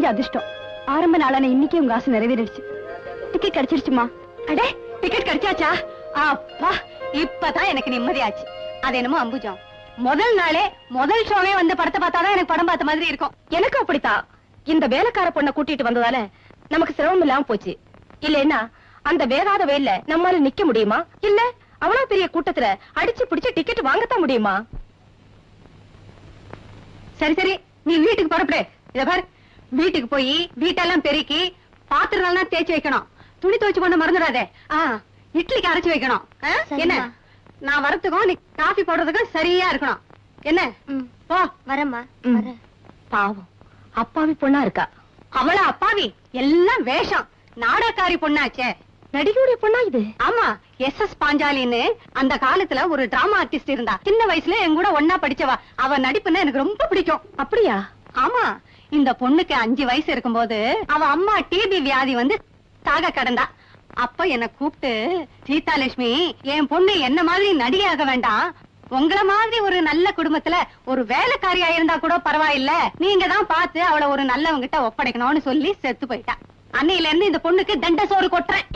செஞ்ச அதிர்ஷ்டம் ஆரம்ப நாளான இன்னைக்கே உங்க ஆசை நிறைவேறிடுச்சு டிக்கெட் கிடைச்சிருச்சுமா அடே டிக்கெட் கிடைச்சாச்சா அப்பா இப்பதான் எனக்கு நிம்மதியாச்சு அது என்னமோ அம்புஜம் முதல் நாளே முதல் ஷோவே வந்து படத்தை பார்த்தாதான் எனக்கு படம் பார்த்த மாதிரி இருக்கும் எனக்கு அப்படித்தான் இந்த வேலைக்கார பொண்ணை கூட்டிட்டு வந்ததால நமக்கு சிரமம் இல்லாம போச்சு இல்லைன்னா அந்த வேகாத வெயில்ல நம்மால நிக்க முடியுமா இல்ல அவ்வளவு பெரிய கூட்டத்துல அடிச்சு பிடிச்சு டிக்கெட் வாங்கத்தான் முடியுமா சரி சரி நீ வீட்டுக்கு புறப்படு இத பாரு வீட்டுக்கு போய் வீட்டெல்லாம் பெருக்கி பாத்திரம் தேய்ச்சி வைக்கணும் துணி துவைச்சு கொண்டு மறந்துடாதே ஆ இட்லிக்கு அரைச்சு வைக்கணும் ஆ? சரிம்மா. என்ன நான் வரத்துக்கும் நீ காஃபி போடுறதுக்கும் சரியா இருக்கணும் என்ன போ வரமா பாவம் அப்பாவி பொண்ணா இருக்கா அவள அப்பாவி எல்லாம் வேஷம் நாடகாரி பொண்ணாச்சே நடிகையுடைய பொண்ணா இது ஆமா எஸ் எஸ் பாஞ்சாலின்னு அந்த காலத்துல ஒரு டிராமா ஆர்டிஸ்ட் இருந்தா சின்ன வயசுல என் கூட ஒன்னா படிச்சவா அவ நடிப்புன்னா எனக்கு ரொம்ப பிடிக்கும் அப்படியா ஆமா இந்த பொண்ணுக்கு அஞ்சு வயசு இருக்கும்போது அவ அம்மா டிபி வியாதி வந்து சாக கடந்தா அப்ப என்ன கூப்பிட்டு சீதாலட்சுமி என் பொண்ணு என்ன மாதிரி நடிகையாக வேண்டாம் உங்கள மாதிரி ஒரு நல்ல குடும்பத்துல ஒரு வேலைக்காரியா இருந்தா கூட பரவாயில்ல நீங்க தான் பார்த்து அவளை ஒரு நல்லவங்கிட்ட ஒப்படைக்கணும்னு சொல்லி செத்து போயிட்டா அன்னையில இருந்து இந்த பொண்ணுக்கு தண்ட சோறு கொட்டுறேன்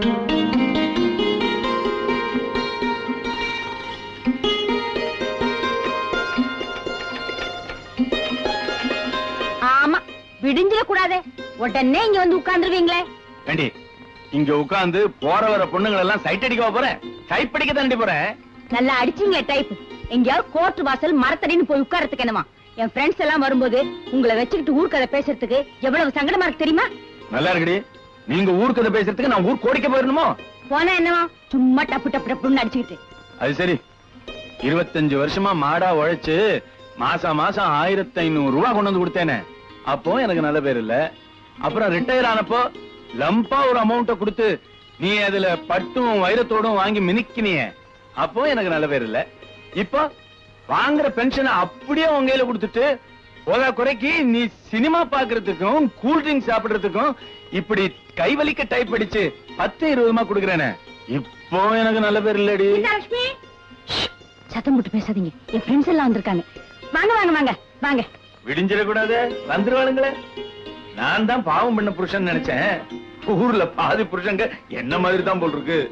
ஆமா விடிஞ்சிட கூடாதே உடனே இங்க வந்து உட்கார்ந்துருவீங்களே ஏண்டி இங்க உட்கார்ந்து போற வர பொண்ணுங்களை எல்லாம் சைட் அடிக்க போறேன் டைப் அடிக்க தாண்டி போறேன் நல்லா அடிச்சீங்களே டைப் எங்கேயாவது கோர்ட் வாசல் மரத்தடின்னு போய் உட்கார்றதுக்கு என்னமா என் ஃப்ரெண்ட்ஸ் எல்லாம் வரும்போது உங்களை வச்சுக்கிட்டு ஊர்க்கதை பேசுறதுக்கு எவ்வளவு சங்கடமா இருக்கு தெரியுமா நல்லா இருக்குடி நீங்க ஊர் கதை பேசுறதுக்கு நான் ஊர் கோடிக்க போயிடணுமோ போனா என்னவா சும்மா டப்பு டப்பு டப்புன்னு அடிச்சுக்கிட்டு அது சரி இருபத்தஞ்சு வருஷமா மாடா உழைச்சு மாசம் மாசம் ஆயிரத்தி ஐநூறு ரூபாய் கொண்டு வந்து கொடுத்தேனே அப்போ எனக்கு நல்ல பேர் இல்ல அப்புறம் ரிட்டையர் ஆனப்போ லம்பா ஒரு அமௌண்ட்ட கொடுத்து நீ அதுல பட்டும் வைரத்தோடும் வாங்கி மினிக்கினிய அப்போ எனக்கு நல்ல பேர் இல்ல இப்போ வாங்குற பென்ஷனை அப்படியே உங்க கையில கொடுத்துட்டு போதா குறைக்கு நீ சினிமா பாக்குறதுக்கும் கூல் ட்ரிங்க் சாப்பிடுறதுக்கும் இப்படி கைவலிக்க டைப் அடிச்சு பத்து இருபதுமா கொடுக்கறேனே இப்போ எனக்கு நல்ல பேர் இல்லடி லட்சுமி சத்தம் போட்டு பேசாதீங்க என் ஃப்ரெண்ட்ஸ் எல்லாம் வந்திருக்காங்க வாங்க வாங்க வாங்க வாங்க விடிஞ்சிடக்கூடாது வந்துருவானுங்களே நான் தான் பாவம் பண்ண புருஷன் நினைச்சேன் ஊர்ல பாதி புருஷங்க என்ன மாதிரி தான் போல் இருக்கு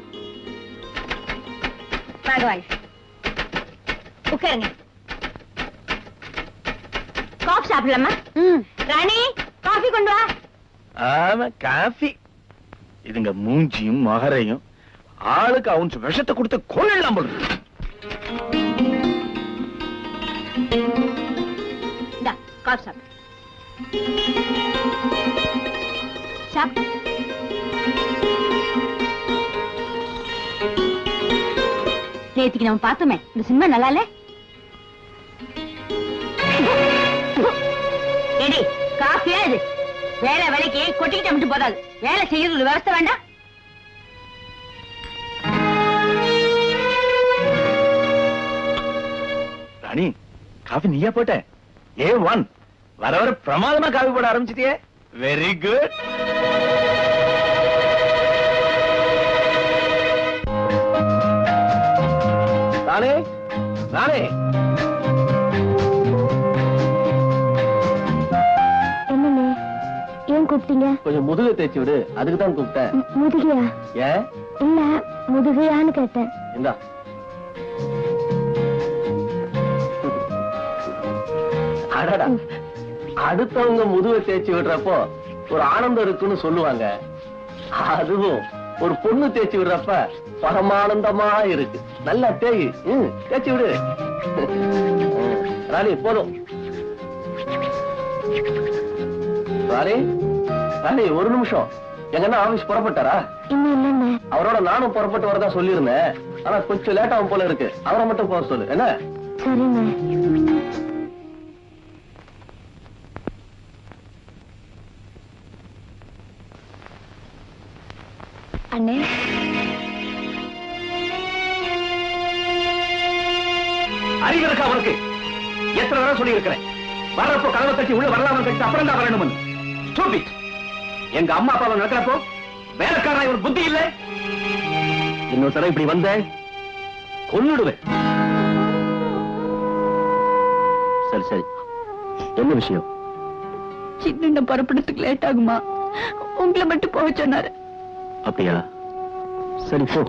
வாங்க வாங்க உட்காருங்க காஃபி சாப்பிடலாமா ராணி காஃபி கொண்டு வா ஆமா காஃபி இதுங்க மூஞ்சியும் மகரையும் ஆளுக்கு அவன் விஷத்தை கொடுத்து கொள்ளலாம் போல் இருக்கு இந்தா காஃபி சாப்பிடு சாப்பிடு நேத்துக்கு நம்ம பார்த்தோமே இந்த சினிமா நல்லா இல்ல ஏடி காஃபியா இது வேலை வேலைக்கு கொட்டிக்கிட்ட மட்டும் போதாது வேலை செய்யறது ஒரு விவசாய வேண்டாம் ராணி காஃபி நீயா போட்ட ஏ ஒன் வர வர பிரமாதமா காஃபி போட ஆரம்பிச்சிட்டியே வெரி குட் ராணி ராணி என்னண்ணே ஏன் கூப்பிட்டீங்க கொஞ்சம் முதுக தேய்ச்சி விடு அதுக்கு தான் கூப்பிட்டேன் முதுகையா ஏன் இல்ல முதுகையான்னு கேட்டேன் இந்தா அடடா அடுத்தவங்க முதுவை தேய்ச்சி விடுறப்போ ஒரு ஆனந்தம் இருக்குன்னு சொல்லுவாங்க அதுவும் ஒரு பொண்ணு தேய்ச்சி விடுறப்ப பரமானந்தமா இருக்கு நல்லா தேய் ம், தேய்ச்சி விடு ம், ராணி போதும் ராணி ராணி ஒரு நிமிஷம் எங்கன்னா ஆபீஸ் புறப்பட்டாரா இன்னும் இல்லண்ணே அவரோட நானும் புறப்பட்டு வரதா சொல்லியிருந்தேன் ஆனா கொஞ்சம் லேட் ஆகும் போல இருக்கு அவரை மட்டும் போக சொல்லு என்ன சரிண்ணே அண்ணே அறிவு இருக்கா அவனுக்கு எத்தனை தடவை சொல்லி இருக்கிறேன் வர்றப்போ கதவை தட்டி உள்ள வரலாம கட்டி அப்புறம் தான் வரணும் Stupid. எங்க அம்மா அப்பாவை நடக்கிறப்போ வேலைக்காரன் இவன் புத்தி இல்லை இன்னொரு தடவை இப்படி வந்த கொன்னுடுவேன் சரி சரி என்ன விஷயம் சின்ன புறப்படுறதுக்கு லேட் ஆகுமா உங்களை மட்டும் போக சொன்னாரு அப்படியா சரி போ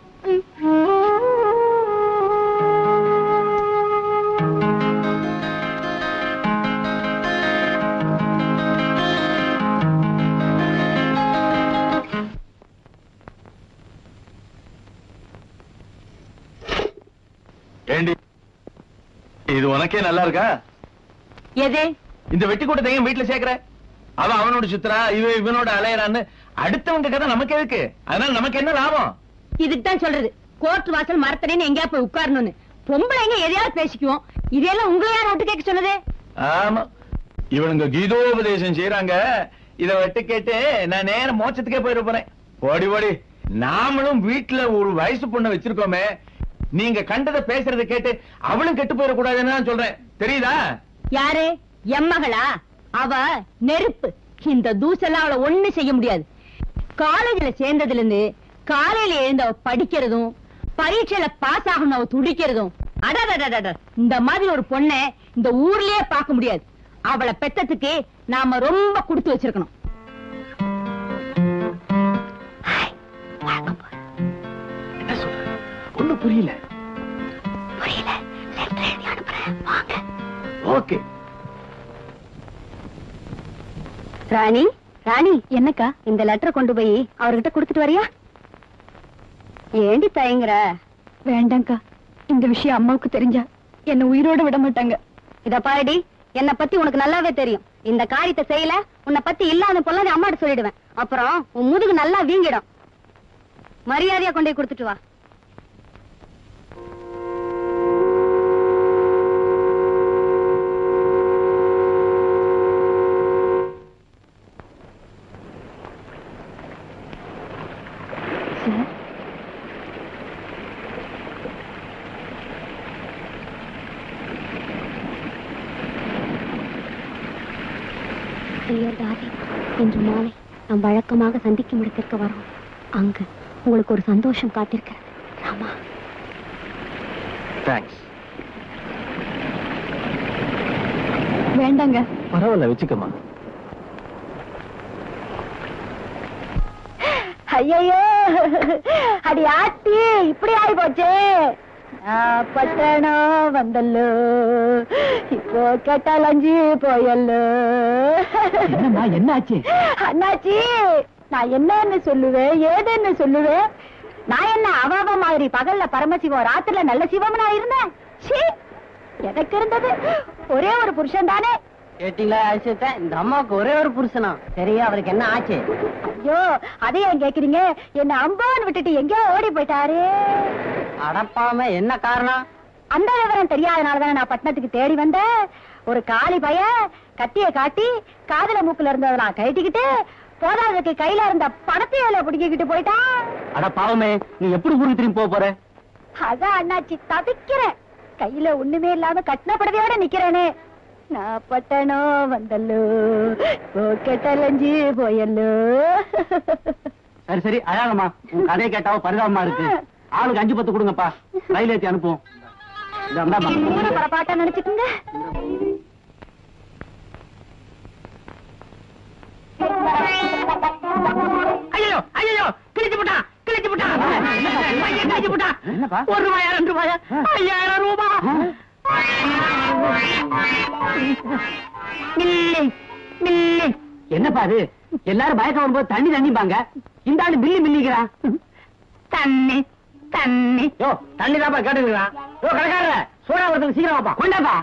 ஏண்டி இது உனக்கே நல்லா இருக்கா எது இந்த வெட்டி கூட்டத்தை ஏன் வீட்டுல சேர்க்கிற அவன் அவனோட சுத்துறா இவன் இவனோட அலையறான்னு அடுத்தவங்க கதை நமக்கு எதுக்கு அதனால நமக்கு என்ன லாபம் இதுக்கு தான் சொல்றது கோர்ட் வாசல் மரத்தடின்னு எங்கேயா போய் உட்காரணும்னு பொம்பளைங்க எதையாவது பேசிக்குவோம் இதெல்லாம் உங்களை யார் விட்டு கேட்க சொன்னது ஆமா இவனுங்க கீதோபதேசம் செய்யறாங்க இத வெட்டு கேட்டு நான் நேரம் மோட்சத்துக்கே போயிட போறேன் ஓடி ஓடி நாமளும் வீட்டுல ஒரு வயசு பொண்ணை வச்சிருக்கோமே நீங்க கண்டதை பேசுறதை கேட்டு அவளும் கெட்டு போயிடக்கூடாதுன்னு தான் சொல்றேன் தெரியுதா யாரு எம்மகளா அவ நெருப்பு இந்த தூசெல்லாம் அவளை ஒண்ணு செய்ய முடியாது காலேஜ்ல சேர்ந்ததுல இருந்து காலையில எழுந்து அவ படிக்கிறதும் பரீட்சையில பாஸ் ஆகணும் அவ துடிக்கிறதும் அடடடடட இந்த மாதிரி ஒரு பொண்ணை இந்த ஊர்லயே பார்க்க முடியாது அவளை பெத்ததுக்கு நாம ரொம்ப கொடுத்து வச்சிருக்கணும் என்ன சொல்ற ஒண்ணும் புரியல ஓகே ராணி ராணி என்னக்கா இந்த லெட்டர் கொண்டு போய் அவர்கிட்ட கொடுத்துட்டு வரியா ஏண்டி தயங்குற வேண்டாங்க்கா இந்த விஷயம் அம்மாவுக்கு தெரிஞ்சா என்ன உயிரோட விட மாட்டாங்க இத பாருடி என்ன பத்தி உனக்கு நல்லாவே தெரியும் இந்த காரியத்தை செய்யல உன்னை பத்தி இல்லாத பொல்லாத அம்மாட்ட சொல்லிடுவேன் அப்புறம் உன் முதுகு நல்லா வீங்கிடும் மரியாதையா கொண்டு போய் கொடுத்துட்டு வா ஐயர் தாதி இன்று மாலை நாம் வழக்கமாக சந்திக்கும் இடத்திற்கு வரோம் அங்கு உங்களுக்கு ஒரு சந்தோஷம் காத்திருக்கிறது ராமா தேங்க்ஸ் வேண்டாங்க பரவாயில்ல வச்சுக்கமா ஐயோ அடி ஆட்டி இப்படி ஆகி போச்சே நான் பட்டணம் வந்தல்லோ இப்போ கெட்டாலஞ்சி போயல்லோ என்னம்மா என்னாச்சு அண்ணாச்சி நான் என்னன்னு சொல்லுவேன் ஏதுன்னு சொல்லுவேன் நான் என்ன அவாவ மாதிரி பகல்ல பரமசிவம் ராத்திரில நல்ல சிவம்னா இருந்தேன் சீ எனக்கு இருந்தது ஒரே ஒரு புருஷன் தானே கேட்டீங்களா ஆச்சத்த இந்த அம்மாவுக்கு ஒரே ஒரு புருஷனா சரியா அவருக்கு என்ன ஆச்சு ஐயோ அதை ஏன் கேக்குறீங்க என்ன அம்பான்னு விட்டுட்டு எங்கேயோ ஓடி போயிட்டாரு அடப்பாம என்ன காரணம் அந்த விவரம் தெரியாதனாலதானே நான் பட்டணத்துக்கு தேடி வந்தேன் ஒரு காளி பைய கத்திய காட்டி காதுல மூக்குல இருந்ததை நான் கழட்டிக்கிட்டு போதாததுக்கு கையில இருந்த பணத்தையில பிடிக்கிட்டு போயிட்டான் அட பாவமே நீ எப்படி ஊருக்கு திரும்பி போக போற அதான் அண்ணாச்சி தவிக்கிறேன் கையில ஒண்ணுமே இல்லாம கட்டின படவையோட நிக்கிறேனே நான் பட்டணம் வந்தல்லோ கெட்டலஞ்சி போயல்லோ சரி சரி அழகம்மா உன் கதையை கேட்டாவோ பரிதாபமா இருக்கு ஆளுக்கு அஞ்சு பத்து கொடுங்கப்பா ரயில் ஏத்தி அனுப்புவோம் இந்தா, இந்தாம்மா. ஊரை பரப்பாட்ட நினைச்சுக்குங்க ஐயோ ஐயோ கிழிச்சு போட்டான் கிழிச்சு போட்டான் பையன் கிழிச்சு போட்டான் ஒரு ரூபாயா ரெண்டு ரூபாயா ஐயாயிரம் ரூபாய் மில்லி மில்லி என்னப்பா அது எல்லாரும் பயக்கம் வரும்போது தண்ணி தண்ணிப்பாங்க இந்த ஆளு மில்லி மில்லிக்கிறான் தண்ணி தண்ணி யோ தண்ணி தான்ப்பா கேட்டுக்கிறான் யோ கடைக்காரர சோடா ஒருத்தர் சீக்கிரம் வாப்பா கொண்டாப்பா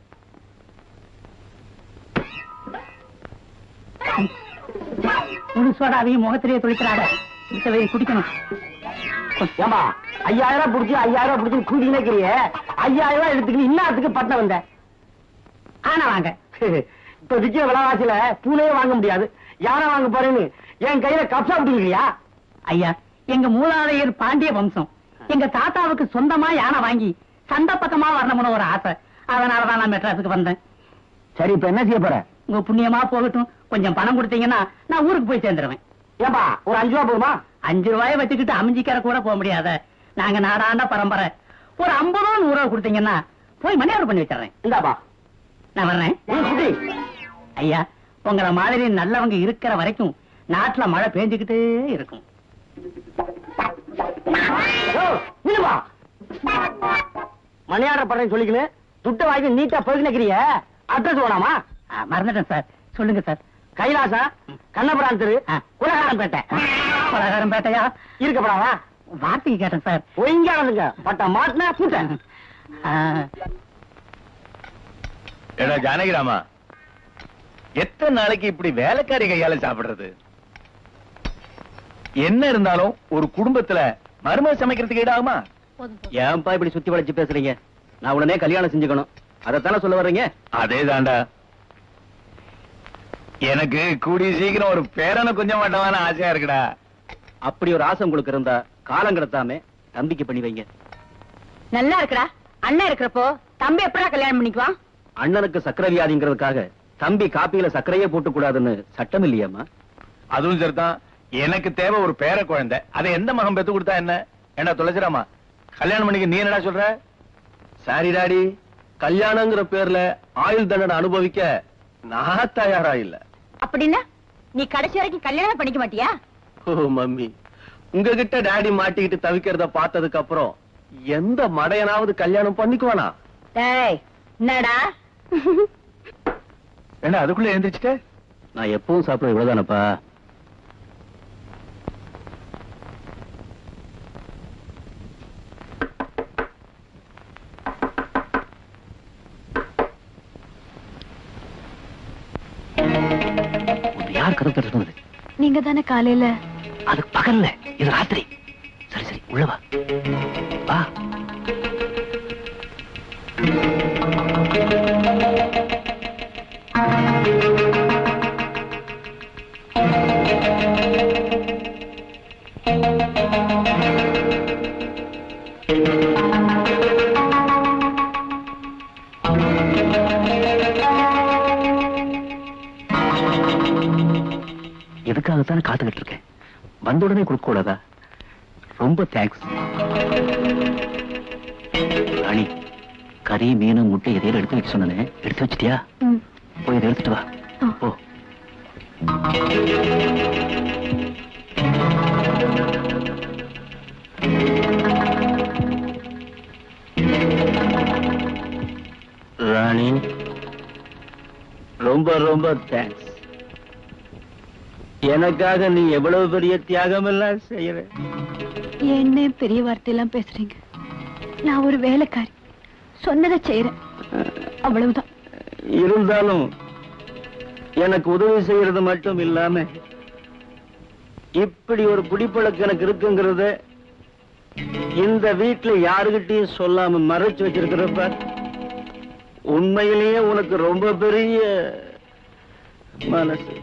முழு சோடாவையும் முகத்திலேயே துளிக்கிறாங்க இந்த வழி குடிக்கணும் ஏம்பா ஐயாயிரம் ரூபாய் புடிச்சு ஐயாயிரம் ரூபாய் புடிச்சு கூட்டினே இருக்கிறியே ஐயாயிரம் ரூபாய் எடுத்துக்கிட்டு இன்னத்துக்கு பட்டம் வந்த ஆனா வாங்க இப்ப விக்கிற விலைவாசியில பூனையே வாங்க முடியாது யாரை வாங்க போறேன்னு என் கையில கப்சா விட்டுருக்கியா ஐயா எங்க மூலாதையர் பாண்டிய வம்சம் எங்க தாத்தாவுக்கு சொந்தமா யானை வாங்கி சந்த பக்கமா வரணும்னு ஒரு ஆசை அதனாலதான் நான் மெட்ராஸுக்கு வந்தேன் சரி இப்ப என்ன செய்ய போற உங்க புண்ணியமா போகட்டும் கொஞ்சம் பணம் கொடுத்தீங்கன்னா நான் ஊருக்கு போய் சேர்ந்துருவேன் ஏப்பா ஒரு அஞ்சு ரூபா போதுமா அஞ்சு ரூபாய வச்சுக்கிட்டு அமைஞ்சிக்கிற கூட போக முடியாத நாங்க நாடாண்ட பரம்பரை ஒரு ஐம்பது ரூபா நூறு ரூபா கொடுத்தீங்கன்னா போய் மணியாரம் பண்ணி வச்சிடுறேன் இந்தாப்பா நான் வர்றேன் ஐயா உங்கள மாதிரி நல்லவங்க இருக்கிற வரைக்கும் நாட்டுல மழை பெஞ்சுக்கிட்டே இருக்கும் மணியாடுற படம் சொல்லிக்கணும் துட்ட வாங்கி நீட்டா போய்க்கிறிய அட்ரஸ் வேணாமா மறந்துட்டேன் சார் சொல்லுங்க சார் கைலாசா கண்ணபுரான் தெரு குலகாரம்பேட்டை குலகாரம்பேட்டையா இருக்கப்படாவா வார்த்தைக்கு கேட்டேன் சார் ஒய்ங்கானதுங்க பட்ட மாட்டினா கூட்டேன் ஏடா ஜானகிராமா எத்தனை நாளைக்கு இப்படி வேலைக்காரி கையால சாப்பிடுறது என்ன இருந்தாலும் ஒரு குடும்பத்துல மருமக சமைக்கிறதுக்கு ஈடாகுமா ஏன்பா இப்படி சுத்தி வளைச்சு பேசுறீங்க நான் உடனே கல்யாணம் செஞ்சுக்கணும் அதைத்தானே சொல்ல வர்றீங்க அதே தாண்டா எனக்கு கூடிய சீக்கிரம் ஒரு பேரனை கொஞ்சம் மாட்டவான ஆசையா இருக்குடா அப்படி ஒரு ஆசை உங்களுக்கு இருந்தா காலம் கடத்தாம தம்பிக்கு பண்ணி வைங்க நல்லா இருக்குடா அண்ணன் இருக்கிறப்போ தம்பி எப்படா கல்யாணம் பண்ணிக்குவான் அண்ணனுக்கு சக்கரை வியாதிங்கிறதுக்காக தம்பி காப்பியில சர்க்கரையே போட்டு கூடாதுன்னு சட்டம் இல்லையாமா அதுவும் சரிதான் எனக்கு தேவை ஒரு பேர குழந்தை அதை எந்த மகன் பெத்து கொடுத்தா என்ன என்ன துளசிராமா கல்யாணம் பண்ணிக்க நீ என்னடா சொல்ற சாரி டாடி கல்யாணங்கிற பேர்ல ஆயுள் தண்டனை அனுபவிக்க நான் தயாரா இல்ல அப்படின்னா நீ கடைசி வரைக்கும் கல்யாணம் பண்ணிக்க மாட்டியா ஓ மம்மி உங்ககிட்ட டாடி மாட்டிக்கிட்டு தவிக்கிறத பார்த்ததுக்கு அப்புறம் எந்த மடையனாவது கல்யாணம் பண்ணிக்குவானா டேய் என்னடா என்ன அதுக்குள்ள எழுந்திரிச்சிட்ட நான் எப்பவும் சாப்பிட இவ்வளவுதானப்பா யார் கதை தர சொன்னது நீங்க தானே காலையில அது பகல்ல இது ராத்திரி சரி சரி உள்ள வா வா எதுக்காகத்தானே காத்துக்கிட்டு இருக்கேன் வந்த உடனே கொடுக்க கூடாதா ரொம்ப தேங்க்ஸ் ராணி கறி மீன் முட்டை எதையும் எடுத்து வைக்க சொன்னேன் எடுத்து வச்சிட்டியா போய் இதை எடுத்துட்டு வா போ ராணி ரொம்ப ரொம்ப தேங்க்ஸ் எனக்காக நீ எவ்வளவு பெரிய தியாகம் எல்லாம் செய்யற என்ன பெரிய வார்த்தையெல்லாம் பேசுறீங்க நான் ஒரு வேலைக்காரி சொன்னதை செய்யறேன் அவ்வளவுதான் இருந்தாலும் எனக்கு உதவி செய்யறது மட்டும் இல்லாம இப்படி ஒரு குடிப்பழக்கம் எனக்கு இருக்குங்கிறத இந்த வீட்டுல யாருகிட்டயும் சொல்லாம மறைச்சு வச்சிருக்கிறப்ப உண்மையிலேயே உனக்கு ரொம்ப பெரிய மனசு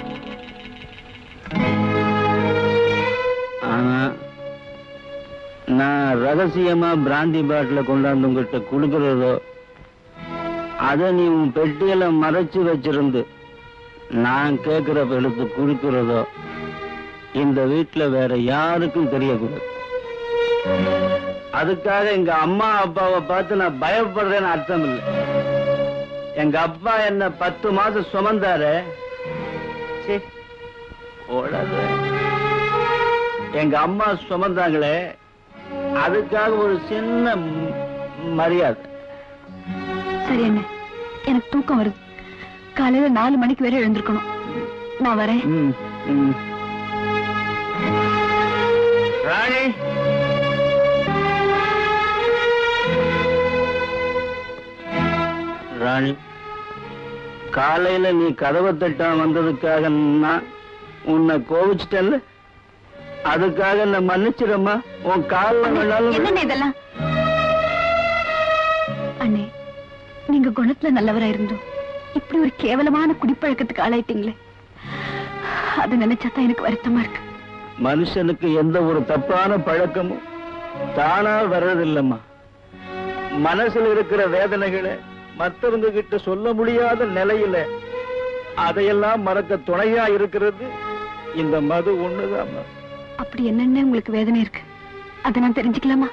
ஆனா நான் ரகசியமா பிராந்தி பாட்டில கொண்டாந்து உங்ககிட்ட கொடுக்கறதோ அத நீ உன் பெட்டியில மறைச்சு வச்சிருந்து நான் கேட்கிற எடுத்து குடிக்கிறதோ இந்த வீட்டுல வேற யாருக்கும் தெரியக்கூடாது அதுக்காக எங்க அம்மா அப்பாவை பார்த்து நான் பயப்படுறேன்னு அர்த்தம் இல்லை எங்க அப்பா என்ன பத்து மாசம் சுமந்தாரு சீ, உளறு. எங்க அம்மா சுமந்தாங்களே அதுக்காக ஒரு சின்ன ம்- மரியாதை சரி என்ன எனக்கு தூக்கம் வருது காலையில நாலு மணிக்கு வரை எழுந்திருக்கணும் நான் வரேன் ம், ம். ராணி ராணி காலையில நீ கதவை தட்டான் வந்ததுக்காக நான் உன்னை கோவிச்சிட்டல்ல அதுக்காக என்ன மன்னிச்சிடம்மா உன் காலில் வேணாலும் என்னண்ணே இதெல்லாம் அண்ணே நீங்க குணத்துல நல்லவரா இருந்தோம் இப்படி ஒரு கேவலமான குடிப்பழக்கத்துக்கு ஆளாயிட்டீங்களே அது நினைச்சாதான் எனக்கு வருத்தமா இருக்கு மனுஷனுக்கு எந்த ஒரு தப்பான பழக்கமும் தானா வர்றதில்லம்மா மனசுல இருக்கிற வேதனைகளை மத்தவங்க கிட்ட சொல்ல முடியாத நிலையில அதையெல்லாம் மறக்க துணையா இருக்கிறது இந்த மது ஒண்ணுதாம்மா அப்படி என்னென்ன உங்களுக்கு வேதனை இருக்கு அதை நான் தெரிஞ்சுக்கலாமா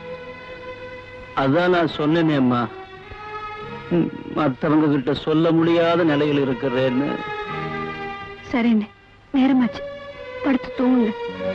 அதான் நான் சொன்னேனேம்மா ம், மத்தவங்க கிட்ட சொல்ல முடியாத நிலையில் இருக்கிறேன்னு சரிண்ணே நேரமாச்சு படுத்து தூங்குங்க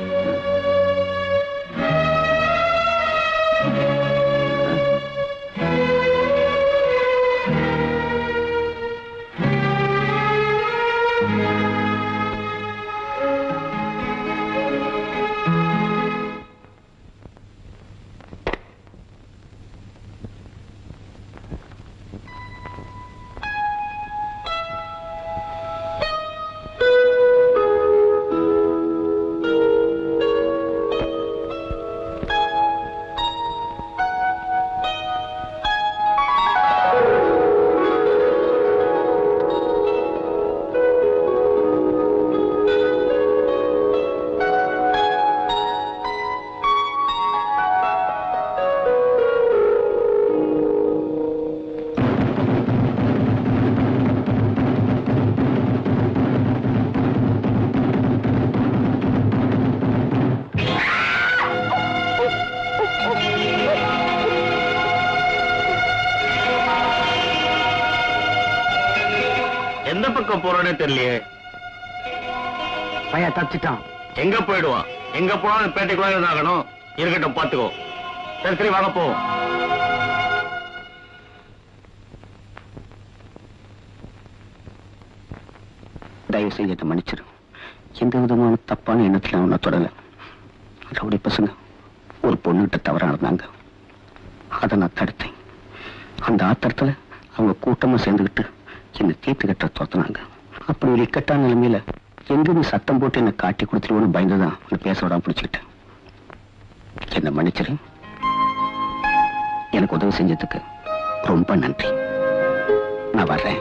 எந்த பக்கம் போறோன்னே தெரியலையே பையன் தப்பிச்சிட்டான் எங்க போயிடுவான் எங்க போனாலும் பேட்டைக்குள்ள இருந்தாகணும் இருக்கட்டும் பாத்துக்கோ சரி சரி வாங்க போவோம் தயவு செய்து என்னை மன்னிச்சிரு எந்த விதமான தப்பான எண்ணத்துல நான் உன்னை தொடல ரவுடி பசங்க ஒரு பொண்ணுகிட்ட தவறா நடந்தாங்க அதை நான் தடுத்தேன் அந்த ஆத்திரத்துல அவங்க கூட்டமா சேர்ந்துக்கிட்டு என்னை தீர்த்து கட்ட தோத்துனாங்க அப்படி ஒரு இக்கட்டான நிலைமையில எங்க நீ சத்தம் போட்டு என்னை காட்டி கொடுத்துருவோன்னு பயந்துதான் உன்னை பேச விடாம பிடிச்சுக்கிட்டேன் என்னை மன்னிச்சிரு எனக்கு உதவி செஞ்சதுக்கு ரொம்ப நன்றி நான் வர்றேன்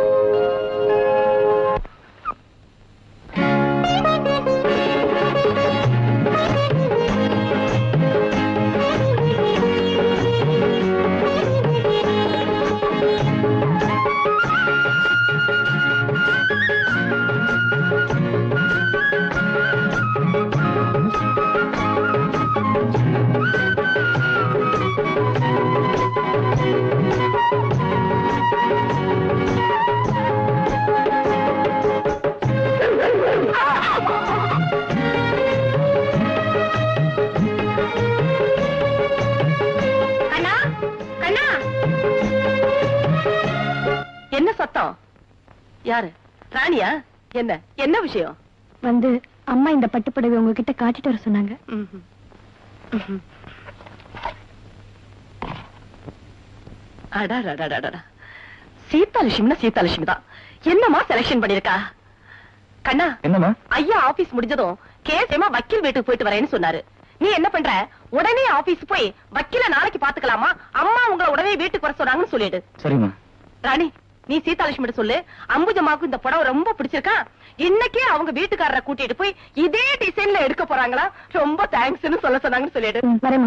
கண்ணா கண்ணா என்ன சத்தம் யாரு ராணியா என்ன என்ன விஷயம் வந்து அம்மா இந்த பட்டுப்புடவை உங்ககிட்ட காட்டிட்டு வர சொன்னாங்க ம்ஹும். ம்ஹும். அடடடடடடா. சீதாலட்சுமினா சீதாலட்சுமி தான் என்னமா செலக்ஷன் பண்ணிருக்கா கண்ணா என்னம்மா ஐயா ஆபீஸ் முடிஞ்சதும் கேசமா வக்கீல் வீட்டுக்கு போயிட்டு வரேன்னு சொன்னாரு நீ என்ன பண்ற உடனே ஆபீஸ் போய் வக்கீல நாளைக்கு பாத்துக்கலாமா அம்மா உங்களை உடனே வீட்டுக்கு வர சொன்னாங்கன்னு சொல்லிடு சரிம்மா ராணி நீ சீதாலட்சுமி சொல்லு அம்புஜம்மாவுக்கு இந்த புடவை ரொம்ப பிடிச்சிருக்கா இன்னைக்கே அவங்க வீட்டுக்காரரை கூட்டிட்டு போய் இதே டிசைன்ல எடுக்க போறாங்களா ரொம்ப தேங்க்ஸ்னு சொல்ல சொன்னாங்கன்னு சொல்லிடு ம், வரேம்மா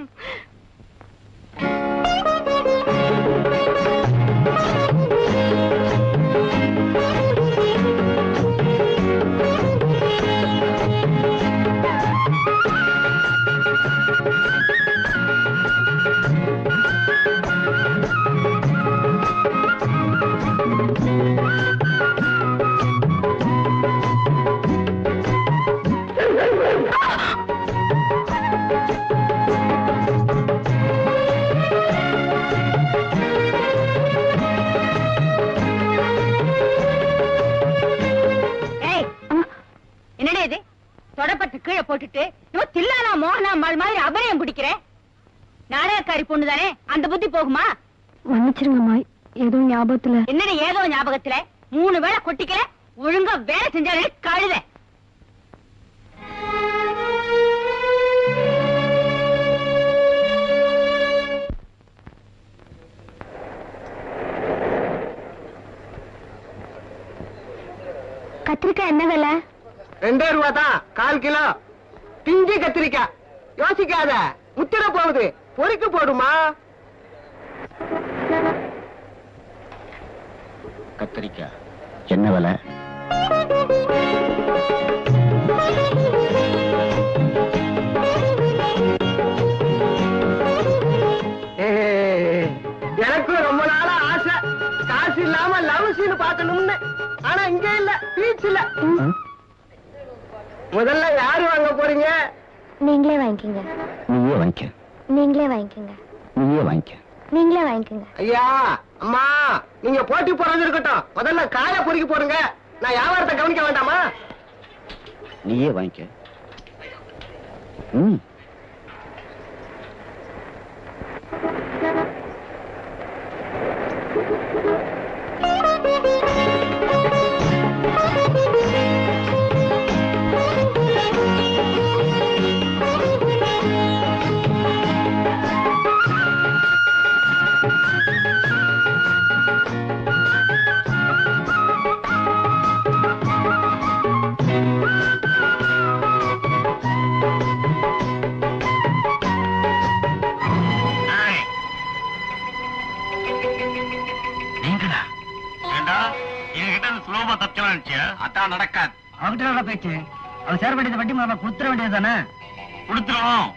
ஏய் என்னடே இது தொடப்பட்டு கீழே போட்டுட்டு இவன் தில்லானா மோகனா அம்மாள் மாதிரி அபரியம் பிடிக்கிறேன் நாடகக்காரி பொண்ணு தானே அந்த புத்தி போகுமா மன்னிச்சிருங்கம்மா ஏதோ ஞாபகத்துல என்னடி ஏதோ ஞாபகத்துல மூணு வேளை கொட்டிக்கல ஒழுங்கா வேலை செஞ்சாலே கழுத கத்திரிக்காய் என்ன விலை ரெண்டே ரூபா தான் கால் கிலோ பிஞ்சு கத்திரிக்காய் யோசிக்காத முத்திர போகுது பொறுக்கு போடுமா கத்திரிக்காய் என்ன விலை எனக்கும் ரொம்ப நாளா ஆசை காசு இல்லாம லவ் சீன் பார்க்கணும்னு ஆனா ஆனா இங்க இல்ல பீச்ல முதல்ல யாரு வாங்க போறீங்க நீங்களே வாங்கிக்கோங்க நீயே வாங்கிக்க நீங்களே வாங்கிக்கோங்க நீயே வாங்கிக்க நீங்களே வாங்கிக்கோங்க ஐயா அம்மா நீங்க போட்டி போறது இருக்கட்டும் முதல்ல காய பொறுக்கி போடுங்க நான் வியாபாரத்தை கவனிக்க வேண்டாமா நீயே வாங்கிக்க ம் நீங்களா ஏண்டா என்கிட்ட சுலபமா தப்பிக்கலாம் நினைச்சியா அதான் நடக்காது அவங்கிட்ட நல்லா பேச்சு அவன் சேர வேண்டியது வட்டி முதல்ல கொடுத்துட வேண்டியது தானே கொடுத்துருவோம்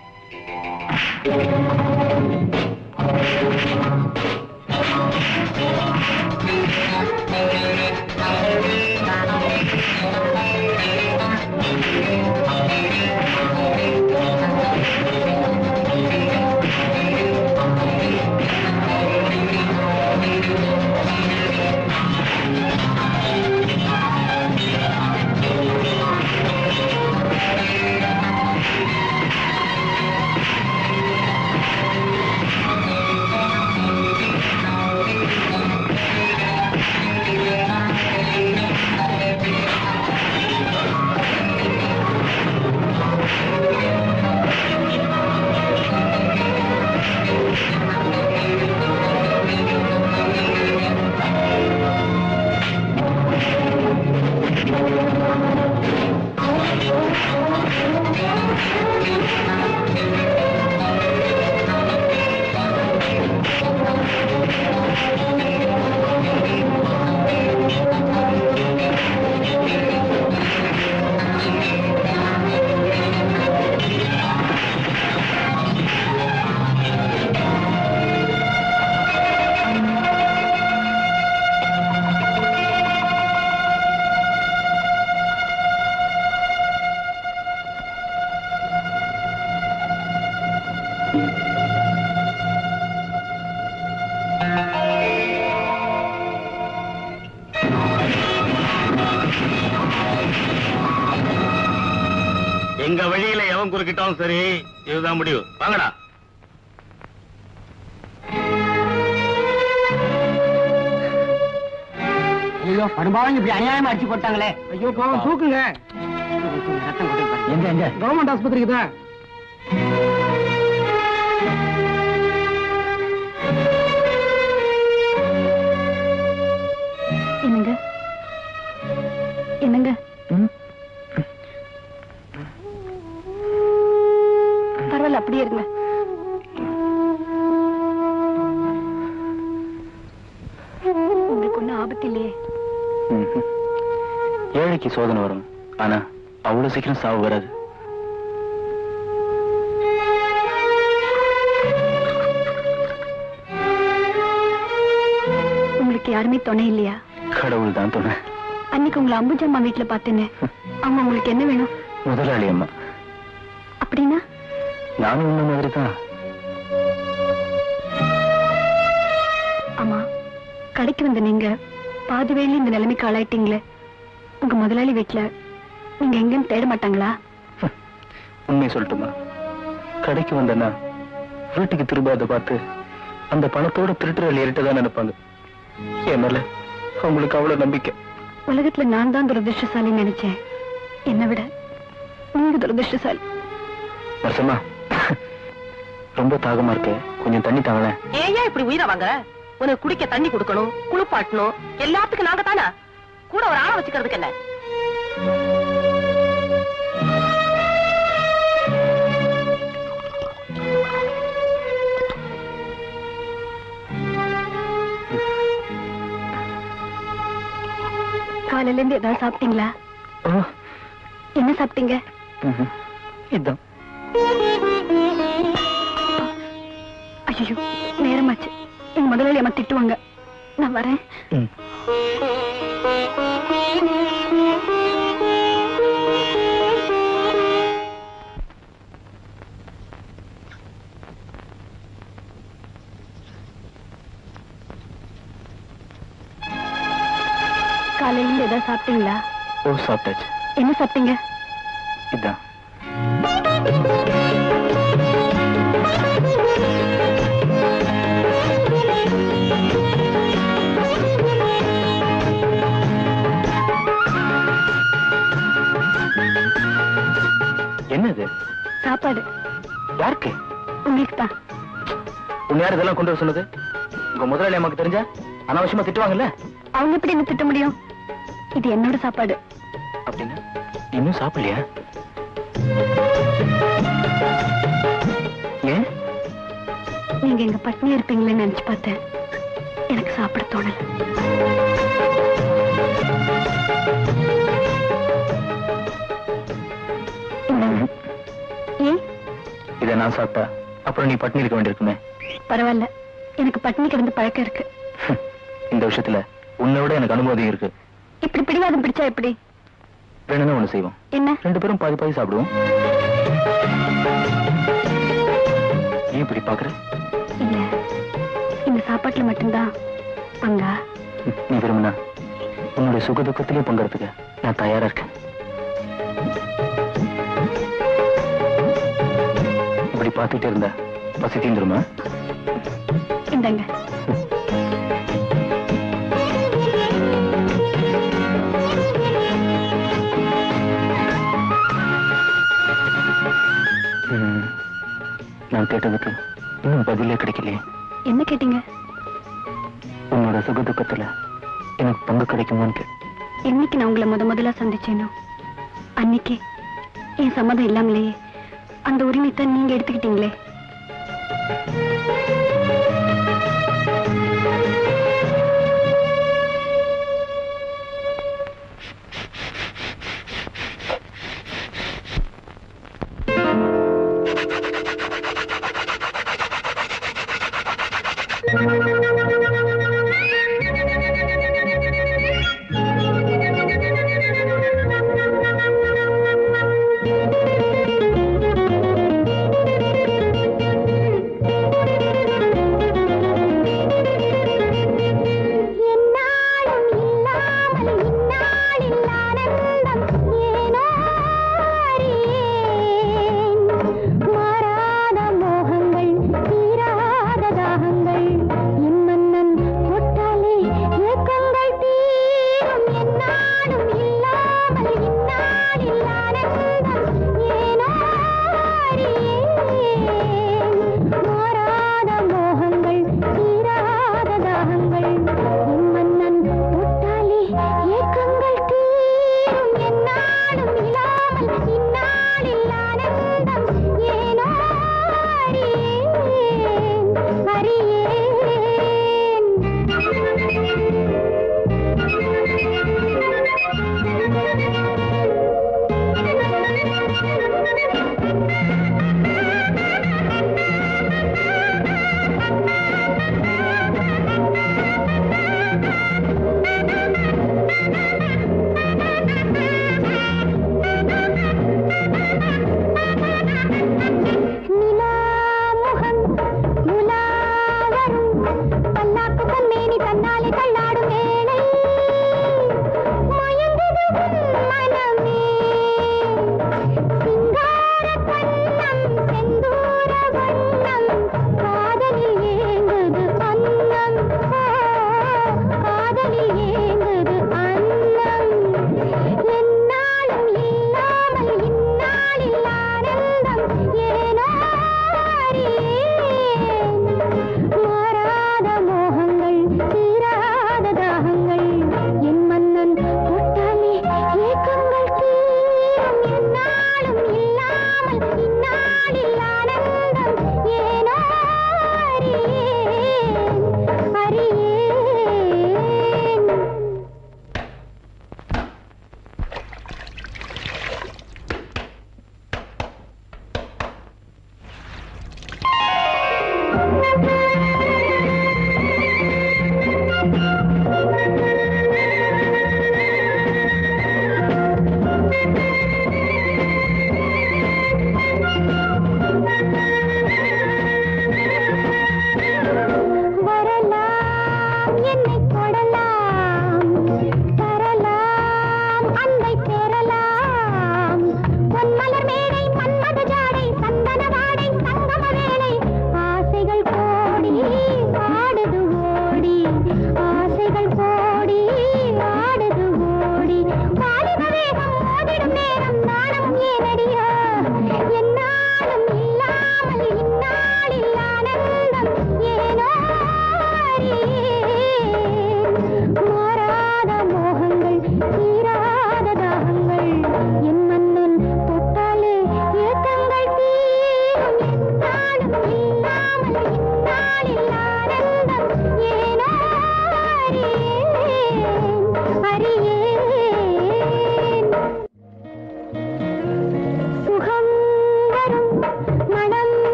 எங்க வழியில எவன் குறுக்கிட்டாலும் சரி இதுதான் முடிவு வாங்கடா ஐயோ படுபாவங்க இப்படி அநியாயமா அடிச்சு போட்டாங்களே ஐயோ பாவம் தூக்குங்க ரத்தம் கொட்டு எங்க எங்க கவர்மெண்ட் ஆஸ்பத்திரிக்கு தான் என்னங்க என்னங்க பரவாயில்ல அப்படியே இருங்க உங்களுக்கு ஒண்ணும் ஆபத்து இல்லையே ம்ஹும். ஏழைக்கு சோதனை வரும் ஆனா அவ்வளவு சீக்கிரம் சாவு வராது உங்களுக்கு யாருமே துணை இல்லையா கடவுள் தான் துணை அன்னைக்கு உங்களை அம்புஜம்மா வீட்டுல பார்த்தேனே அவங்க உங்களுக்கு என்ன வேணும் முதலாளி அம்மா அப்படின்னா நானும் உன்ன மாதிரி தான் ஆமா கடைக்கு வந்த நீங்க பாதி வேலையில இந்த நிலைமைக்கு ஆளாயிட்டீங்களே உங்க முதலாளி வீட்டுல நீங்க எங்கேயும் தேட மாட்டாங்களா உண்மையை சொல்லட்டுமா கடைக்கு வந்தேன்னா வீட்டுக்கு திரும்பாத பார்த்து அந்த பணத்தோட திருட்டுகள் ஏறிட்டதான் நினைப்பாங்க என் மேல அவங்களுக்கு அவ்வளவு நம்பிக்கை உலகத்துல நான் தான் துரதிருஷ்டசாலின்னு நினைச்சேன் என்னை விட நீங்க துரதிருஷ்டசாலி நரசம்மா ரொம்ப தாகமா இருக்கு கொஞ்சம் தண்ணி தாங்களேன் ஏன் இப்படி உயிரை வாங்குற உனக்கு குடிக்க தண்ணி கொடுக்கணும் குளிப்பாட்டணும் எல்லாத்துக்கும் நாங்க தானே கூட ஒரு ஆளை வச்சுக்கிறதுக்கு என்ன காலையில இருந்து ஏதாவது சாப்பிட்டீங்களா ஓ என்ன சாப்பிட்டீங்க ம்ஹும். இதான் ஐயோ நேரமாச்சு எங்க முதலாளி அம்மா திட்டுவாங்க நான் வரேன் ம். காலையில இருந்து ஏதாவது சாப்பிட்டீங்களா ஓ சாப்பிட்டாச்சு என்ன சாப்பிட்டீங்க இதான் என்னது சாப்பாடு யாருக்கு உங்களுக்கு தான் உன் யார் இதெல்லாம் கொண்டு வர சொன்னது உங்க முதலாளி அம்மாக்கு தெரிஞ்சா அனாவசியமா திட்டுவாங்கல்ல அவங்க எப்படி என்ன திட்ட முடியும் இது என்னோட சாப்பாடு அப்படின்னு இன்னும் சாப்பிடலையா ஏன் நீங்க எங்க பட்னியா இருப்பீங்களேன்னு நினைச்சு பார்த்தேன் எனக்கு சாப்பிட தோணல இந்தாங்க. ஏன் இதை நான் சாப்பிட்டா அப்புறம் நீ பட்டினி இருக்க வேண்டியிருக்குமே பரவாயில்ல எனக்கு பட்னி கிடந்து பழக்கம் இருக்கு இந்த விஷயத்துல உன்னை விட எனக்கு அனுமதி இருக்கு இப்படி பிடிவாதம் பிடிச்சா எப்படி வேணும்னு ஒண்ணு செய்வோம் என்ன ரெண்டு பேரும் பாதி பாதி சாப்பிடுவோம் ஏன் இப்படி பாக்குற இல்ல இந்த சாப்பாட்டுல மட்டும்தான் பங்கா நீ விரும்பினா உன்னுடைய சுக துக்கத்திலே பங்கறதுக்கு நான் தயாரா இருக்கேன் இப்படி பார்த்துட்டே இருந்தா பசி தீந்துருமா இந்தாங்க ம். நான் கேட்டதுக்கு இன்னும் பதிலே கிடைக்கலையே என்ன கேட்டீங்க உன்னோட சுக துக்கத்துல எனக்கு பங்கு கிடைக்குமான்னு கேட்டேன் என்னைக்கு நான் உங்களை முத முதல்ல சந்திச்சேனோ அன்னைக்கு என் சம்மதம் இல்லாமலேயே அந்த உரிமை தான் நீங்க எடுத்துக்கிட்டீங்களே வரலாம் என்னை தொடலாம் தரலாம்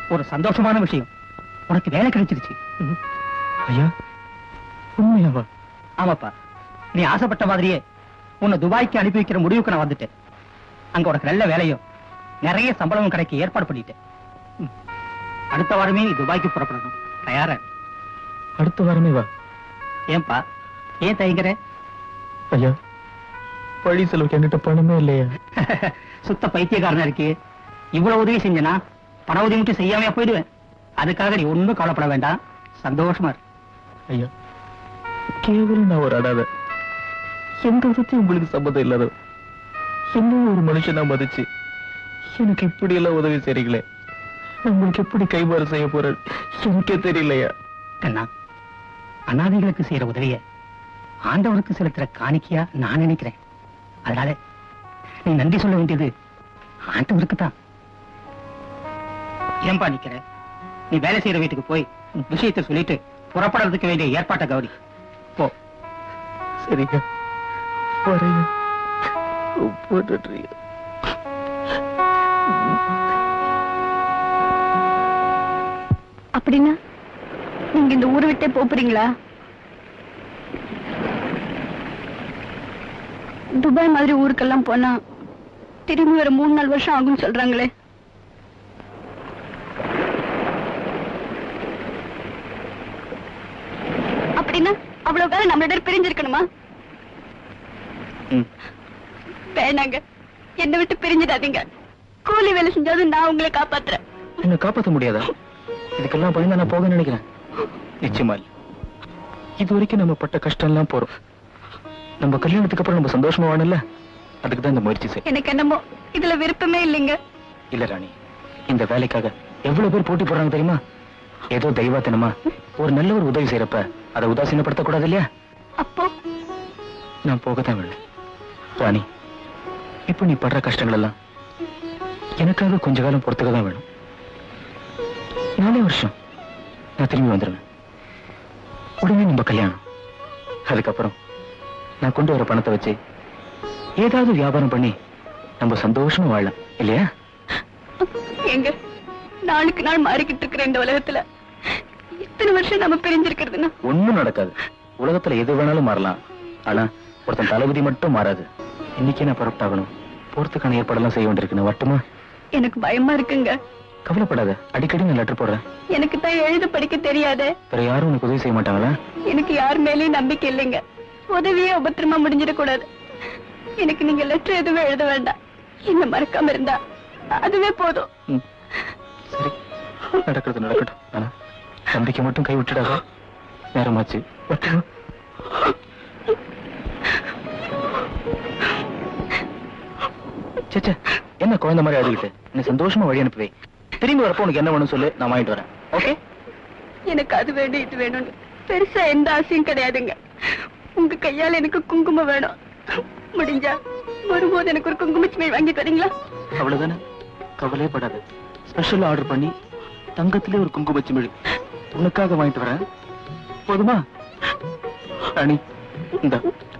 ஒரு சந்தோஷமான விஷயம் உனக்கு வேலை கிடைச்சிருச்சு ஐயா உண்மையாவா ஆமாப்பா நீ ஆசைப்பட்ட மாதிரியே உன்னை துபாய்க்கு அனுப்பி வைக்கிற முடிவுக்கு நான் வந்துட்டேன் அங்க உனக்கு நல்ல வேலையும் நிறைய சம்பளமும் கிடைக்க ஏற்பாடு பண்ணிட்டேன் ம். அடுத்த வாரமே நீ துபாய்க்கு புறப்படணும் தயாரா இரு. அடுத்த வாரமே வா ஏன்பா ஏன் தயங்குற ஐயா பழி செலவுக்கு என்கிட்ட பணமே இல்லையா சுத்த பைத்தியக்காரனா இருக்கு இவ்வளவு உதவி செஞ்சனா பண உதவி மட்டும் செய்யாமையா போயிடுவேன் அதுக்காக நீ ஒண்ணும் கவலைப்பட வேண்டாம் சந்தோஷமா இரு ஐயா கேவலம் நான் ஒரு அடாத எந்த விதத்தையும் உங்களுக்கு சம்மதம் இல்லாத என்ன ஒரு மனுஷனா மதிச்சு எனக்கு இப்படி எல்லாம் உதவி செய்றீங்களே நான் உங்களுக்கு எப்படி கைமாறு செய்ய போறேன் எனக்கே தெரியலையா கண்ணா அனாதைகளுக்கு செய்யற உதவிய ஆண்டவனுக்கு செலுத்துற காணிக்கையா நான் நினைக்கிறேன் அதனால நீ நன்றி சொல்ல வேண்டியது ஆண்டவருக்கு தான் ஏன்பா நிக்கிற நீ வேலை செய்யற வீட்டுக்கு போய் விஷயத்தை சொல்லிட்டு புறப்படுறதுக்கு வேண்டிய ஏற்பாட்டை கௌரி போ சரிங்க வரேங்க ரொம்ப நன்றிங்க அப்படின்னா நீங்க இந்த ஊரை விட்டே போறீங்களா துபாய் மாதிரி ஊருக்கெல்லாம் போனா திரும்பி வர மூணு நாலு வருஷம் ஆகும்னு சொல்றாங்களே அப்படின்னா அவ்வளவு காலம் நம்மளோட பிரிஞ்சிருக்கணுமா ம். வேணாங்க என்னை விட்டு பிரிஞ்சிடாதீங்க கூலி வேலை செஞ்சாலும் நான் உங்களை காப்பாத்துறேன் என்ன காப்பாத்த முடியாதா இதுக்கெல்லாம் பயந்து நான் போக நினைக்கிறேன் நிச்சயமா இல்ல இது வரைக்கும் நம்ம பட்ட கஷ்டம் எல்லாம் போறோம் நம்ம கல்யாணத்துக்கு அப்புறம் நம்ம சந்தோஷமா வாழல அதுக்கு தான் இந்த முயற்சி செய் எனக்கு என்னமோ இதுல விருப்பமே இல்லைங்க இல்ல ராணி இந்த வேலைக்காக எவ்வளவு பேர் போட்டி போடுறாங்க தெரியுமா ஏதோ தெய்வாத்தனமா ஒரு நல்ல ஒரு உதவி செய்யறப்ப அதை உதாசீனப்படுத்த கூடாது இல்லையா அப்போ நான் போகத்தான் வேணும் ராணி இப்ப நீ படுற கஷ்டங்கள் எல்லாம் எனக்காக கொஞ்ச காலம் பொறுத்துக்க தான் வேணும் நாலே வருஷம் நான் திரும்பி வந்துடுவேன் உடனே நம்ம கல்யாணம் அதுக்கப்புறம் நான் கொண்டு வர பணத்தை வச்சு ஏதாவது வியாபாரம் பண்ணி நம்ம சந்தோஷமா வாழலாம் இல்லையா எங்க நாளுக்கு நாள் மாறிக்கிட்டு இருக்கிற இந்த உலகத்துல இத்தனை வருஷம் நம்ம பிரிஞ்சிருக்கிறதுனா ஒண்ணும் நடக்காது உலகத்துல எது வேணாலும் மாறலாம் ஆனா ஒருத்தன் தளபதி மட்டும் மாறாது இன்னைக்கே நான் புறப்பட்டாகணும் போறதுக்கான ஏற்பாடெல்லாம் செய்ய வேண்டியிருக்குன்னு வட்டுமா எனக்கு பயமா இருக்குங்க கவலைப்படாத அடிக்கடி நான் லெட்டர் போடுறேன் எனக்கு தான் எழுத படிக்க தெரியாதே வேற யாரும் உனக்கு உதவி செய்ய மாட்டாங்களா எனக்கு யார் மேலயும் நம்பிக்கை இல்லைங்க உதவியே உபத்திரமா முடிஞ்சிடக் கூடாது எனக்கு நீங்க லெட்டர் எதுவும் எழுத வேண்டாம் என்ன மறக்காம இருந்தா அதுவே போதும் ம். சரி நடக்கிறது நடக்கட்டும் ஆனா நம்பிக்கை மட்டும் கை விட்டுடாத நேரமாச்சு வட்டுமா சேச்சே என்ன குழந்தை மாதிரி அழுதுகிட்டு நீ சந்தோஷமா வழி அனுப்புவே திரும்பி வரப்போ உனக்கு என்ன வேணும் சொல்லு நான் வாங்கிட்டு வரேன் ஓகே எனக்கு அது வேணும் இது வேணும்னு பெருசா எந்த ஆசையும் கிடையாதுங்க உங்க கையால எனக்கு குங்குமம் வேணும் முடிஞ்சா வரும்போது எனக்கு ஒரு குங்குமச்சிமை வாங்கி தரீங்களா அவ்வளவுதானே கவலையே படாத ஸ்பெஷல் ஆர்டர் பண்ணி தங்கத்திலே ஒரு குங்கும சிமிழி உனக்காக வாங்கிட்டு வரேன் போதுமா அணி இந்த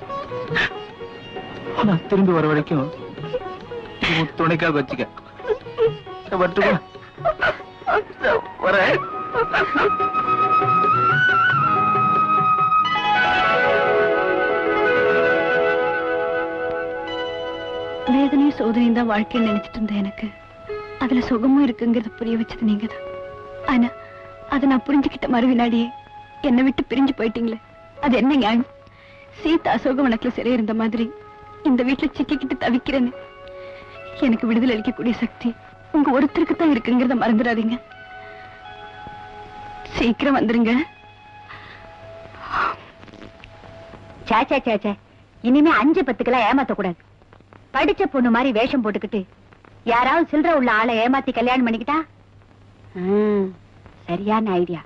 நான் திரும்பி வர வரைக்கும் இது உன் துணைக்காக வச்சுக்க நான் வரட்டுமா வரேன் வேதனையும் சோதனையும் தான் வாழ்க்கையை நினைச்சிட்டு இருந்தேன் எனக்கு அதுல சுகமும் இருக்குங்கிறத புரிய வச்சது நீங்க தான் ஆனா அதை நான் புரிஞ்சுக்கிட்ட மறு வினாடியே என்னை விட்டு பிரிஞ்சு போயிட்டீங்களே அது என்ன நியாயம் சீதா அசோகவனத்துல சிறை இருந்த மாதிரி இந்த வீட்டுல சிக்கிக்கிட்டு தவிக்கிறேன்னு எனக்கு விடுதலை அளிக்கக்கூடிய சக்தி உங்க ஒருத்தருக்கு தான் இருக்குங்கிறத மறந்துடாதீங்க சீக்கிரம் வந்துருங்க சே சே சே சே இனிமே அஞ்சு பத்துக்கெல்லாம் ஏமாத்த கூடாது படிச்ச பொண்ணு மாதிரி வேஷம் போட்டுக்கிட்டு யாராவது சில்லற உள்ள ஆளை ஏமாத்தி கல்யாணம் பண்ணிக்கிட்டா ம், சரியான ஐடியா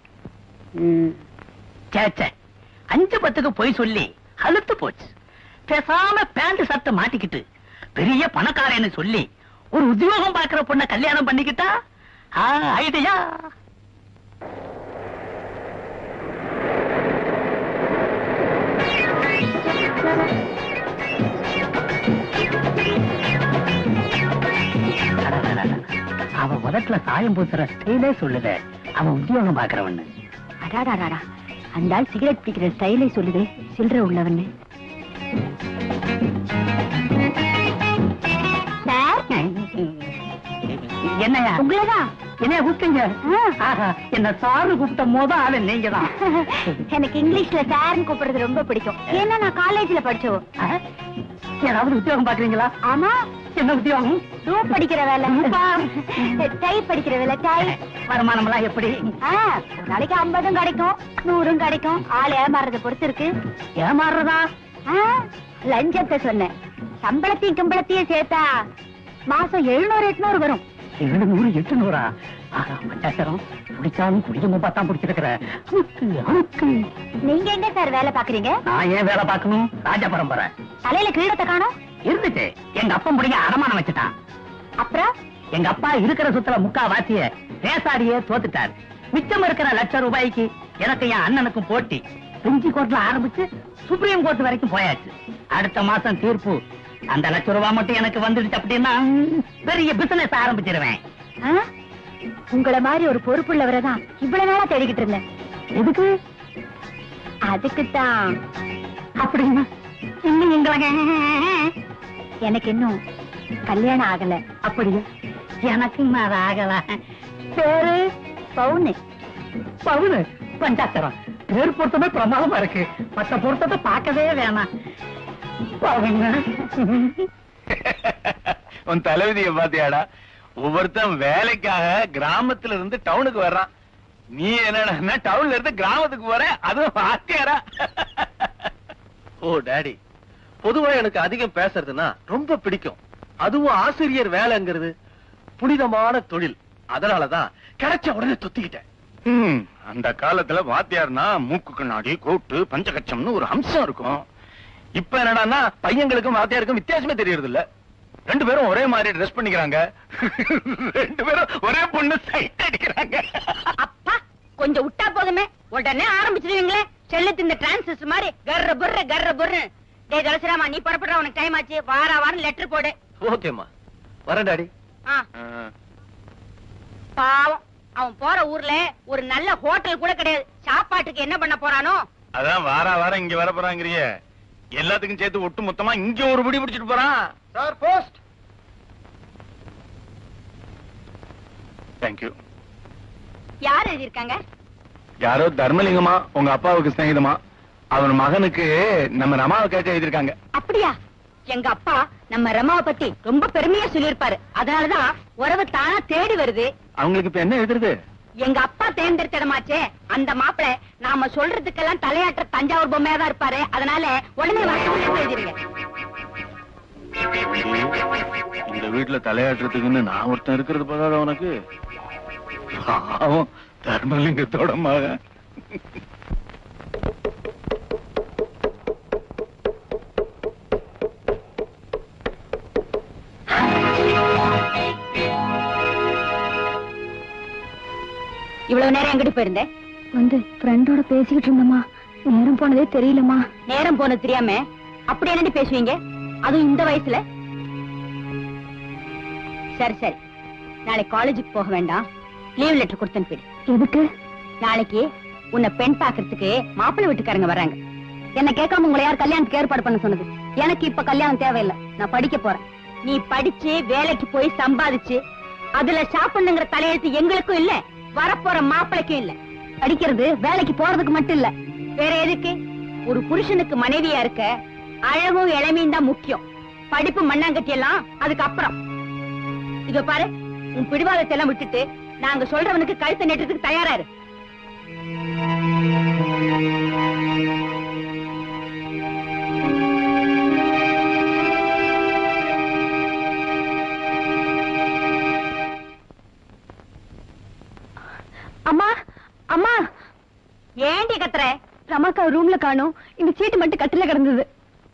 சேச்சே அஞ்சு பத்துக்கு போய் சொல்லி அழுத்து போச்சு பேசாம பேண்ட் சட்டை மாட்டிக்கிட்டு பெரிய பணக்காரன்னு சொல்லி ஒரு உத்தியோகம் பார்க்கிற பொண்ண கல்யாணம் பண்ணிக்கிட்டா ஐடியா அவ உதட்டுல சாயம் பூசுற ஸ்டைலே சொல்லுதே அவன் உத்தியோகம் பாக்குறவன்னு அடாடாடாடா அந்த ஆள் சிகரெட் பிடிக்கிற ஸ்டைலை சொல்லுதே சில்லற உள்ளவன்னு சார் என்னையா உங்களதான் என்னைய கூப்பிட்டீங்க ஆஹா, என்ன சாரு கூப்பிட்ட மோத ஆளு நீங்க தான் எனக்கு இங்கிலீஷ்ல சார்னு கூப்பிடுறது ரொம்ப பிடிக்கும் ஏன்னா நான் காலேஜ்ல படிச்சோம் ஏதாவது உத்தியோகம் பாக்குறீங்களா ஆமா என்ன உத்தியோகம் ரூப் படிக்கிற வேலை டை படிக்கிற வேலை டை வருமானம் எல்லாம் எப்படி ஆ, ஒரு நாளைக்கு ஐம்பதும் கிடைக்கும் நூறும் கிடைக்கும் ஆள் ஏமாறத பொறுத்து இருக்கு ஏமாறுறதா ஆ, லஞ்சத்தை சொன்னேன் சம்பளத்தையும் கிம்பளத்தையும் சேர்த்தா மாசம் எழுநூறு எட்நூறு வரும் எழுநூறு எட்டுநூறா ஆஹா பஞ்சாசரம் குடிச்சாலும் குடிக்கும் பார்த்தா பிடிச்சிருக்கிற அமுக்கு அமுக்கு நீங்க எங்க சார் வேலை பாக்குறீங்க நான் ஏன் வேலை பார்க்கணும் ராஜ பரம்பரை தலையில கிரீடத்தை காணோம் இருந்துச்சு எங்க அப்பன் முடிய அடமானம் வச்சுட்டான் அப்புறம் எங்க அப்பா இருக்கிற சுத்துல முக்கா வாசிய பேசாடியே தோத்துட்டார் மிச்சம் இருக்கிற லட்சம் ரூபாய்க்கு எனக்கு என் அண்ணனுக்கும் போட்டி பிரிஞ்சி கோர்ட்ல ஆரம்பிச்சு சுப்ரீம் கோர்ட் வரைக்கும் போயாச்சு அடுத்த மாசம் தீர்ப்பு அந்த லட்சம் ரூபாய் மட்டும் எனக்கு வந்துடுச்சு அப்படின்னா பெரிய பிசினஸ் ஆரம்பிச்சிருவேன் ஆ? உங்கள மாதிரி ஒரு பொறுப்புள்ளவரை தான் இவ்வளவு நாளா தேடிக்கிட்டு இருந்தேன் எதுக்கு அதுக்குத்தான் அப்படின்னா இன்னும் எங்களை எனக்கு இன்னும் கல்யாணம் ஆகல அப்படியா எனக்கு அது ஆகல பேரு பவுனு பவுனு பஞ்சாத்திரம் பேர் பொருத்தமே பிரமாதமா இருக்கு மத்த பொருத்தத்தை பார்க்கவே வேணாம் பவுனு உன் தலைவிதிய பாத்தியாடா ஒவ்வொருத்தன் வேலைக்காக கிராமத்துல இருந்து டவுனுக்கு வர்றான் நீ என்னடா டவுன்ல இருந்து கிராமத்துக்கு போற அதுவும் வாத்தியாரா ஓ டாடி பொதுவா எனக்கு அதிகம் பேசுறதுன்னா ரொம்ப பிடிக்கும் அதுவும் ஆசிரியர் வேலைங்கிறது புனிதமான தொழில் அதனாலதான் கிடைச்ச உடனே தொத்திக்கிட்டேன் ம், அந்த காலத்துல வாத்தியார்னா மூக்கு கண்ணாடி கோட்டு பஞ்சகச்சம்னு ஒரு அம்சம் இருக்கும் இப்ப என்னடான்னா பையங்களுக்கும் வாத்தியாருக்கும் வித்தியாசமே தெரியறது இல்ல ரெண்டு பேரும் ஒரே மாதிரி ட்ரெஸ் பண்ணிக்கிறாங்க ரெண்டு பேரும் ஒரே பொண்ணு சைட் அடிக்கிறாங்க அப்பா கொஞ்சம் விட்டா போதுமே உடனே ஆரம்பிச்சிருவீங்களே செல்லுத்து இந்த டிரான்சிஸ்டர் மாதிரி கர்ற புர்ற கர்ற புர்ரு டேய் துளசிராமா நீ புறப்படுற உனக்கு டைம் ஆச்சு வார வாரம் லெட்டர் போடு ஓகேம்மா வரேன் டாடி ஆ, பாவம் அவன் போற ஊர்ல ஒரு நல்ல ஹோட்டல் கூட கிடையாது சாப்பாட்டுக்கு என்ன பண்ண போறானோ அதான் வார வாரம் இங்க வர போறாங்கறிய எல்லாத்துக்கும் சேர்த்து ஒட்டு மொத்தமா இங்க ஒரு பிடி பிடிச்சிட்டு போறான் சார் போஸ்ட் தேங்க்யூ யார் எழுதியிருக்காங்க யாரோ தர்மலிங்கமா உங்க அப்பாவுக்கு சிநேகிதமா அவன் மகனுக்கு நம்ம ரமாவை கேட்டு எழுதியிருக்காங்க அப்படியா எங்க அப்பா நம்ம ரமாவை பத்தி ரொம்ப பெருமையா சொல்லியிருப்பாரு அதனாலதான் உறவு தானா தேடி வருது அவங்களுக்கு இப்ப என்ன எழுதுறது எங்க அப்பா தேர்ந்தெடுத்த இடமாச்சே அந்த மாப்பிள நாம சொல்றதுக்கெல்லாம் தலையாற்ற தஞ்சாவூர் பொம்மையா தான் இருப்பாரு அதனால உடனே வர எழுதிருங்க இந்த வீட்டுல தலையாட்டுறதுக்குன்னு நான் ஒருத்தன் இருக்கிறது போதாத உனக்கு பாவம் தர்மலிங்கத்தோட மகன் இவ்வளவு நேரம் எங்கிட்டு போயிருந்தேன் வந்து ஃப்ரெண்டோட பேசிக்கிட்டு இருந்தோமா நேரம் போனதே தெரியலமா நேரம் போனது தெரியாம அப்படி என்னடி பேசுவீங்க அதுவும் இந்த வயசுல சரி சரி நாளைக்கு காலேஜுக்கு போக வேண்டாம் லீவ் லெட்டர் கொடுத்தேன் போயிடு எதுக்கு நாளைக்கு உன்னை பெண் பாக்குறதுக்கு மாப்பிள்ளை வீட்டுக்காரங்க வர்றாங்க என்ன கேட்காம உங்களை யார் கல்யாணத்துக்கு ஏற்பாடு பண்ண சொன்னது எனக்கு இப்ப கல்யாணம் தேவையில்லை நான் படிக்க போறேன் நீ படிச்சு வேலைக்கு போய் சம்பாதிச்சு அதுல சாப்பிடணுங்கிற தலையெழுத்து எங்களுக்கும் இல்ல வரப்போற மாப்பிளைக்கும் இல்ல படிக்கிறது வேலைக்கு போறதுக்கு மட்டும் இல்ல வேற எதுக்கு ஒரு புருஷனுக்கு மனைவியா இருக்க அழகும் இளமையும் தான் முக்கியம் படிப்பு மண்ணாங்கட்டி எல்லாம் அதுக்கு அப்புறம் இதோ பாரு உன் பிடிவாதத்தை எல்லாம் விட்டுட்டு நாங்க சொல்றவனுக்கு கழுத்தை நெட்டுறதுக்கு தயாரா இரு அம்மா அம்மா ஏண்டி கத்துற ரமாக்கா ரூம்ல காணோம் இந்த சீட்டு மட்டும் கட்டில கிடந்தது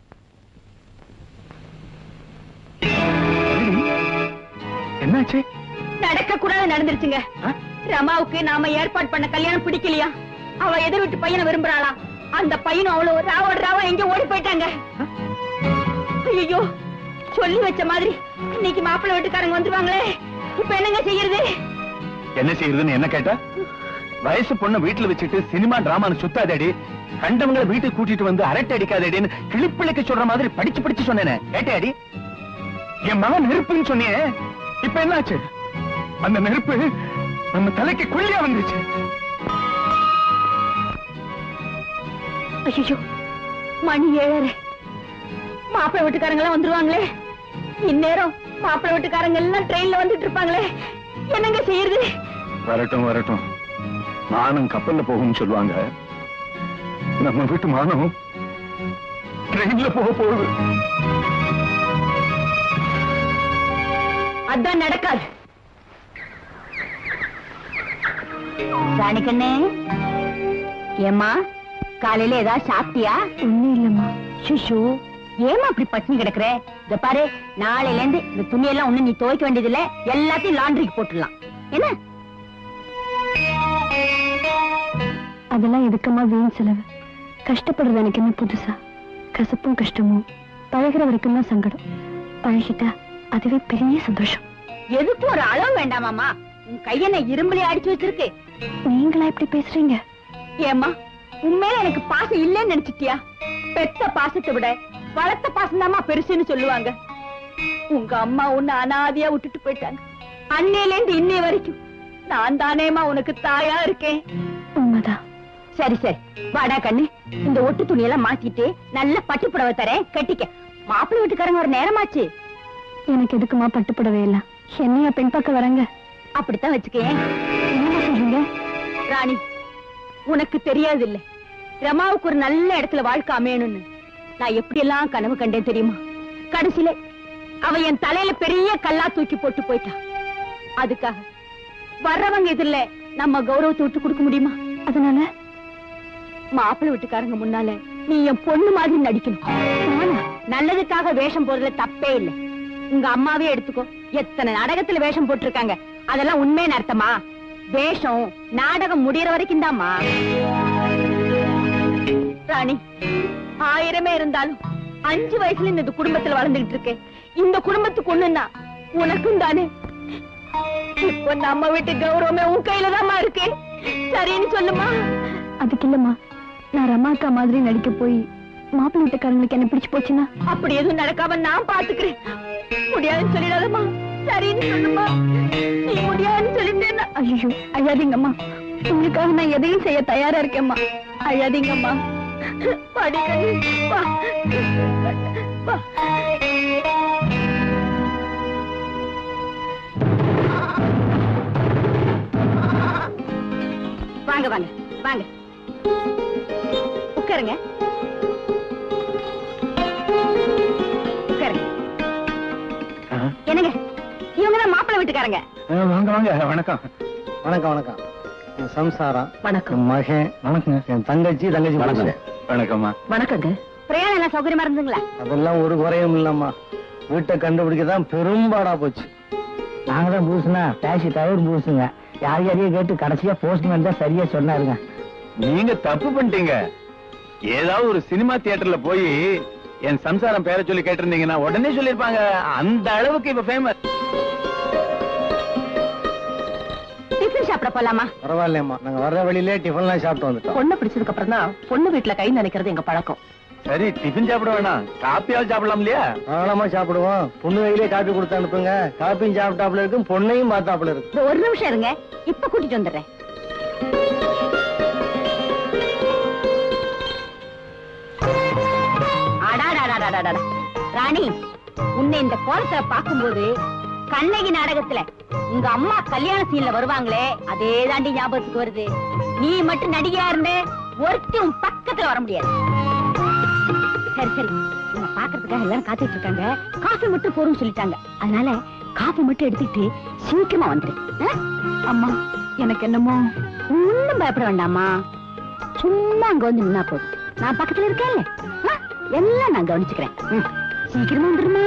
என்னாச்சு நடக்க கூடாது நடந்துருச்சுங்க ஆ? ரமாவுக்கு நாம ஏற்பாடு பண்ண கல்யாணம் பிடிக்கலையா அவ எதிர் வீட்டு பையனை விரும்புறாளாம் அந்த பையனும் அவ்வளவு ராவோட ராவா எங்க ஓடி போயிட்டாங்க ஐயோ சொல்லி வச்ச மாதிரி இன்னைக்கு மாப்பிள்ளை வீட்டுக்காரங்க வந்துருவாங்களே இப்ப என்னங்க செய்யறது என்ன செய்யறதுன்னு என்ன கேட்டா வயசு பொண்ண வீட்டுல வச்சுட்டு சினிமா டிராமான்னு சுத்தாதேடி கண்டவங்களை வீட்டுக்கு கூட்டிட்டு வந்து அரட்டை அடிக்காதேடின்னு கிளிப்பிள்ளைக்கு சொல்ற மாதிரி படிச்சு படிச்சு சொன்னேனே கேட்டேடி என் மகன் நெருப்புன்னு சொன்னியே இப்ப என்னாச்சு அந்த நெருப்பு நம்ம தலைக்கு கொள்ளியா வந்துச்சு ஐயோ மணி ஏழரை மாப்பிள்ளை வீட்டுக்காரங்க எல்லாம் வந்துருவாங்களே இந்நேரம் மாப்பிள்ளை வீட்டுக்காரங்க எல்லாம் ட்ரெயின்ல வந்துட்டு இருப்பாங்களே என்னங்க செய்யறது வரட்டும் வரட்டும் மானம் கப்பல்ல போகும்னு சொல்லுவாங்க நம்ம வீட்டு மானம் ட்ரெயின்ல போக போகுது அதான் நடக்காது ராணிக்கண்ணே ஏமா காலையில ஏதாவது சாப்பிட்டியா ஒண்ணும் இல்லம்மா சுஷு ஏமா அப்படி பட்டினி கிடக்குற இத பாரு நாளையில இருந்து இந்த துணியெல்லாம் ஒண்ணு நீ துவைக்க வேண்டியது இல்ல எல்லாத்தையும் லாண்டரிக்கு போட்டுடலாம் என்ன அதெல்லாம் எதுக்கம்மா வீண் செலவு கஷ்டப்படுறது எனக்கு என்ன புதுசா கசப்பும் கஷ்டமும் பழகிற வரைக்கும் தான் சங்கடம் பழகிட்டா அதுவே பெரிய சந்தோஷம் எதுக்கு ஒரு அளவு வேண்டாமாமா உன் கையென்ன இரும்புலயே அடிச்சு வச்சிருக்கு நீங்களா இப்படி பேசுறீங்க ஏம்மா உண்மையில எனக்கு பாசம் இல்லைன்னு நினைச்சிட்டியா பெத்த பாசத்தை விட வளர்த்த பாசம் பெருசுன்னு சொல்லுவாங்க உங்க அம்மா உன்னை அனாதையா விட்டுட்டு போயிட்டாங்க அன்னையில இருந்து இன்னை வரைக்கும் நான் தானேமா உனக்கு தாயா இருக்கேன் உண்மைதான் சரி சரி வாடா கண்ணு இந்த ஒட்டு துணியெல்லாம் மாத்திட்டு நல்ல பட்டு புடவை தரேன் கட்டிக்க மாப்பிள்ளை வீட்டுக்காரங்க ஒரு நேரமாச்சு எனக்கு எதுக்குமா பட்டுப்படவே இல்ல என்னையா பெண் பார்க்க வராங்க அப்படித்தான் வச்சுக்கேன் என்னம்மா சொல்றீங்க ராணி உனக்கு தெரியாது இல்ல ரமாவுக்கு ஒரு நல்ல இடத்துல வாழ்க்கை அமையணும்னு நான் எப்படி எல்லாம் கனவு கண்டேன் தெரியுமா கடைசியில அவ என் தலையில பெரிய கல்லா தூக்கி போட்டு போயிட்டா அதுக்காக வர்றவங்க இதுல நம்ம கௌரவத்தை விட்டு கொடுக்க முடியுமா அதனால மாப்பிள்ளை வீட்டுக்காரங்க முன்னால நீ என் பொண்ணு மாதிரி நடிக்கணும் நானா? நல்லதுக்காக வேஷம் போடுறதுல தப்பே இல்லை உங்க அம்மாவே எடுத்துக்கோ எத்தனை நாடகத்துல வேஷம் போட்டிருக்காங்க அதெல்லாம் உண்மைன்னு அர்த்தமா வேஷம் நாடகம் முடியற வரைக்கும் தாம்மா ராணி ஆயிரமே இருந்தாலும் அஞ்சு வயசுல இந்த குடும்பத்துல வளர்ந்துகிட்டு இருக்கேன் இந்த குடும்பத்துக்கு ஒண்ணுன்னா உனக்கும் தானே இப்போ நம்ம வீட்டு கௌரவமே உன் கையில தாம்மா இருக்கு சரின்னு சொல்லுமா அதுக்கு இல்லம்மா நான் ரமாக்கா மாதிரி நடிக்க போய் மாப்பிள்ளை வீட்டுக்காரங்களுக்கு என்ன பிடிச்சு போச்சுன்னா அப்படி எதுவும் நடக்காம நான் பாத்துக்கிறேன் முடியாதுன்னு சொல்லிடாதம்மா சரின்னு சொல்லுமா நீ முடியாதுன்னு சொல்லிட்டேன்னா ஐயோ அழாதீங்கம்மா உங்களுக்காக நான் எதையும் செய்ய தயாரா இருக்கேம்மா அழாதீங்கம்மா படிக்கணி வா வா வாங்க வாங்க வாங்க உட்காருங்க உட்காருங்க என்னங்க இவங்க தான் மாப்பிள்ளை வீட்டுக்காரங்க வாங்க வாங்க வணக்கம் வணக்கம் வணக்கம் என் சம்சாரம் வணக்கம் என் மகன் வணக்கம் என் தங்கச்சி தங்கச்சி புருஷன். வணக்கம்மா வணக்கங்க பிரயாணம் எல்லாம் சௌகரியமா இருந்துங்களா அதெல்லாம் ஒரு குறையும் இல்லம்மா வீட்டை கண்டுபிடிக்க தான் பெரும்பாடா போச்சு நாங்க தான் பூசுனா டாக்ஸி டிரைவர் பூசுங்க யார் யாரையும் கேட்டு கடைசியா போஸ்ட்மேன் தான் சரியா சொன்னாருங்க நீங்க தப்பு பண்ணிட்டீங்க ஏதாவது ஒரு சினிமா தியேட்டர்ல போய் என் சம்சாரம் பேரை சொல்லி கேட்டிருந்தீங்கன்னா உடனே சொல்லிருப்பாங்க அந்த அளவுக்கு இப்ப ஃபேமஸ் டிஃபன் சாப்பிட போலாமா பரவாயில்லையம்மா நாங்க வர்ற வழியிலே டிஃபன்லாம் சாப்பிட்டு வந்துட்டோம் பொண்ணு பிடிச்சதுக்கு அப்புறம் தான் பொண்ணு வீட்டுல கை நினைக்கிறது எங்க பழக்கம் சரி டிஃபன் சாப்பிட வேணாம் காப்பியாவது சாப்பிடலாம் இல்லையா தாராளமா சாப்பிடுவோம் பொண்ணு கையிலே காப்பி கொடுத்து அனுப்புங்க காப்பியும் சாப்பிட்டாப்புல இருக்கும் பொண்ணையும் பார்த்தாப்புல இருக்கு இதோ ஒரு நிமிஷம் இருங்க இப்ப கூட்டிட்டு வந்துடுறேன் அடாடாடாடாடாடா. ராணி உன்னை இந்த கோலத்துல பாக்கும்போது கண்ணகி நாடகத்துல உங்க அம்மா கல்யாண சீன்ல வருவாங்களே அதே தாண்டி ஞாபகத்துக்கு வருது நீ மட்டும் நடிகையா இருந்த ஒருத்தி உன் பக்கத்துல வர முடியாது சரி சரி உன்னை பாக்குறதுக்காக எல்லாரும் காத்துட்டு இருக்காங்க காஃபி மட்டும் போரும் சொல்லிட்டாங்க அதனால காஃபி மட்டும் எடுத்துட்டு சீக்கிரமா வந்துரு ஆ? அம்மா எனக்கு என்னமோ ஒண்ணும் பயப்பட வேண்டாமா சும்மா அங்க வந்து நின்னா போதும் நான் பக்கத்துல இருக்கேன்ல ஆ? எல்லாம் நான் கவனிச்சுக்கிறேன் ம். சீக்கிரமா வந்துருமா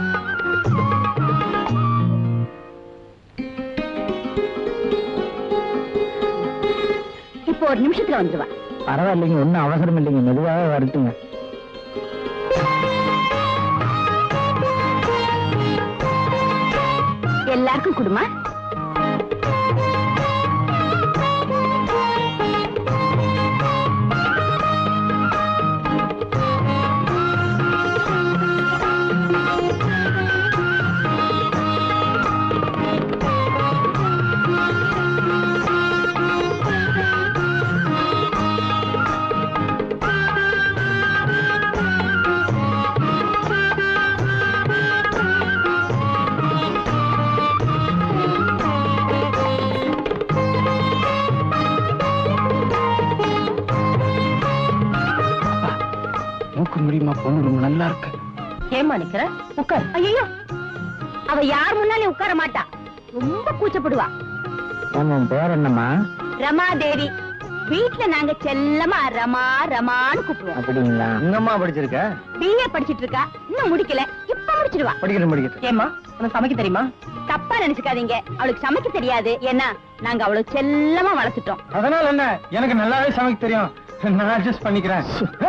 இப்போ ஒரு நிமிஷத்துல வந்துருவா பரவாயில்லைங்க ஒன்றும் அவசரம் இல்லைங்க மெதுவாக வரட்டுங்க எல்லாரும் எனக்கும் குடுமா மூக்கு முடியுமா பொண்ணு ரொம்ப நல்லா இருக்கு ஏமா நிக்கிற உட்கார் ஐயோ அவ யார் முன்னாலே உட்கார மாட்டா ரொம்ப கூச்சப்படுவா உன் பேர் என்னம்மா ரமா தேவி வீட்ல நாங்க செல்லமா ரமா ரமான்னு கூப்பிடுவோம் அப்படிங்களா என்னம்மா படிச்சிருக்க பிஏ படிச்சிட்டு இருக்கா இன்னும் முடிக்கல இப்ப முடிச்சிடுவா படிக்கணும் படிக்கணும் ஏமா உனக்கு சமைக்க தெரியுமா தப்பா நினைச்சுக்காதீங்க அவளுக்கு சமைக்க தெரியாது ஏன்னா நாங்க அவளை செல்லமா வளர்த்துட்டோம் அதனால என்ன எனக்கு நல்லாவே சமைக்க தெரியும் நான் அட்ஜஸ்ட் பண்ணிக்கிறேன்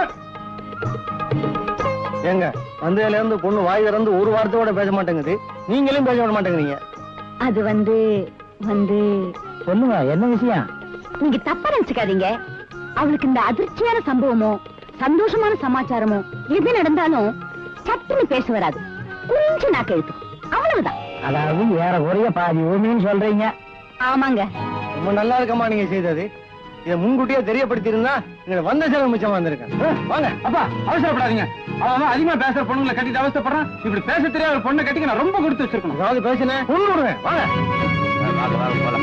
ஏங்க வந்ததுல இருந்து பொண்ணு வாய் திறந்து ஒரு வார்த்தையோட பேச மாட்டேங்குது நீங்களும் பேச விட மாட்டேங்கிறீங்க அது வந்து வந்து சொல்லுங்க என்ன விஷயம் நீங்க தப்பா நினைச்சுக்காதீங்க அவளுக்கு இந்த அதிர்ச்சியான சம்பவமோ சந்தோஷமான சமாச்சாரமோ எது நடந்தாலும் சட்டுன்னு பேச வராது கொஞ்சம் நாக்கு எழுத்தும் அவ்வளவுதான் அதாவது வேற குறைய பாதி ஊமின்னு சொல்றீங்க ஆமாங்க ரொம்ப நல்லா இருக்கமா நீங்க செய்தது இதை முன்கூட்டியே தெரியப்படுத்தியிருந்தா எங்களை வந்த செலவு மிச்சமா வந்திருக்கேன் வாங்க அப்பா அவசரப்படாதீங்க அவன் அதிகமா பேசுற பொண்ணுங்களை கட்டிட்டு அவசரப்படுறான் இப்படி பேச தெரியாத ஒரு பொண்ணை கட்டிக்க நான் ரொம்ப கொடுத்து வச்சிருக்கணும் அதாவது பேசினேன் பொண்ணு விடுவேன் வாங்க வாங்க, வாங்க, போலாம்.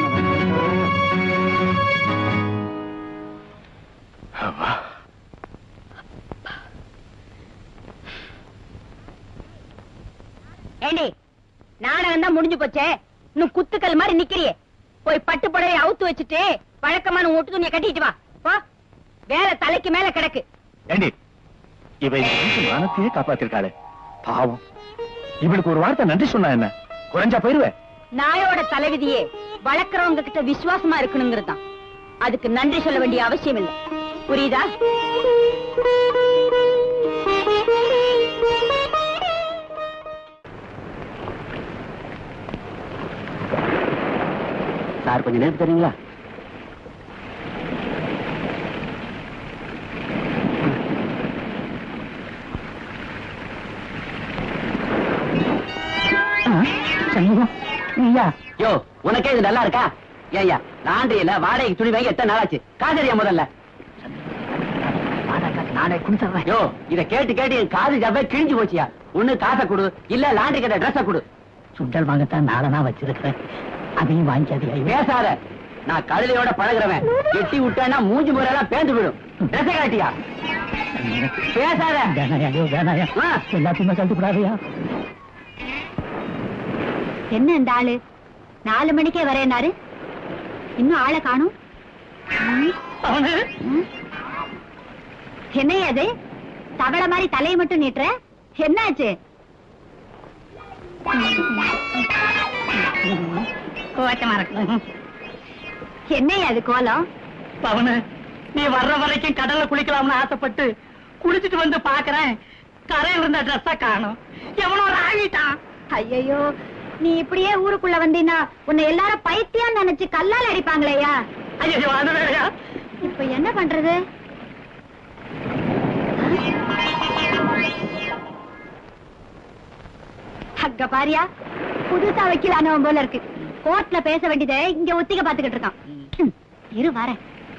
அப்பா. ஏண்டி நாடகம் தான் முடிஞ்சு போச்சே இன்னும் குத்துக்கல் மாதிரி நிக்கிறியே போய் பட்டு புடவை அவுத்து வச்சுட்டு வழக்கமான ஒட்டு துணியை கட்டிட்டு வா போ வேலை தலைக்கு மேல கிடக்கு ஏண்டி இவ இந்த மனுஷன் மானத்தையே காப்பாத்திருக்காளே பாவம் இவளுக்கு ஒரு வார்த்தை நன்றி சொன்னா என்ன குறைஞ்சா போயிருவேன் நாயோட தலைவிதியே வளர்க்கறவங்க கிட்ட விசுவாசமா இருக்கணுங்கிறது தான் அதுக்கு நன்றி சொல்ல வேண்டிய அவசியம் இல்லை புரியுதா சார் கொஞ்சம் நேரம் தரீங்களா யோ உனக்கே இது நல்லா இருக்கா ஏய்யா லாண்டரியில வாடகைக்கு துணி வாங்கி எத்தனை நாளாச்சு காசரியா முதல்ல நானே கொடுத்துறேன் யோ இத கேட்டு கேட்டு என் காது ஜவ்வே கிழிஞ்சு போச்சியா ஒண்ணு காசை கொடு இல்ல லாண்டரி கட்ட ட்ரெஸ்ஸ கொடு சுண்டல் வாங்கத்தான் நாளனா வச்சிருக்கிறேன் அதையும் வாங்கிக்காதீங்க பேசாத நான் கழுதையோட பழகுறவன் எட்டி விட்டேன்னா மூஞ்சி முறையெல்லாம் பேந்து விடும் ட்ரெஸ்ஸ காட்டியா பேசாத வேணாயா ஐயோ வேணாயா ஆ. எல்லாத்தையுமே கழட்டு கூடாதையா என்ன இந்த ஆளு நாலு மணிக்கே வரேனாரு இன்னும் ஆளை காணும் என்னையா அது தவளை மாதிரி தலையை மட்டும் நீட்டுற என்னாச்சு கோவட்டமா இருக்கு என்னையா அது கோலம் பவனு நீ வர்ற வரைக்கும் கடல்ல குளிக்கலாம்னு ஆசைப்பட்டு குளிச்சிட்டு வந்து பாக்குறேன் கரையில இருந்த ட்ரெஸ்ஸ காணும் எவனோ ராவிட்டான் ஐயோ நீ இப்படியே ஊருக்குள்ள வந்தீன்னா உன்னை எல்லாரும் பைத்தியம் நினைச்சு கல்லால் அடிப்பாங்களேயா ஐயோ அது வேறையா இப்ப என்ன பண்றது அக்க பாரியா புதுசா வைக்கலானவன் போல இருக்கு கோர்ட்ல பேச வேண்டியதை இங்க ஒத்திக பாத்துக்கிட்டு இருக்கான் ம், இரு வரேன்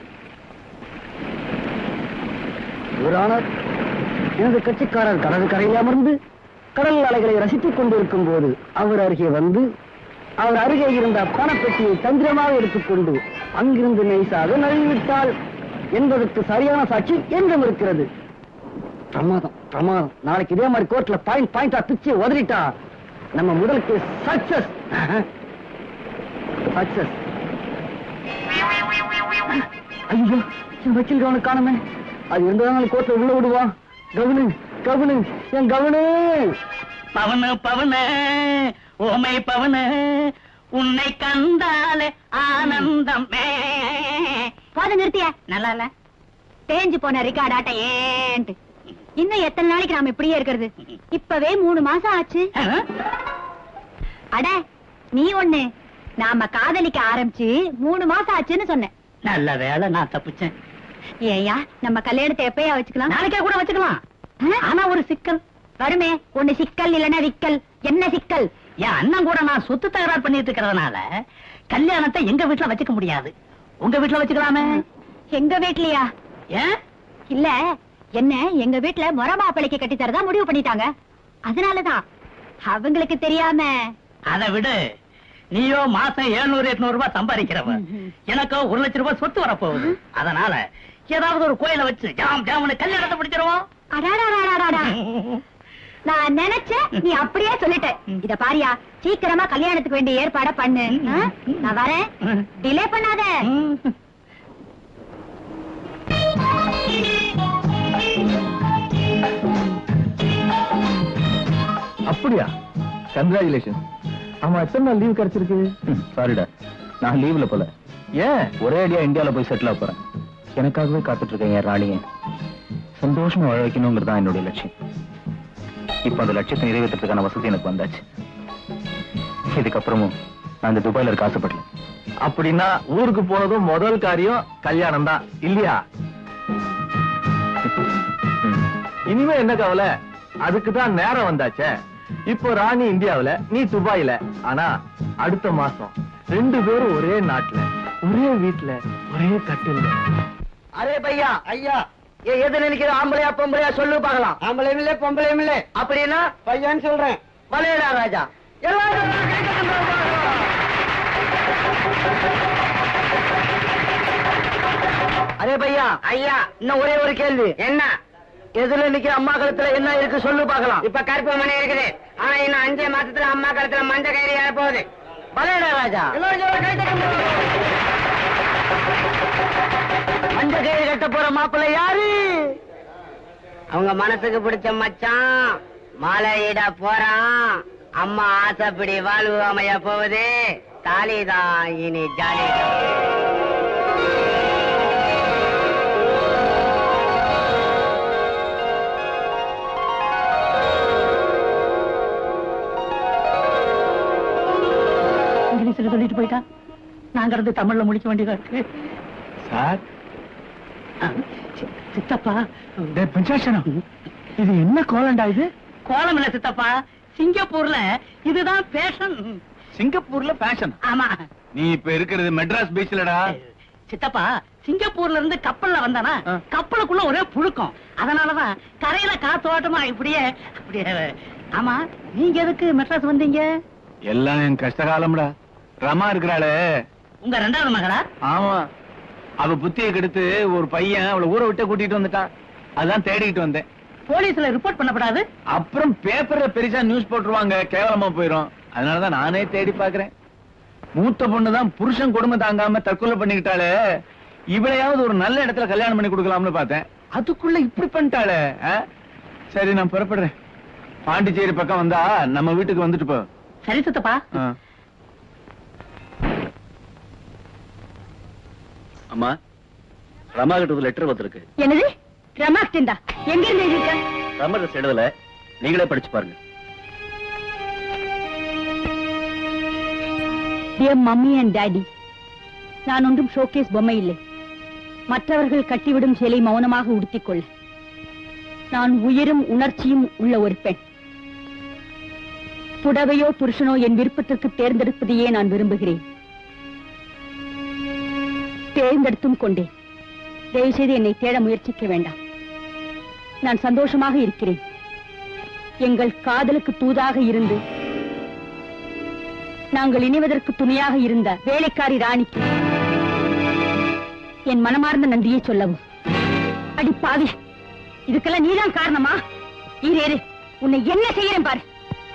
யுவரானர் எனது கட்சிக்காரர் கடல் கரையில் அமர்ந்து கடல் அலைகளை ரசித்துக் கொண்டிருக்கும் போது அவர் அருகே வந்து அவர் அருகே இருந்த பணப்பெட்டியை தந்திரமாக எடுத்துக்கொண்டு அங்கிருந்து நைசாக நழுவிவிட்டாள் என்பதற்கு சரியான சாட்சி என்றும் இருக்கிறது பிரமாதம் பிரமாதம் நாளைக்கு இதே மாதிரி கோர்ட்ல பாயிண்ட் பாயிண்டா பிச்சு உதறிட்டா நம்ம முதல் கேஸ் சக்சஸ் சக்சஸ் ஐயோ என் வக்கீல் கவனம் காணுமே அது இருந்தாலும் கோர்ட்ல உள்ள விடுவா கவனு கவனு என் கவனு பவனு பவனு ஓமை பவனு உன்னை கண்டாலே ஆனந்தமே போத நிறுத்திய நல்லா இல்ல தேஞ்சு போன ரிகார்ட் ஆட்ட ஏன்ட்டு இன்னும் எத்தனை நாளைக்கு நாம இப்படியே இருக்கிறது இப்பவே மூணு மாசம் ஆச்சு அட நீ ஒண்ணு நாம காதலிக்க ஆரம்பிச்சு மூணு மாசம் ஆச்சுன்னு சொன்னேன் நல்ல வேலை நான் தப்பிச்சேன் ஏயா நம்ம கல்யாணத்தை எப்பயா வச்சுக்கலாம் நாளைக்கே கூட வச்சுக்கலாம் ஆ? ஆனா ஒரு சிக்கல் வருமே ஒண்ணு சிக்கல் இல்லன்னா விக்கல் என்ன சிக்கல் என் அண்ணன் கூட நான் சொத்து தகராறு பண்ணிட்டு இருக்கிறதுனால கல்யாணத்தை எங்க வீட்டுல வச்சுக்க முடியாது உங்க வீட்டுல வச்சுக்கலாமே எங்க வீட்லயா ஏன் இல்ல என்ன எங்க வீட்ல முறை மாப்பிளைக்கு கட்டி தரதா முடிவு பண்ணிட்டாங்க அதனாலதான் அவங்களுக்கு தெரியாம அதை விடு நீயோ மாசம் 700 எட்நூறு ரூபாய் சம்பாதிக்கிறவ எனக்கு ஒரு லட்சம் ரூபாய் சொத்து வரப்போகுது அதனால ஏதாவது ஒரு கோயில வச்சு ஜாம் ஜாமுன்னு கல்யாணத்தை முடிச்சிருவோம் அடாடாடாடாடா. நான் நினைச்சேன் நீ அப்படியே சொல்லிட்ட இத பாரியா சீக்கிரமா கல்யாணத்துக்கு வேண்டிய ஏற்பாட பண்ணு ஆ? நான் வரேன் டிலே பண்ணாத அப்படியா கங்க்ராச்சுலேஷன் ஆமா எத்தனை நாள் லீவ் கிடைச்சிருக்கு சாரிடா நான் லீவ்ல போல ஏன் ஒரே அடியா இந்தியால போய் செட்டில் ஆக போறேன் எனக்காகவே காத்துட்டு இருக்கேன் என் ராணியை சந்தோஷமா வாழ வைக்கணுங்கிறது தான் என்னுடைய லட்சியம் இப்ப அந்த லட்சியத்தை நிறைவேற்றுறதுக்கான வசதி எனக்கு வந்தாச்சு இதுக்கப்புறமும் நான் இந்த துபாயில இருக்க ஆசைப்படல அப்படின்னா ஊருக்கு போனதும் முதல் காரியம் கல்யாணம் தான் இல்லையா இனிமே என்ன கவலை அதுக்கு தான் நேரம் வந்தாச்சே இப்போ ராணி இந்தியாவுல நீ துபாயில ஆனா அடுத்த மாசம் ரெண்டு பேரும் ஒரே நாட்டுல ஒரே வீட்டுல ஒரே கட்டில் அரே பையா ஐயா ஏ எது நினைக்கிற ஆம்பளையா பொம்பளையா சொல்லு பார்க்கலாம் ஆம்பளையும் இல்ல பொம்பளையும் இல்ல அப்படின்னா பையான்னு சொல்றேன் வலையடா ராஜா எல்லாரும் கை தட்டுங்க பார்க்கலாம். அரே பையா ஐயா இன்னும் ஒரே ஒரு கேள்வி என்ன எதுல நிக்கிற அம்மா கழுத்துல என்ன இருக்கு சொல்லு பார்க்கலாம் இப்ப கருப்பு மணி இருக்குது ஆனா இன்னும் அஞ்சு மாசத்துல அம்மா கழுத்துல மஞ்ச கயிறு ஏற போகுது வலையடா ராஜா எல்லாரும் கை தட்டுங்க மஞ்ச கயிறு கட்ட போற மாப்பிள்ளை யாரு அவங்க மனசுக்கு பிடிச்ச மச்சான் மாலையிட போறான் அம்மா ஆசைப்படி வாழ்வு அமைய போகுது தாலிதான் இனி ஜாலி இங்கிலீஷ்ல சொல்லிட்டு போயிட்டா நாங்க இருந்து தமிழ்ல முடிக்க வேண்டியதா இருக்கு சார் சி- சித்தப்பா பஞ்சாட்சணம் இது என்ன கோலண்டா இது கோலம் இல்ல சித்தப்பா சிங்கப்பூர்ல இதுதான் பேஷன் சிங்கப்பூர்ல ஃபேஷன் ஆமா நீ இப்ப இருக்கிறது மெட்ராஸ் பீச்லடா சித்தப்பா சிங்கப்பூர்ல இருந்து கப்பல்ல வந்தானா ஆ. கப்பலுக்குள்ள ஒரே புழுக்கம் அதனாலதான் கரையில காத்தோட்டமா இப்படியே அப்படியே ஆமா நீங்க எதுக்கு மெட்ராஸ் வந்தீங்க எல்லாம் என் கஷ்டகாலம்டா ரமா இருக்கிறாளே உங்க ரெண்டாவது மகளா ஆமா அவ புத்தியை கெடுத்து ஒரு பையன் அவளை ஊரை விட்டு கூட்டிட்டு வந்துட்டான் அதான் தேடிக்கிட்டு வந்தேன் போலீஸ்ல ரிப்போர்ட் பண்ணப்படாது அப்புறம் பேப்பர்ல பெருசா நியூஸ் போட்டுருவாங்க கேவலமா போயிரும் அதனாலதான் நானே தேடி பாக்குறேன் மூத்த பொண்ணுதான் புருஷன் கொடுமை தாங்காம தற்கொலை பண்ணிக்கிட்டாலே இவளையாவது ஒரு நல்ல இடத்துல கல்யாணம் பண்ணி கொடுக்கலாம்னு பார்த்தேன் அதுக்குள்ள இப்படி பண்ணிட்டாளே ஆ? சரி நான் புறப்படுறேன் பாண்டிச்சேரி பக்கம் வந்தா நம்ம வீட்டுக்கு வந்துட்டு போ சரி சித்தப்பா ஆ. அம்மா ரமா கிட்ட ஒரு லெட்டர் வந்திருக்கு என்னது ரமாக்டின்டா எங்க இருந்து எழுதிருக்க ரம ட்ரெஸ் எழுதல நீங்களே படிச்சு பாருங்க டியர் மம்மி அண்ட் டாடி நான் ஒன்றும் ஷோகேஸ் பொம்மை இல்லை மற்றவர்கள் கட்டிவிடும் சேலை மௌனமாக உடுத்திக்கொள்ள நான் உயிரும் உணர்ச்சியும் உள்ள ஒரு பெண் புடவையோ புருஷனோ என் விருப்பத்திற்கு தேர்ந்தெடுப்பதையே நான் விரும்புகிறேன் தேர்ந்தெடுத்தும் கொண்டேன் தயவு செய்து என்னை தேட முயற்சிக்க வேண்டாம் நான் சந்தோஷமாக இருக்கிறேன் எங்கள் காதலுக்கு தூதாக இருந்து நாங்கள் இணைவதற்கு துணையாக இருந்த வேலைக்காரி ராணிக்கு என் மனமார்ந்த நன்றியை சொல்லவும் அடி பாவி இதுக்கெல்லாம் நீதான் காரணமா இரு இரு உன்னை என்ன செய்யறேன் பாரு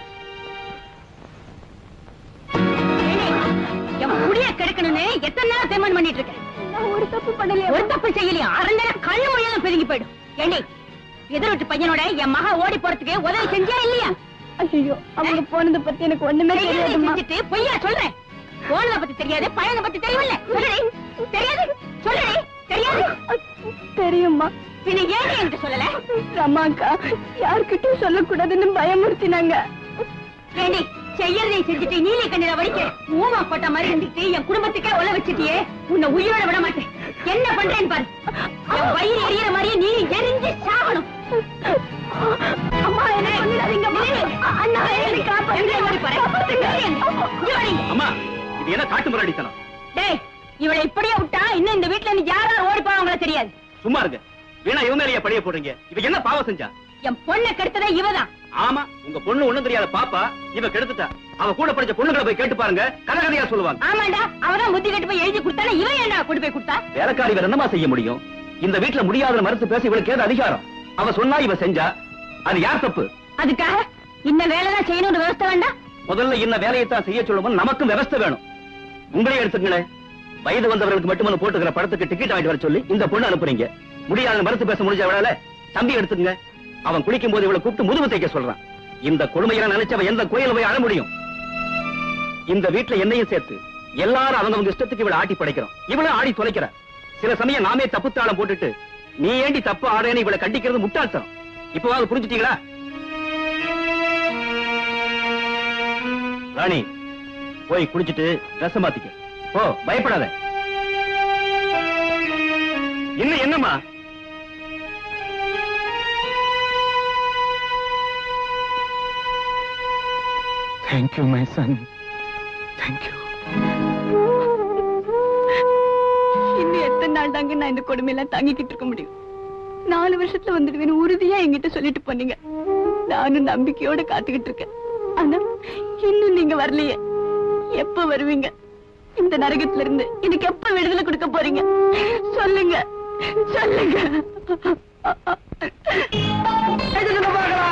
என் முடிய கெடுக்கணும்னு எத்தனை நாள் பேமெண்ட் பண்ணிட்டு இருக்கேன் ஒரு தப்பு பண்ணலையா ஒரு தப்பு செய்யலையா அரை நேரம் கண்ணு மொழியெல்லாம் பிதுங்கி போயிடும் ஏண்டி எதிர்விட்டு பையனோட என் மகா ஓடி போறதுக்கு உதவி செஞ்சியா இல்லையா ஐயோ அவங்க போனதை பத்தி எனக்கு ஒண்ணுமே செஞ்சுட்டு பொய்யா சொல்றேன் போனத பத்தி தெரியாது பையனை பத்தி தெரியும்ல சொல்லுடி தெரியாது சொல்லுடி தெரியாது தெரியுமா பின்ன ஏன் என்கிட்ட சொல்லல ரமாக்கா யார்கிட்டயும் சொல்லக்கூடாதுன்னு பயமுறுத்தினாங்க ஏண்டி செய்யறதை செஞ்சுட்டு நீலி கண்ணில வடிக்க ஊமா போட்ட மாதிரி இருந்துட்டு என் குடும்பத்துக்கே உள்ள வச்சுட்டியே உன்னை உயிரோட விட மாட்டேன் என்ன பண்றேன்னு பாரு என் வயிறு எரியற மாதிரியே நீ எரிஞ்சு சாகணும் அம்மா என்ன பண்ணிடாதீங்கம்மா அண்ணா என்னை காப்பாத்துங்க அம்மா இது என்ன காட்டு முறாடித்தனம் டேய் இவளை இப்படியே விட்டா இன்னும் இந்த வீட்டுல இருந்து யாராவது ஓடி போவாங்களோ தெரியாது சும்மா இருங்க வீணா இவ மேலேயே படிய போடுறீங்க இவ என்ன பாவம் செஞ்சா என் பொண்ணை கெடுத்ததே இவதான் ஆமா உங்க பொண்ணு ஒண்ணும் தெரியாத பாப்பா இவ கெடுத்துட்டா அவ கூட படிச்ச பொண்ணுங்களை போய் கேட்டு பாருங்க கதகதையா சொல்லுவாங்க ஆமாண்டா அவதான் புத்தி கட்டு போய் எழுதி கொடுத்தானே இவன் ஏன்டா கொண்டு போய் கொடுத்தா வேலைக்காரி வேற என்னமா செய்ய முடியும் இந்த வீட்டுல முடியாத மறுத்து பேச இவளுக்கு ஏது அதிகாரம் அவ சொன்னா இவ செஞ்சா அது யார் தப்பு அதுக்காக இந்த வேலைதான் செய்யணும்னு விவசாய வேண்டாம் முதல்ல இந்த வேலையைத்தான் செய்ய சொல்லுவோம் நமக்கும் விவஸ்தை வேணும் உங்களே எடுத்துங்களேன் வயது வந்தவர்களுக்கு மட்டும் போட்டுக்கிற படத்துக்கு டிக்கெட் வாங்கிட்டு வர சொல்லி இந்த பொண்ணு அனுப்புறீங்க முடியாத மறுத்து பேச முடிஞ்ச வேலை தம்பி எடுத்துங்க அவன் குளிக்கும் போது இவளை கூப்பிட்டு முதுகு தைக்க சொல்றான் இந்த கொடுமையெல்லாம் நினைச்சவன் எந்த கோயில போய் அழ முடியும் இந்த வீட்டுல என்னையும் சேர்த்து எல்லாரும் அவங்கவங்க இஷ்டத்துக்கு இவளை ஆட்டி படைக்கிறோம் இவளும் ஆடி தொலைக்கிற சில சமயம் நாமே தப்புத்தாளம் போட்டுட்டு நீ ஏண்டி தப்பு ஆடுறேன்னு இவளை கண்டிக்கிறது முட்டாள்தனம் இப்பவாவது புரிஞ்சுட்டீங்களா ராணி போய் குளிச்சிட்டு ட்ரெஸ் மாத்திக்க போ பயப்படாத இன்னும் என்னம்மா தேங்க்யூ மை சன் தேங்க்யூ இன்னும் எத்தனை நாள் தாங்க நான் இந்த கொடுமையெல்லாம் தாங்கிக்கிட்டு இருக்க முடியும் நாலு வருஷத்துல வந்துடுவேன்னு உறுதியா என்கிட்ட சொல்லிட்டு போனீங்க நானும் நம்பிக்கையோட காத்துக்கிட்டு இருக்கேன் ஆனா இன்னும் நீங்க வரலையே எப்ப வருவீங்க இந்த நரகத்துல இருந்து எனக்கு எப்ப விடுதலை கொடுக்க போறீங்க சொல்லுங்க சொல்லுங்க எதுக்கு பார்க்கலாம்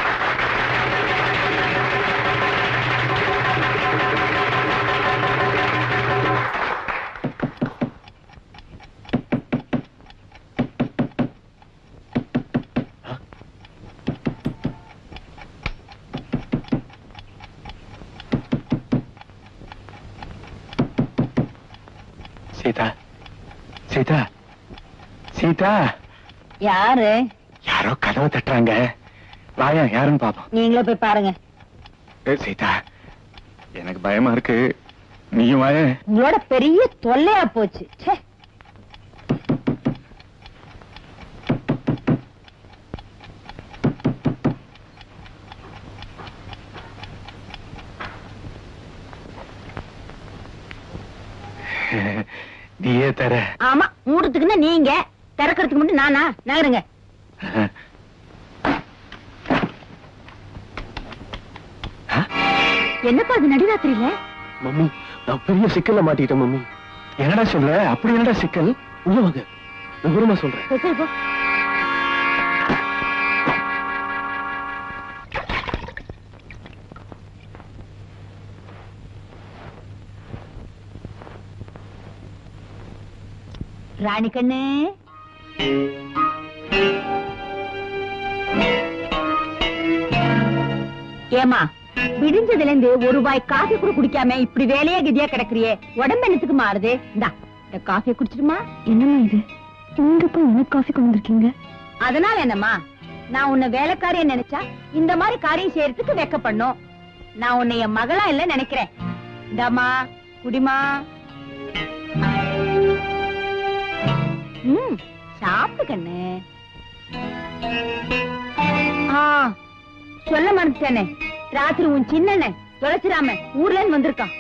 சீதா சீதா சீதா யாரு யாரோ கதவை தட்டுறாங்க வாயா யாருன்னு பாப்போம் நீங்களே போய் பாருங்க ஏ, சீதா எனக்கு பயமா இருக்கு நீயும் வாய உங்களோட பெரிய தொல்லையா போச்சு ச்சே நீயே தர ஆமா மூடுறதுக்குன்னா நீங்க திறக்கிறதுக்கு மட்டும் நானா நகருங்க என்னப்பா அது நடுராத்திரியில மம்மி நான் பெரிய சிக்கல்ல மாட்டிக்கிட்டேன் மம்மி என்னடா சொல்ற அப்படி என்னடா சிக்கல் உள்ள வாங்க விவரமா சொல்றேன் சரி, சரி, போ. ராணி கண்ணு ஏமா விடிஞ்சதுல இருந்து ஒரு ரூபாய் காஃபி கூட குடிக்காம இப்படி வேலையா கதியா கிடக்குறியே உடம்பு என்னத்துக்கு மாறுது இந்தா இந்த காஃபியை குடிச்சிட்டுமா என்னம்மா இது நீங்க போய் எனக்கு காஃபி கொண்டு வந்திருக்கீங்க அதனால என்னம்மா நான் உன்னை வேலைக்காரிய நினைச்சா இந்த மாதிரி காரியம் செய்யறதுக்கு வெக்கப்படணும் நான் உன்னை என் மகளா இல்ல நினைக்கிறேன் இந்தாம்மா குடிமா ம் சாப்பிடு கண்ணு ஆ சொல்ல மறந்துட்டேனே ராத்திரி உன் சின்னண்ண தொலைச்சிராம ஊர்ல இருந்து வந்திருக்கான்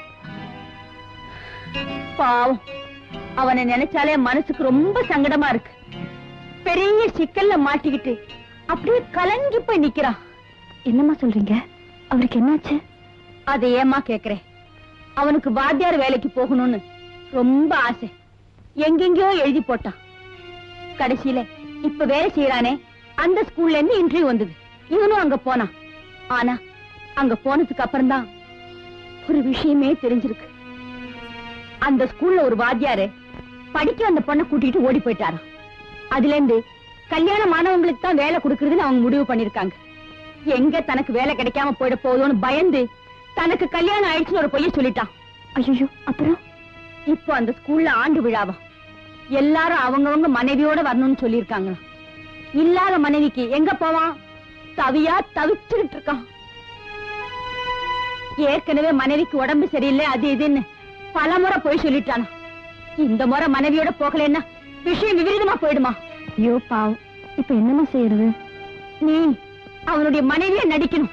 பாவம் அவனை நினைச்சாலே மனசுக்கு ரொம்ப சங்கடமா இருக்கு பெரிய சிக்கல்ல மாட்டிக்கிட்டு அப்படியே கலங்கி போய் நிக்கிறான் என்னம்மா சொல்றீங்க அவருக்கு என்னாச்சு அதை ஏமா கேக்குறேன் அவனுக்கு வாத்தியார் வேலைக்கு போகணும்னு ரொம்ப ஆசை எங்கெங்கயோ எழுதி போட்டான் கடைசியில இப்ப வேலை செய்யறானே அந்த ஸ்கூல்ல இருந்து இன்டர்வியூ வந்தது இவனும் அங்க போனான் ஆனா அங்க போனதுக்கு அப்புறம் தான் ஒரு விஷயமே தெரிஞ்சிருக்கு அந்த ஸ்கூல்ல ஒரு வாத்தியாரு படிக்க வந்த பொண்ணை கூட்டிட்டு ஓடி போயிட்டாராம் அதுல இருந்து கல்யாணம் ஆனவங்களுக்கு தான் வேலை கொடுக்கறதுன்னு அவங்க முடிவு பண்ணிருக்காங்க எங்க தனக்கு வேலை கிடைக்காம போயிட போகுதோன்னு பயந்து தனக்கு கல்யாணம் ஆயிடுச்சுன்னு ஒரு பொய்ய சொல்லிட்டான் ஐயோ அப்புறம் இப்போ அந்த ஸ்கூல்ல ஆண்டு விழாவா எல்லாரும் அவங்கவங்க மனைவியோட வரணும்னு சொல்லியிருக்காங்களாம் இல்லாத மனைவிக்கு எங்க போவான் தவியா தவிச்சுக்கிட்டு இருக்கான் ஏற்கனவே மனைவிக்கு உடம்பு சரியில்லை அது இதுன்னு பல முறை போய் சொல்லிட்டானா இந்த முறை மனைவியோட போகலன்னா விஷயம் விபரீதமா போயிடுமா ஐயோ பாவம் இப்ப என்னமா செய்யறது நீ அவனுடைய மனைவியா நடிக்கணும்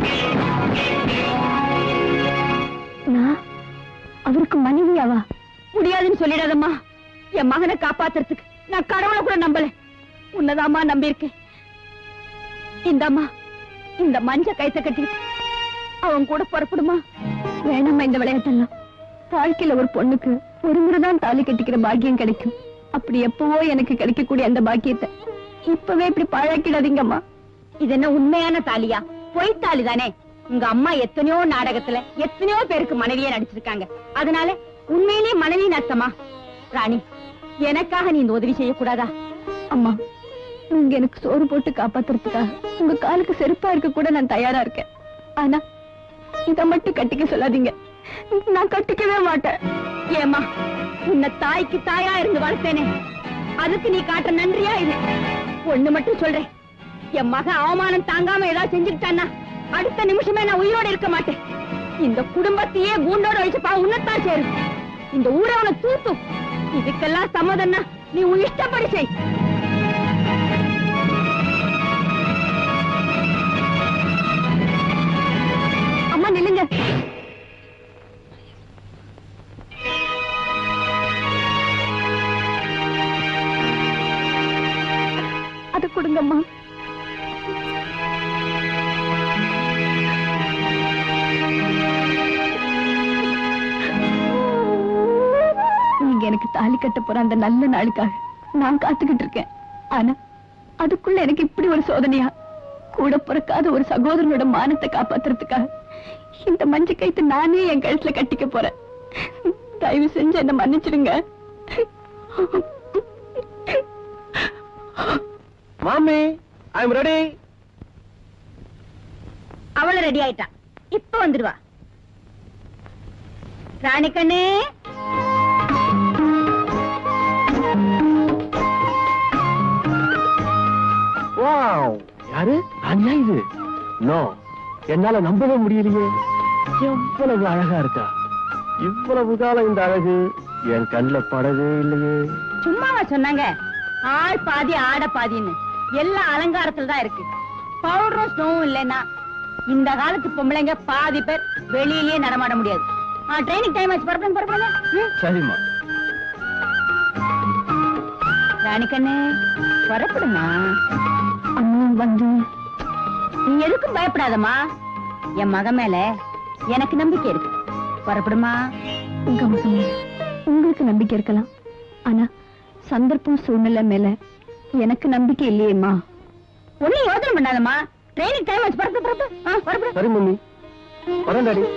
நான் அவருக்கு மனைவியாவா முடியாதுன்னு சொல்லிடாதம்மா என் மகனை காப்பாத்துறதுக்கு நான் கடவுளை கூட நம்பல உன்னதாம்மா நம்பியிருக்கேன் இந்தாம்மா இந்த மஞ்ச கைத்த கட்டிட்டு அவன் கூட புறப்படுமா வேணாமா இந்த விளையாட்டெல்லாம் வாழ்க்கையில ஒரு பொண்ணுக்கு ஒரு முறைதான் தாலி கட்டிக்கிற பாக்கியம் கிடைக்கும் அப்படி எப்பவோ எனக்கு கிடைக்கக்கூடிய அந்த பாக்கியத்தை இப்பவே இப்படி பாழாக்கிடாதீங்கம்மா இது என்ன உண்மையான தாலியா பொய் தாலி தானே உங்க அம்மா எத்தனையோ நாடகத்துல எத்தனையோ பேருக்கு மனைவியா நடிச்சிருக்காங்க அதனால உண்மையிலேயே மனைவி நஷ்டமா ராணி எனக்காக நீ இந்த உதவி செய்யக்கூடாதா அம்மா நீங்க எனக்கு சோறு போட்டு காப்பாத்துறதுக்காக உங்க காலுக்கு செருப்பா இருக்க கூட நான் தயாரா இருக்கேன் ஆனா இத மட்டும் கட்டிக்க சொல்லாதீங்க நான் கட்டிக்கவே மாட்டேன் ஏமா உன்னை தாய்க்கு தாயா இருந்து வளர்த்தேனே அதுக்கு நீ காட்டுற நன்றியா இது ஒண்ணு மட்டும் சொல்றேன் என் மகன் அவமானம் தாங்காம ஏதாவது செஞ்சுக்கிட்டான்னா அடுத்த நிமிஷமே நான் உயிரோட இருக்க மாட்டேன் இந்த குடும்பத்தையே கூண்டோட வச்சு பா உன்னத்தான் சேரும் இந்த ஊரை அவனை தூத்தும் இதுக்கெல்லாம் சம்மதம்னா நீ உன் இஷ்டப்படி செய் அம்மா நில்லுங்க அது கொடுங்கம்மா நீங்க எனக்கு தாலி கட்ட போற அந்த நல்ல நாளுக்காக நான் காத்துக்கிட்டு இருக்கேன் ஆனா அதுக்குள்ள எனக்கு இப்படி ஒரு சோதனையா கூட பிறக்காத ஒரு சகோதரனோட மானத்தை காப்பாத்துறதுக்காக இந்த மஞ்ச கைத்து நானே என் கழுத்துல கட்டிக்க போறேன் தயவு செஞ்சு என்ன மன்னிச்சிடுங்க மாமி ஐ எம் ரெடி அவள ரெடி ஆயிட்டா இப்ப வந்துடுவா ராணி கண்ணே வாவ் யாரு ராணியா இது நோ என்னால நம்பவே முடியலையே எவ்வளவு அழகா இருக்கா இவ்வளவு காலம் இந்த அழகு என் கண்ணுல படவே இல்லையே சும்மாவா சொன்னாங்க ஆள் பாதி ஆட பாதின்னு எல்லா அலங்காரத்துல தான் இருக்கு பவுடரும் ஸ்னோவும் இல்லைன்னா இந்த காலத்து பொம்பளைங்க பாதி பேர் வெளியிலேயே நடமாட முடியாது ஆ ட்ரைனிங் டைம் ஆச்சு பரப்புங்க பரப்புங்க சரிம்மா ராணி கண்ணு புறப்படுமா அம்மா வந்து நீ எதுக்கும் பயப்படாதம்மா என் மகன் மேல எனக்கு நம்பிக்கை இருக்கு புறப்படுமா உங்க மகன் மேல உங்களுக்கு நம்பிக்கை இருக்கலாம் ஆனா சந்தர்ப்பம் சூழ்நிலை மேல எனக்கு நம்பிக்கை இல்லையேம்மா ஒன்னும் யோசனை பண்ணாதம்மா ட்ரைனிங் டைம் ஆச்சு பரப்பு பரப்பு ஆ புறப்படு சரி மம்மி வரேன் டாடி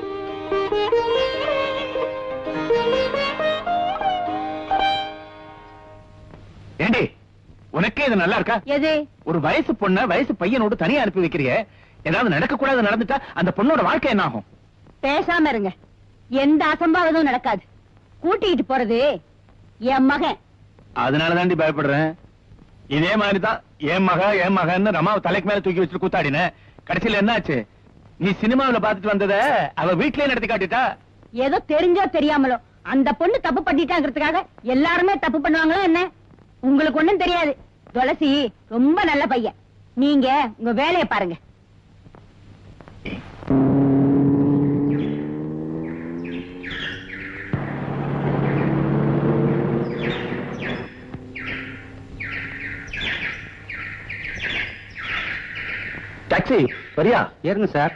ஏண்டி உனக்கே இது நல்லா இருக்கா எது ஒரு வயசு பொண்ண வயசு பையனோட தனியா அனுப்பி வைக்கிறீங்க ஏதாவது நடக்க கூடாது நடந்துட்டா அந்த பொண்ணோட வாழ்க்கை என்ன ஆகும் பேசாம இருங்க எந்த அசம்பாவிதமும் நடக்காது கூட்டிட்டு போறது என் மகன் அதனால தாண்டி பயப்படுறேன் இதே மாதிரி தான் என் மக என் மகன்னு ரமாவை தலைக்கு மேல தூக்கி வச்சுட்டு கூத்தாடின கடைசியில என்ன ஆச்சு நீ சினிமாவுல பாத்துட்டு வந்தத அவ வீட்லயே நடத்தி காட்டிட்டா ஏதோ தெரிஞ்சோ தெரியாமலோ அந்த பொண்ணு தப்பு பண்ணிட்டாங்கிறதுக்காக எல்லாருமே தப்பு பண்ணுவாங்களோ என்ன உங்களுக்கு ஒண்ணும் தெரியாது துளசி ரொம்ப நல்ல பையன் நீங்க உங்க வேலையை பாருங்க டாக்ஸி வரியா ஏறுங்க சார்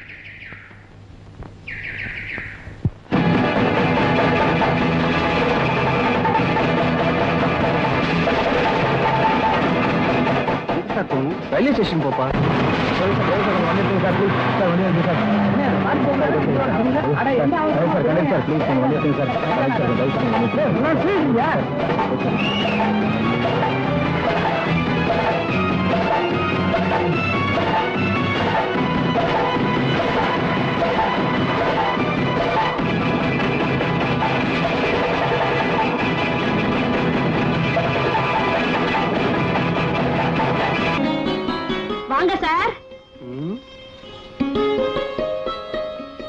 ரயில்வே ஸ்டேஷன் போப்பா வாங்க சார்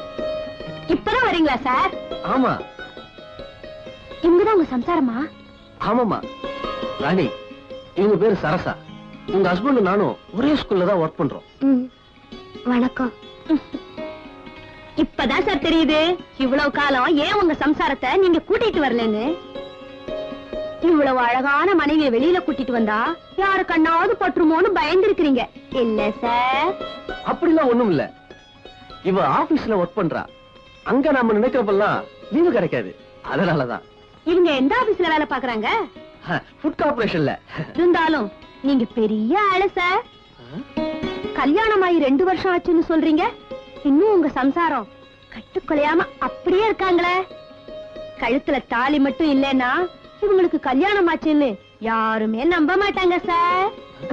இருக்கீங்களா சார் ஆமா இவங்கதான் உங்க சம்சாரமா ஆமாமா ராணி இவங்க பேரு சரசா உங்க ஹஸ்பண்ட் நானும் ஒரே ஸ்கூல்ல தான் ஒர்க் பண்றோம் ம் வணக்கம் இப்பதான் சார் தெரியுது இவ்வளவு காலம் ஏன் உங்க சம்சாரத்தை நீங்க கூட்டிட்டு வரலன்னு இவ்வளவு அழகான மனைவிய வெளியில கூட்டிட்டு வந்தா யாரு கண்ணாவது பற்றுமோன்னு பயந்துருக்கிறீங்க இல்ல சார் அப்படிலாம் ஒண்ணும் இல்ல இவ ஆபீஸ்ல ஒர்க் பண்றா அங்க நாம நினைக்கிறப்பெல்லாம் லீவு கிடைக்காது அதனாலதான் இவங்க எந்த ஆபீஸ்ல வேலை பாக்குறாங்க ஃபுட் கார்பரேஷன்ல இருந்தாலும் நீங்க பெரிய ஆளு சார் கல்யாணமாயி ரெண்டு வருஷம் ஆச்சுன்னு சொல்றீங்க இன்னும் உங்க சம்சாரம் கட்டுக்கொலையாம அப்படியே இருக்காங்களே கழுத்துல தாலி மட்டும் இல்லைன்னா இவங்களுக்கு கல்யாணம் ஆச்சுன்னு யாருமே நம்ப மாட்டாங்க சார்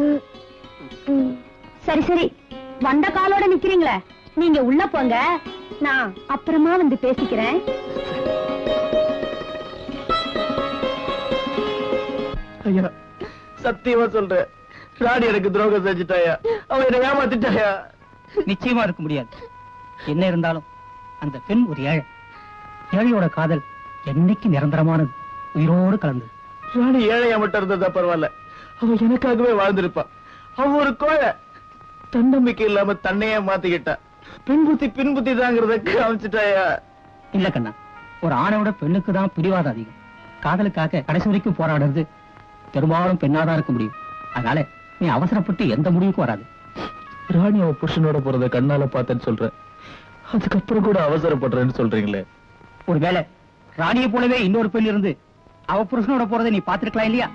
சரி சரி வந்த காலோட நிக்கிறீங்களே நீங்க உள்ள போங்க நான் அப்புறமா வந்து பேசிக்கிறேன் ஐயா சத்தியமா சொல்றேன் ராணி எனக்கு துரோகம் செஞ்சுட்டாயா அவ என்ன ஏமாத்திட்டாயா நிச்சயமா இருக்க முடியாது என்ன இருந்தாலும் அந்த பெண் ஒரு ஏழை ஏழையோட காதல் என்னைக்கு நிரந்தரமானது உயிரோடு கலந்தது ராணி ஏழையா மட்டும் இருந்ததா பரவாயில்ல அவ எனக்காகவே வாழ்ந்திருப்பா அவ ஒரு கோழை தன்னம்பிக்கை இல்லாம தன்னையே மாத்திக்கிட்டா பின் புத்தி பின் புத்தி தாங்கிறத காமிச்சிட்டாயா இல்ல கண்ணா ஒரு ஆணோட பெண்ணுக்கு தான் பிடிவாதம் அதிகம் காதலுக்காக கடைசி வரைக்கும் போராடுறது பெரும்பாலும் பெண்ணாதான் இருக்க முடியும் அதனால நீ அவசரப்பட்டு எந்த முடிவுக்கும் வராது ராணி அவ புருஷனோட போறத கண்ணால பார்த்தேன்னு சொல்றேன் அதுக்கப்புறம் கூட அவசரப்படுறேன்னு சொல்றீங்களே ஒருவேளை ராணியை போலவே இன்னொரு பெண் இருந்து அவ புருஷனோட போறதை நீ பாத்திருக்கலாம் இல்லையா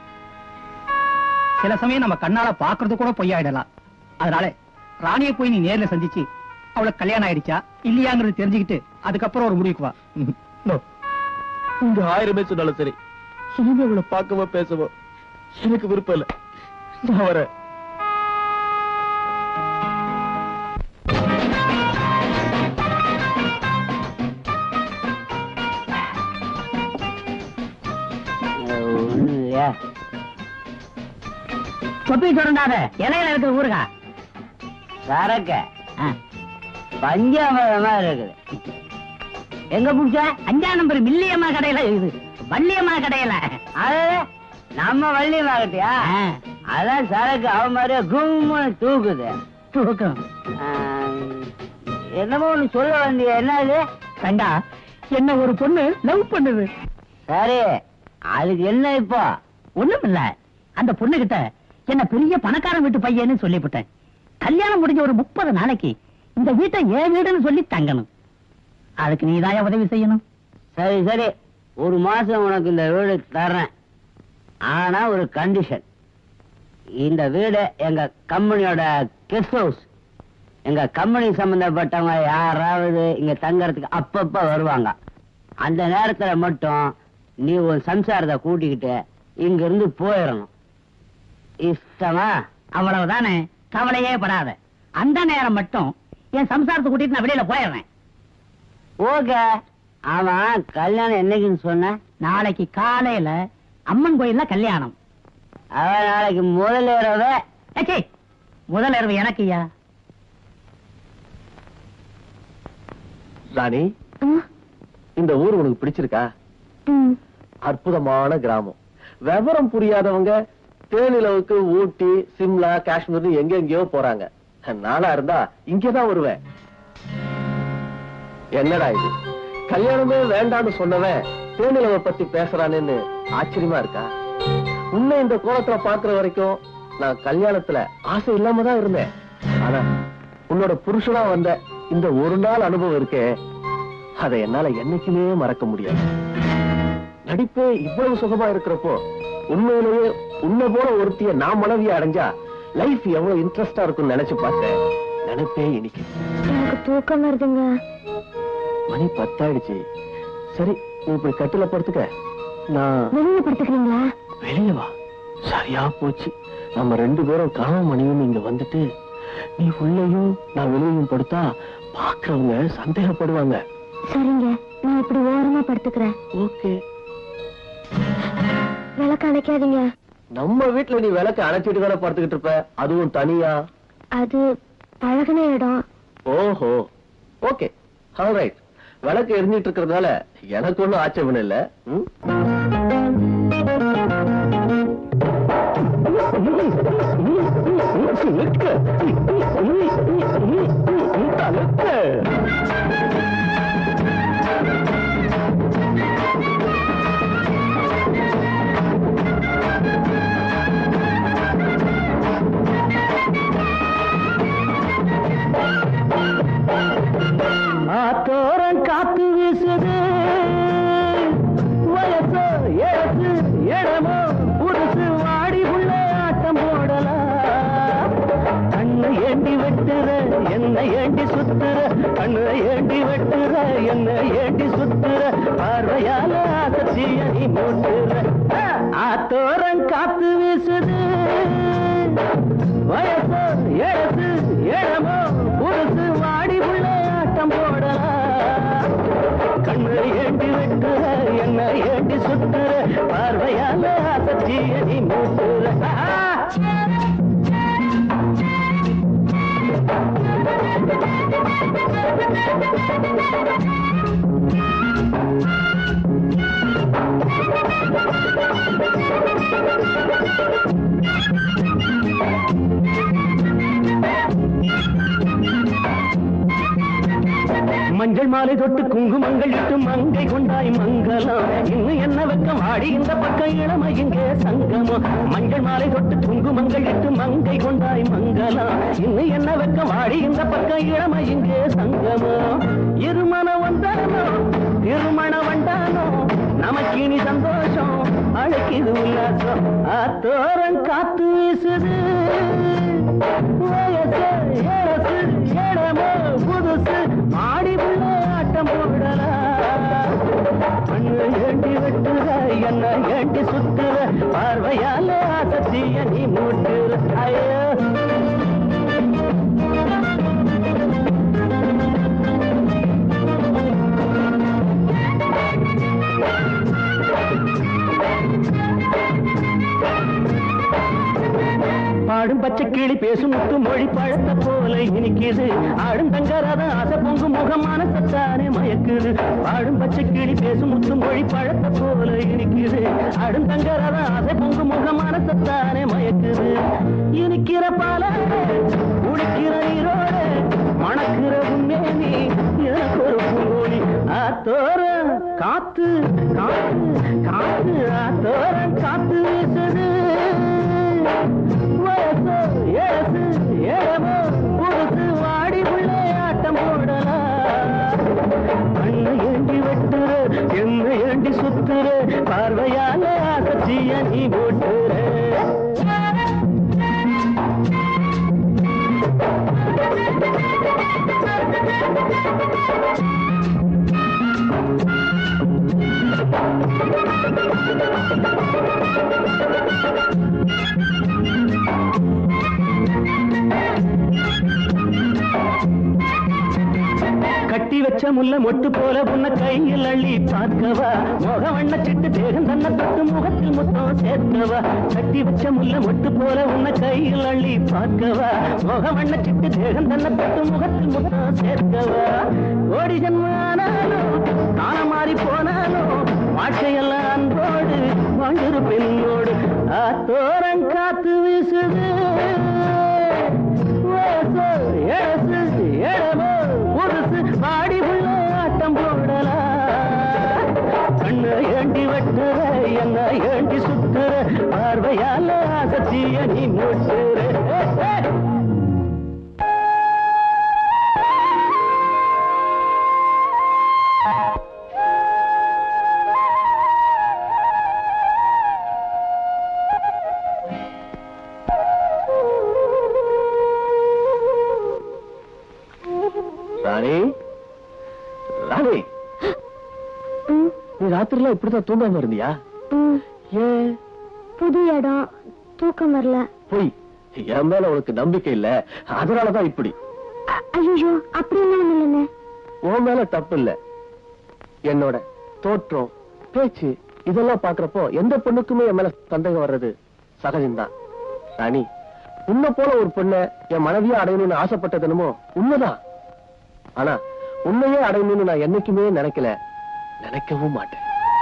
சில சமயம் நம்ம கண்ணால பாக்குறது கூட பொய்யாயிடலாம் அதனால ராணியை போய் நீ நேர்ல சந்திச்சு அவளுக்கு கல்யாணம் ஆயிடுச்சா இல்லையாங்கிறது தெரிஞ்சுக்கிட்டு அதுக்கப்புறம் ஒரு முடிவுக்கு வா No. நீங்க ஆயிரமே சொன்னாலும் சரி இனிமே அவளை பார்க்கவோ பேசவோ எனக்கு விருப்பம் இல்ல நான் வரேன் இல்லையா தொப்பி சுரண்டாத இலையில இருக்கிற ஊருகா சரக்கு பஞ்சாமரமா இருக்குது எங்க புடிச்ச அஞ்சாம் நம்பர் மில்லியம்மா கடையில இருக்குது வள்ளியம்மா கடையில அது நம்ம வள்ளியம்மா கட்டியா அதான் சரக்கு அவ மாதிரியே கும்னு தூக்குது தூக்கம் என்னமோ ஒண்ணு சொல்ல வேண்டிய என்னது கண்டா என்ன ஒரு பொண்ணு லவ் பண்ணுது சரி அதுக்கு என்ன இப்போ ஒண்ணும் இல்ல அந்த பொண்ணு கிட்ட என்ன பெரிய பணக்காரன் வீட்டு பையன்னு சொல்லிவிட்டேன் கல்யாணம் முடிஞ்ச ஒரு முப்பது நாளைக்கு இந்த வீட்டை ஏன் வீடுன்னு சொல்லி தங்கணும் அதுக்கு நீ தான் உதவி செய்யணும் சரி சரி ஒரு மாசம் உனக்கு இந்த வீடு தர்றேன் ஆனா ஒரு கண்டிஷன் இந்த வீடு எங்க கம்பெனியோட கெஸ்ட் ஹவுஸ் எங்க கம்பெனி சம்பந்தப்பட்டவங்க யாராவது இங்க தங்கறதுக்கு அப்பப்ப வருவாங்க அந்த நேரத்துல மட்டும் நீ உன் சம்சாரத்தை கூட்டிக்கிட்டு இங்க இருந்து போயிடணும் இஷ்டமா அவ்வளவுதானே கவலையே படாத அந்த நேரம் மட்டும் என் சம்சாரத்தை கூட்டிட்டு நான் வெளியில போயிடுறேன் ஓகே ஆமா கல்யாணம் என்னைக்குன்னு சொன்ன நாளைக்கு காலையில அம்மன் கோயில்ல கல்யாணம் அவன் நாளைக்கு முதல் இரவு ஏச்சி, முதல் இரவு எனக்குயா ராணி இந்த ஊர் உனக்கு பிடிச்சிருக்கா அற்புதமான கிராமம் விவரம் புரியாதவங்க தேனிலவுக்கு ஊட்டி சிம்லா காஷ்மீர்னு எங்க எங்கேயோ போறாங்க நானா இருந்தா இங்கதான் வருவேன் என்னடா இது கல்யாணமே வேண்டாம்னு சொன்னவன் தேனிலவை பத்தி பேசுறானேன்னு ஆச்சரியமா இருக்கா உன்னை இந்த கோலத்துல பாக்குற வரைக்கும் நான் கல்யாணத்துல ஆசை இல்லாம தான் இருந்தேன் ஆனா உன்னோட புருஷனா வந்த இந்த ஒரு நாள் அனுபவம் இருக்கே அதை என்னால என்னைக்குமே மறக்க முடியாது நடிப்பே இவ்வளவு சுகமா இருக்கிறப்போ உண்மையிலேயே உன்னை போல ஒருத்திய நான் மனைவிய அடைஞ்சா லைஃப் எவ்வளவு இன்ட்ரெஸ்டா இருக்கும்னு நினைச்சு பார்த்தேன் நினைப்பே இன்னைக்கு எனக்கு தூக்கம் வருதுங்க மணி பத்தாயிடுச்சு சரி நீ இப்படி கட்டில படுத்துக்க நான் வெளியே படுத்துக்கிறீங்களா வெளியே வா சரியா போச்சு நம்ம ரெண்டு பேரும் கணவன் மனைவியும் இங்க வந்துட்டு நீ உள்ளேயும் நான் வெளியும் படுத்தா பாக்குறவங்க சந்தேகப்படுவாங்க சரிங்க நான் இப்படி ஓரமா படுத்துக்கிறேன் ஓகே விளக்கு அணைக்காதீங்க நம்ம வீட்டுல நீ விளக்கு அணைச்சிட்டு தானே படுத்துக்கிட்டு இருப்ப அதுவும் தனியா அது பழகின இடம் ஓஹோ ஓகே ரைட் விளக்கு எரிஞ்சிட்டு இருக்கிறதுனால எனக்கு ஒண்ணும் ஆட்சேபம் இல்ல ம்? சிலுக்கு. தலுக்கு. ஆத்தோரம் காத்து வீசுது வயசு எழுத்து இடமோ புதுசு வாடி உள்ள ஆட்டம் போடலாம் கண்ணு ஏண்டி வெட்டுற என்ன ஏண்டி சுத்துற கண்ணு ஏண்டி வெட்டுற என்ன ஏண்டி சுத்துற பார்வையால ஆசத்திய நீ மூட்டுற ஆத்தோரம் காத்து வீசுது வயசு எழுத்து இடமோ புதுசு வாடி உள்ள ஆட்டம் போடலாம் கண்ணு ஏண்டி வெட்டுற என்ன ஏண்டி சுத்துற பார்வையால அசத்திய நீ மூட்டுற ஆ! மஞ்சள் மாலை தொட்டு குங்குமங்கள் இட்டு மங்கை கொண்டாய் மங்கலம் இன்னும் என்ன வெக்கம் ஆடி இந்த பக்கம் இளமை இங்கே சங்கமம் மஞ்சள் மாலை தொட்டு குங்குமங்கள் இட்டு மங்கை கொண்டாய் மங்கலம் இன்னும் என்ன வெக்கம் ஆடி இந்த பக்கம் இளமை இங்கே சங்கமம் இருமணம் வந்தானோ திருமண வண்டானோ நமக்கு இனி சந்தோஷம் அழைக்குது உல்லாசம் ஆத்தோரம் காத்து வீசுது வயசு இளசு இடமோ புதுசு ஆடி உள்ள ஆட்டம் போடலாம் கண்ணு ஏண்டி வெட்டுற என்ன ஏண்டி சுத்துற பார்வையால அசத்திய நீ மூட்டுற ஐயோ பாடும் பச்சை கிளி பேசும் முத்து மொழி பழத்த போல இனிக்குது ஆடும் தங்கராத ஆசை பொங்கும் முகமான சத்தானே மயக்குது பாடும் பச்சை கிளி பேசும் முத்து மொழி பழத்த போல இனிக்குது ஆடும் தங்கராத ஆசை பொங்கும் முகமான சத்தானே மயக்குது இனிக்கிற பால குடிக்கிற நீரோட மணக்கிற உண்மேனி எனக்கு ஒரு பூங்கோழி ஆத்தோரம் காத்து காத்து காத்து ஆத்தோரம் காத்து வீசுது வயசு ஏசு ஏழமோ புதுசு வாடி உள்ள ஆட்டம் போடலாம் கண்ணு ஏண்டி வெட்டுற என்ன ஏண்டி சுத்துற பார்வையால அசத்திய நீ போட்டுற கட்டி வச்ச முல்ல மொட்டு போல உன்னை கையில் அள்ளி பார்க்கவா முக வண்ண சிட்டு தேகம் தன்னை தொட்டு முகத்தில் முத்தம் சேர்க்கவா கட்டி வச்ச முல்ல மொட்டு போல உன்னை கையில் அள்ளி பார்க்கவா முக வண்ண சிட்டு தேகம் தன்னை தொட்டு முகத்தில் முத்தம் சேர்க்கவா கோடி ஜன்மானாலும் காலம் மாறி போனாலும் வாழ்க்கையெல்லாம் அன்போடு வாழ்ந்திரு பெண்ணோடு ஆத்தோரம் காத்து வீசுது வயசு ஏசு இடமோ புதுசு பாடி உள்ள ஆட்டம் போடலாம் கண்ணு ஏண்டி வெட்டுற என்ன ஏண்டி சுத்துற பார்வையால அசத்திய நீ முட்டுற ராணி ராணி நீ ராத்திரில இப்படிதான் தூங்காம இருந்தியா ஏன் புது இடம் தூக்கம் வரல போய் என் மேல உனக்கு நம்பிக்கை இல்ல அதனாலதான் இப்படி ஐயோ அப்படி ஒண்ணும் இல்லைண்ணே உன் மேல தப்பு இல்ல என்னோட தோற்றம் பேச்சு இதெல்லாம் பாக்குறப்போ எந்த பொண்ணுக்குமே என் மேல சந்தேகம் வர்றது சகஜம்தான் ராணி உன்னை போல ஒரு பொண்ண என் மனைவியா அடையணும்னு ஆசைப்பட்டது என்னமோ உண்மைதான் ஆனா உன்னையே அடையணும்னு நான் என்னைக்குமே நினைக்கல நினைக்கவும் மாட்டேன்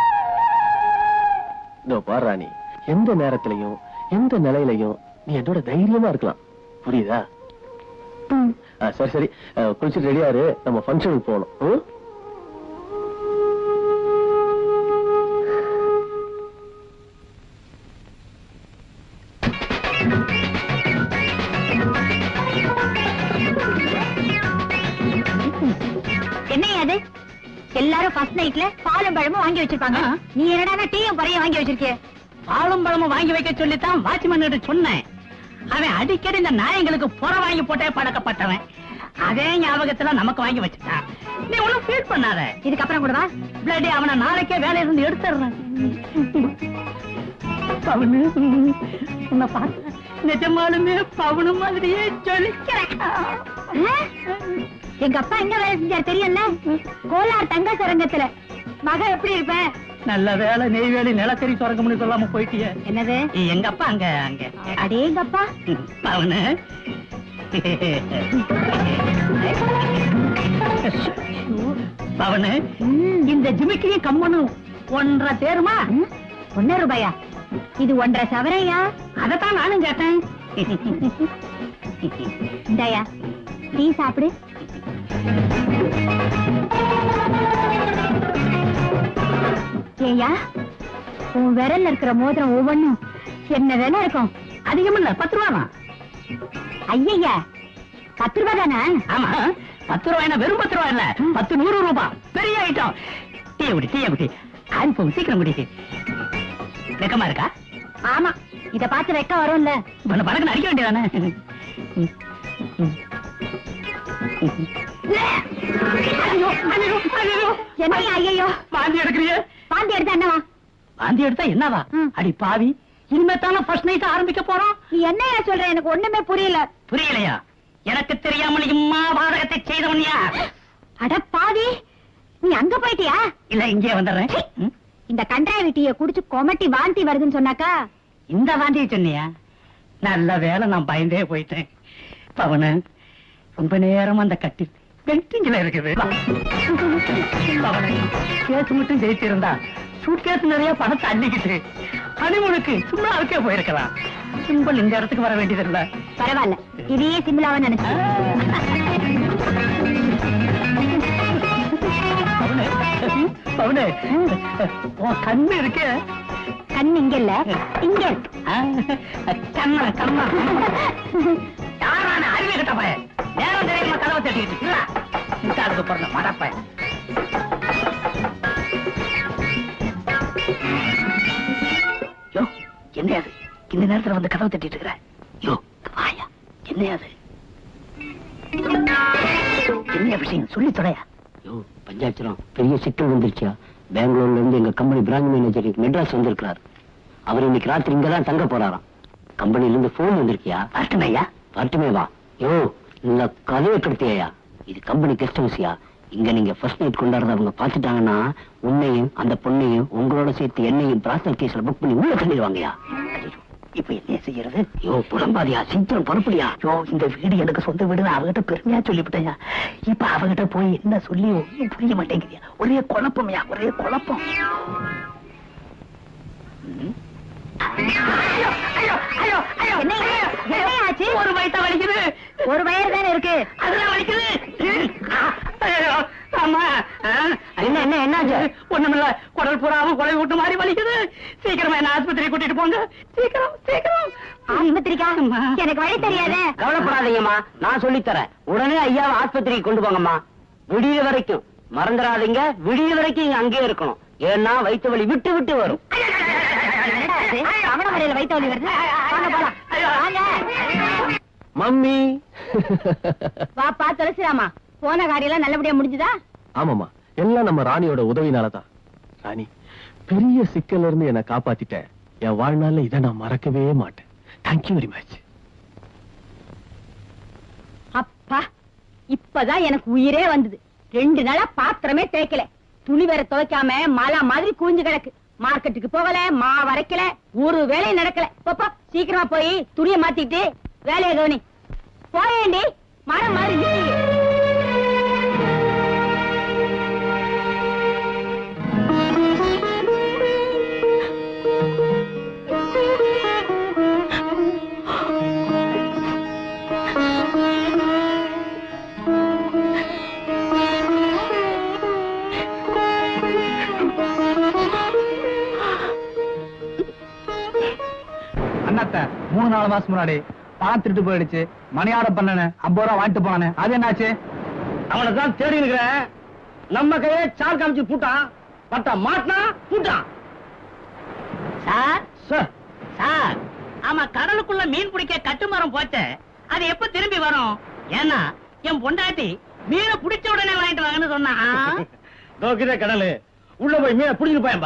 இதோ பாரு ராணி எந்த நேரத்திலையும் எந்த நிலையிலையும் நீ என்னோட தைரியமா இருக்கலாம் புரியுதா ஆ, சரி சரி ஆ, குளிச்சுட்டு ரெடியா இரு நம்ம ஃபங்க்ஷனுக்கு போகணும் ம்? என்னையா அது எல்லாரும் ஃபர்ஸ்ட் நைட்ல பாலும் பழமும் வாங்கி வச்சிருப்பாங்க நீ என்னடா டீயும் பறையும் வாங்கி வச்சிருக்கிய பாலும் பழமும் வாங்கி வைக்க சொல்லித்தான் வாட்ச்மேன் கிட்ட சொன்னேன் அவன் அடிக்கடி இந்த நாயங்களுக்கு புற வாங்கி போட்டே பழக்கப்பட்டவன் அதே ஞாபகத்துல நமக்கு வாங்கி வச்சுட்டான் நீ ஒண்ணும் ஃபீல் பண்ணாத இதுக்கப்புறம் கூட வா பிளடி அவனை நாளைக்கே வேலையில இருந்து எடுத்துடுறேன் பவுனு உன்னை பார்த்த நிஜமாலுமே பவுனு மாதிரியே ஜொலிக்கிறேன் ஆ? எங்க அப்பா எங்க வேலை செஞ்சார் தெரியும்ல கோலார் தங்க சுரங்கத்துல மக எப்படி இருப்ப நல்ல வேலை நெய்வேலி நிலக்கரி சுரங்கம்னு சொல்லாம போயிட்டியே என்னது எங்க அப்பா அங்க அங்க அடேங்கப்பா பவுனு பவனு இந்த ஜிமிக்கியும் கம்மனும் ஒன்றரை தேருமா ஒன்னு ரூபாயா இது ஒன்றரை சவரையா அதத்தான் நானும் கேட்டேன் இந்தாயா டீ சாப்பிடு ஏயா உன் விரல்ல இருக்கிற மோதிரம் ஒவ்வொன்னும் என்ன விலை இருக்கும் அதிகம் இல்ல பத்து ரூபா ஐயா பத்து ரூபாய் தானே ஆமா பத்து ரூபாய் என்ன வெறும் பத்து ரூபாய் இல்ல பத்து நூறு ரூபாய் பெரிய ஐட்டம் டீ குடி டீ குடி ஆரி போகும் சீக்கிரம் குடி வெக்கமா இருக்கா ஆமா இத பார்த்து வெக்க வரும்ல உன்னை பழக்கம் அடிக்க வேண்டியதானே ஐயோ, ஐயோ, ஐயோ. என்னையா ஐயோ வாந்தி எடுக்கிறியே பாந்தி எடுத்தா என்னவா வாந்தி எடுத்தா என்னவா ம். அடி பாவி இனிமே தானே ஃபர்ஸ்ட் நைட் ஆரம்பிக்க போறோம் நீ என்னையா சொல்ற எனக்கு ஒண்ணுமே புரியல புரியலையா எனக்கு தெரியாமல் இம்மா பாதகத்தை செய்தவன் யார் அட பாவி நீ அங்க போயிட்டியா இல்ல இங்கே வந்துடுறேன் ம்? இந்த கண்டாய டீய குடிச்சு கொமட்டி வாந்தி வருதுன்னு சொன்னாக்கா இந்த வாந்தியை சொன்னியா நல்ல வேலை நான் பயந்தே போயிட்டேன் பவனு ரொம்ப நேரம் அந்த கட்டி பெயிண்டிங்ல இருக்குது பவனு கேஸ் மட்டும் ஜெயிச்சிருந்தா சூட் கேஸ் நிறைய பணத்தை அள்ளிக்கிட்டு ஹனிமூனுக்கு சும்மா அதுக்கே போயிருக்கலாம் சிம்பிள் இந்த இடத்துக்கு வர வேண்டியது இல்ல பரவாயில்ல இதையே சிம்பிளாவா நினைச்சு பவனு பவனு உன் கண்ணு இருக்கே கண் இங்க இல்ல இங்க இருக்கு. ஆ, கண்ணா கண்ணா யாரான அறிவு கிட்ட போய் நேரம் தெரியாம கதவை தட்டிக்கிட்டு இல்ல அதுக்கு பிறந்த மடப்ப யோ என்ன அது இந்த நேரத்துல வந்து கதவை தட்டிட்டு இருக்கிற யோ வாயா என்ன அது என்ன விஷயம் சொல்லி தொலையா யோ பஞ்சாயத்துரம் பெரிய சிக்கல் வந்துருச்சியா பெங்களூர்ல இருந்து எங்க கம்பெனி பிரான்ச் மேனேஜர் மெட்ராஸ் வந்திருக்கிறார் அவர் இன்னைக்கு ராத்திரி இங்க தான் தங்க போறாராம் கம்பெனில இருந்து போன் வந்திருக்கியா வரட்டுமே ஐயா வரட்டுமே வா யோ இந்த கதையை கெடுத்தியா இது கம்பெனி கெஸ்ட் ஹவுஸ்யா இங்க நீங்க ஃபர்ஸ்ட் நைட் கொண்டாடுறத அவங்க பாத்துட்டாங்கன்னா உன்னையும் அந்த பொண்ணையும் உங்களோட சேர்த்து என்னையும் பிராசல் கேஸ்ல புக் பண்ணி உள்ள தள்ளிடுவாங்கயா இப்ப என்ன செய்யறது யோ புலம்பாதியா சீக்கிரம் புறப்படியா ஐயோ இந்த வீடு எனக்கு சொந்த வீடு அவகிட்ட பெருமையா சொல்லிவிட்டேயா இப்ப அவகிட்ட போய் என்ன சொல்லி ஒண்ணும் புரிய மாட்டேங்குதியா ஒரே குழப்பம்யா ஒரே குழப்பம் ம். ஐயோ, ஐயோ, ஐயோ, ஐயோ, என்ன ஐயோ, என்ன ஆச்சு ஒரு வயித்த வலிக்குது ஒரு வயறு தானே இருக்கு அதுதான் வலிக்குது ஐயோ, ஆமா ஆ, என்ன என்ன என்னாச்சு ஒண்ணுமில்ல குடல் புறாவும் கொலை விட்டு மாதிரி வலிக்குது சீக்கிரமா என்ன ஆஸ்பத்திரி கூட்டிட்டு போங்க சீக்கிரம் சீக்கிரம் ஆஸ்பத்திரிக்கா அம்மா. எனக்கு வழி தெரியாதே கவலைப்படாதீங்கம்மா நான் சொல்லித் தரேன் உடனே ஐயாவை ஆஸ்பத்திரிக்கு கொண்டு போங்கம்மா விடிய வரைக்கும் மறந்துடாதீங்க விடிய வரைக்கும் இங்க அங்கேயே இருக்கணும் ஏன்னா வயிற்று வலி விட்டு விட்டு வரும் என்னடா இது? கவன முறையில வயிற்று வலி வருது வாங்க போலாம் வாங்க மம்மி வாப்பா துளசிராமா போன காரியெல்லாம் நல்லபடியா முடிஞ்சுதா ஆமாமா எல்லாம் நம்ம ராணியோட உதவினாலதான் ராணி பெரிய சிக்கல்ல இருந்து என்னை காப்பாத்திட்ட என் வாழ்நாள்ல இதை நான் மறக்கவே மாட்டேன் தேங்க்யூ வெரி மச் அப்பா இப்பதான் எனக்கு உயிரே வந்தது ரெண்டு நாளா பாத்திரமே தேய்க்கல துணி வேற துவைக்காம மழை மாதிரி கூஞ்சு கிடக்கு மார்க்கெட்டுக்கு போகல மா வரைக்கல ஒரு வேலையும் நடக்கல பாப்பா சீக்கிரமா போய் துணியை மாத்திட்டு வேலையை கவனி போயேண்டி மரம் மாதிரி நிக்கிறியே. அண்ணாத்த மூணு நாலு மாசம் முன்னாடி பணம் திருட்டு போயிடுச்சு மணியாட பண்ணனு ஐம்பது ரூபா வாங்கிட்டு போனானே அது என்னாச்சு அவனை தான் தேடி இருக்கிறேன் நம்ம கையே சார் காமிச்சு பூட்டான் பட்டா மாட்டினா பூட்டான் சார் சார் சார் ஆமா கடலுக்குள்ள மீன் பிடிக்க கட்டுமரம் போச்சு அது எப்ப திரும்பி வரும் ஏன்னா என் பொண்டாட்டி மீனை பிடிச்ச உடனே வாங்கிட்டு வாங்கன்னு சொன்னா நோக்கிதே கடலு உள்ள போய் மீனை புடிச்சிட்டு போயம்பா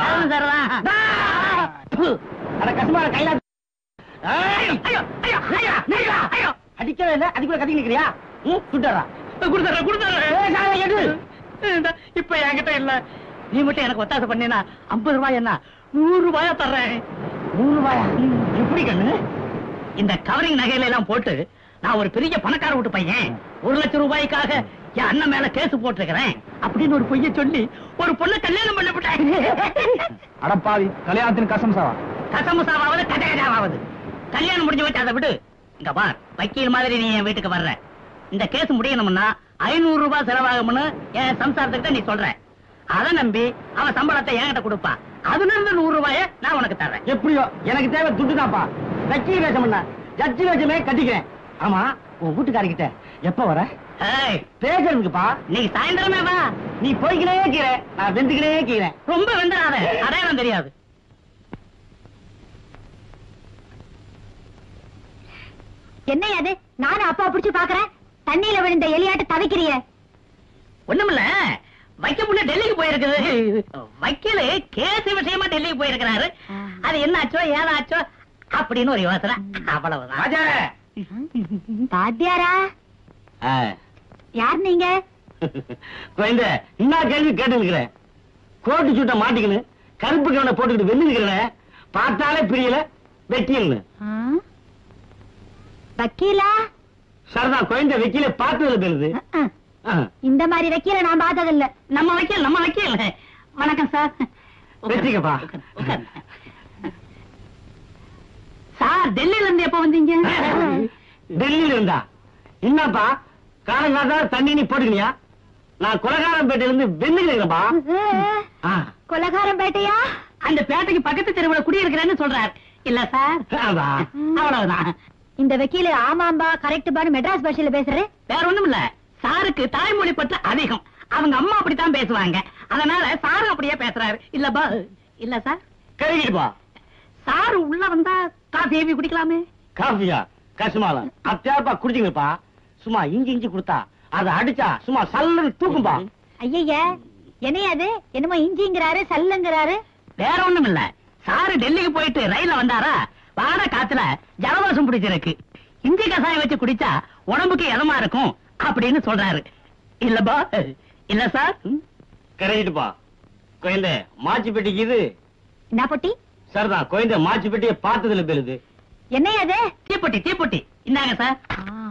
அட கசுமார கையில ஏய்! ஐயோ ஐயோ ஐயோ ஐயோ ஐயோ அடிக்கவே இல்ல அதுக்குள்ள கத்தி நிக்கிறியா ம் குடுறா குடுத்துறேன் ஏய், சாமி, எடு. குடுத்துறேன் இப்ப என்கிட்ட இல்ல நீ மட்டும் எனக்கு ஒத்தாசை பண்ணினா ஐம்பது ரூபாய் என்ன நூறு ரூபாயா தர்றேன் நூறு ரூபாயா எப்படி கண்ணு இந்த கவரிங் நகையில எல்லாம் போட்டு நான் ஒரு பெரிய பணக்கார வீட்டு பையன் ஒரு லட்சம் ரூபாய்க்காக என் அண்ணன் மேல கேஸ் போட்டிருக்கிறேன் அப்படின்னு ஒரு பொய்ய சொல்லி ஒரு பொண்ணை கல்யாணம் பண்ணிவிட்டேன் அடப்பாவி கல்யாணத்தின் கசம் சாவா கசமுசாவாவது கட்டகஜாவாவது கல்யாணம் முடிஞ்சு வச்சு அதை விடு இங்க பார் வக்கீல் மாதிரி நீ என் வீட்டுக்கு வர்ற இந்த கேஸ் முடியணும்னா ஐநூறு ரூபாய் செலவாகும்னு என் சம்சாரத்துக்கிட்ட நீ சொல்ற அதை நம்பி அவன் சம்பளத்தை என்கிட்ட கொடுப்பா அதுல இருந்து நூறு ரூபாய நான் உனக்கு தர்றேன் எப்படியோ எனக்கு தேவை துட்டு தான்ப்பா வக்கீல் வேஷம் என்ன ஜட்ஜி வேஷமே கட்டிக்கிறேன் ஆமா உன் வீட்டுக்காரிக்கிட்ட எப்ப வர ஏய், பேசுறதுக்குப்பா நீ சாயந்தரமே வா நீ போய்க்கினே கீரை நான் வெந்துக்கினே கீரை ரொம்ப வெந்துடாத அடையாளம் தெரியாது என்ன அது நானும் அப்பா பிடிச்சு பாக்குறேன் தண்ணியில விழுந்த எலியாட்டு தவிக்கிறிய ஒண்ணுமில்ல வைக்க முன்ன டெல்லிக்கு போயிருக்குது வக்கீலு கேஸ் விஷயமா டெல்லிக்கு போயிருக்கிறாரு அது என்னாச்சோ ஏதாச்சோ அப்படின்னு ஒரு யோசனை அவ்வளவுதான் ராஜா பாத்தியாரா யார் நீங்க குழந்த என்ன கேள்வி கேட்டு இருக்கிறேன் கோட்டு சூட்ட மாட்டிக்கின்னு கருப்பு கவனை போட்டுக்கிட்டு வெள்ளி இருக்கிறேன் பார்த்தாலே பிரியல வெட்டியல்னு ஆ? வக்கீலா சரிதான் குழந்தை வெக்கில பார்த்ததுல பெறுது அஹ், அஹ். இந்த மாதிரி வக்கீல நான் பார்த்ததில்ல நம்ம வக்கீல் நம்ம வக்கீல் வணக்கம் சார் வெற்றிக்கப்பா உட்காருங்க. சார் டெல்லியில இருந்து எப்ப வந்தீங்க டெல்லியில இருந்தா என்னப்பா காலங்காத்தால தண்ணி நீ போட்டுக்கினியா நான் குலகாரம்பேட்டையில இருந்து வெண்ணுக்கிறேன்ப்பா அஹ், கொலகாரம் பேட்டையா அந்த பேட்டைக்கு பக்கத்து தெருவுல குடியிருக்கிறேன்னு சொல்றார் இல்ல சார் அதான். அவ்வளவுதான் இந்த வக்கீல ஆமாம்பா கரெக்ட் பான்னு மெட்ராஸ் பாஷையில பேசுறது வேற ஒண்ணும் இல்ல சாருக்கு தாய்மொழி பற்று அதிகம் அவங்க அம்மா அப்படித்தான் பேசுவாங்க அதனால சாரும் அப்படியே பேசுறாரு இல்ல பா இல்ல சார் கருகிடுப்பா சார் உள்ள வந்தா காஃபி ஏவி குடிக்கலாமே காஃபியா கசுமாலம் அத்தியாப்பா குடிச்சுங்கப்பா சும்மா இஞ்சி இஞ்சி கொடுத்தா அதை அடிச்சா சும்மா சல்லுன்னு தூக்கும்பா ஐயய்ய என்னையா அது என்னமோ இஞ்சிங்கிறாரு சல்லுங்கிறாரு வேற ஒண்ணும் இல்ல சாரு டெல்லிக்கு போயிட்டு ரயில்ல வந்தாரா வாட காத்துல ஜலவாசம் பிடிச்சிருக்கு இஞ்சி கசாயம் வச்சு குடிச்சா உடம்புக்கு இதமா இருக்கும் அப்படின்னு சொல்றாரு இல்லப்பா இல்ல சார் ம்? கரையிட்டுப்பா குழந்தை மாச்சி பெட்டிக்கு இது என்ன பொட்டி சரிதான் குழந்தை மாச்சி பெட்டியை பார்த்ததுல பெறுது என்னையா அது தீப்பொட்டி தீப்பொட்டி இந்தாங்க சார்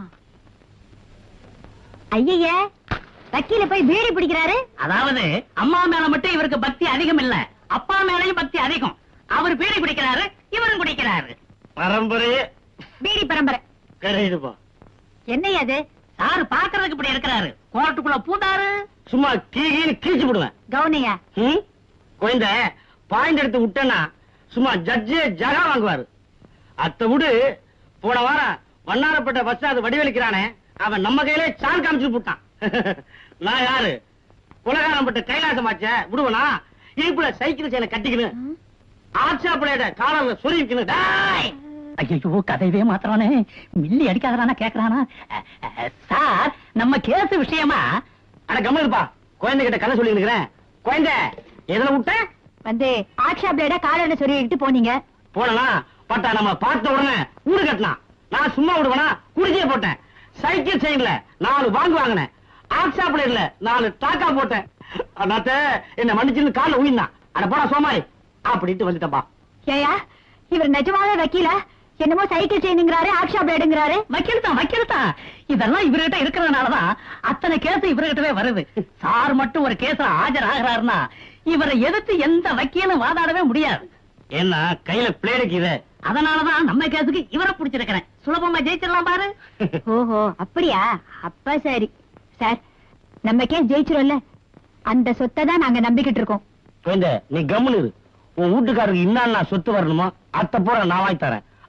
ஐயய்ய வக்கீல போய் பீடி பிடிக்கிறாரு அதாவது அம்மா மேல மட்டும் இவருக்கு பக்தி அதிகம் இல்ல அப்பா மேலயும் பக்தி அதிகம் அவர் பீடி குடிக்கிறாரு இவரும் குடிக்கிறாரு பரம்பரையே பீடி பரம்பரை கரையிடுப்பா என்னையா அது சார் பாக்குறதுக்கு இப்படி இருக்கிறாரு கோர்ட்டுக்குள்ள பூந்தாரு சும்மா கீழே கீச்சு விடுவேன் கவுனையா ம்? குழந்தை பாயிண்ட் எடுத்து விட்டேன்னா சும்மா ஜட்ஜே ஜகா வாங்குவாரு அத்த விடு போன வாரம் வண்ணாரப்பட்ட பஸ் அது வடிவெளிக்கிறானே அவன் நம்ம கையில சால் காமிச்சு போட்டான் நான் யாரு குலகாரம்பட்ட கைலாசமாச்ச விடுவனா இடுப்புல சைக்கிள் சேனை கட்டிக்கணும் ஆட்சா பிள்ளையோட காலர்ல சொருவிக்கணும் டேய்! ஐயோ கதையவே மாத்திரானே மில்லி அடிக்காதறானா கேக்குறானா அ, அ, சார் நம்ம கேஸ் விஷயமா அட கம்முப்பா குழந்தை கிட்ட கதை சொல்லி இருக்கிறேன் குழந்தை எதுல விட்டேன் வந்து ஆக்ஷா பிளேட காலர்ல சொல்லிட்டு போனீங்க போனா பட்டா நம்ம பார்த்த உடனே ஊடு கட்டினான் நான் சும்மா விடுவேனா குடிச்சே போட்டேன் சைக்கிள் செயின்ல நாலு வாங்கு வாங்கினேன் ஆக்ஸா பிளேட்ல நாலு டாக்கா போட்டேன் அண்ணாத்த என்ன மன்னிச்சுன்னு கால உயிர்ந்தான் அட போடா சோமாரி அப்படின்ட்டு வந்துட்டப்பா ஏயா இவர் நிஜமாவே வக்கீல என்னமோ சைக்கிள் செயினுங்கிறாரு ஆக்ஷா பிளேடுங்கிறாரு வக்கீல் தான் வக்கீல் தான் இதெல்லாம் இவர்கிட்ட இருக்கிறதுனாலதான் அத்தனை கேஸ் இவர்கிட்டவே வருது சார் மட்டும் ஒரு கேஸ்ல ஆஜர் ஆகிறாருன்னா இவரை எதிர்த்து எந்த வக்கீலும் வாதாடவே முடியாது என்ன கையில பிளேடுக்கு இத அதனாலதான் நம்ம கேஸுக்கு இவரை பிடிச்சிருக்கிறேன் சுலபமா ஜெயிச்சிடலாம் பாரு ஓஹோ அப்படியா அப்ப சரி சார் நம்ம கேஸ் ஜெயிச்சிரும்ல அந்த சொத்தை தான் நாங்க நம்பிக்கிட்டு இருக்கோம் குழந்தை நீ கம்முனு இரு. உன் வீட்டுக்காரருக்கு இன்னா சொத்து வரணுமோ அத்த போற நான் வாங்கி தரேன்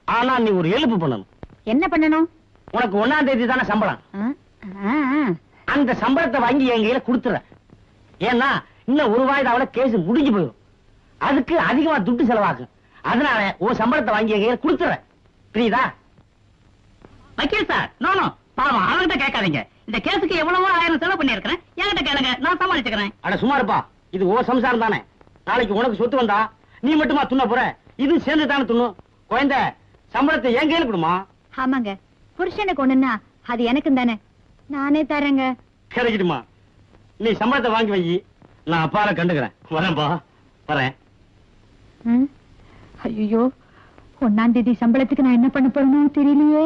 ஆனா நீ ஒரு எழுப்பு பண்ணணும் என்ன பண்ணணும் உனக்கு ஒண்ணாம் தேதி தானே சம்பளம் ஆ, ஆ, ஆ. அந்த சம்பளத்தை வாங்கி என் கையில கொடுத்துற ஏன்னா இன்னும் ஒரு வாய்தாவில கேஸ் முடிஞ்சு போயிடும் அதுக்கு அதிகமா துட்டு செலவாகும் அதனால உன் சம்பளத்தை வாங்கி என் கையில கொடுத்துற புரியுதா வக்கீல் சார் நோ நோ பாவம் அவன்கிட்ட கேட்காதீங்க இந்த கேஸுக்கு எவ்வளவோ ஆயிரம் செலவு பண்ணியிருக்கிறேன் என்கிட்ட கேளுங்க நான் சமாளிச்சுக்கிறேன் அட சும்மா இருப்பா இது ஓ சம்சாரம் தானே நாளைக்கு உனக்கு சொத்து வந்தா நீ மட்டுமா துண்ண போற இது சேர்ந்து தானே துண்ணும் குழந்தை சம்பளத்தை என் கையில கொடுமா ஆமாங்க புருஷனுக்கு ஒண்ணுன்னா அது எனக்கு தானே நானே தரேங்க கிடைக்குமா நீ சம்பளத்தை வாங்கி வை நான் அப்பால கண்டுக்கிறேன் வரேன்பா வரேன் ஐயோ ஒன்னாம் தேதி சம்பளத்துக்கு நான் என்ன பண்ண போறேன்னு தெரியலையே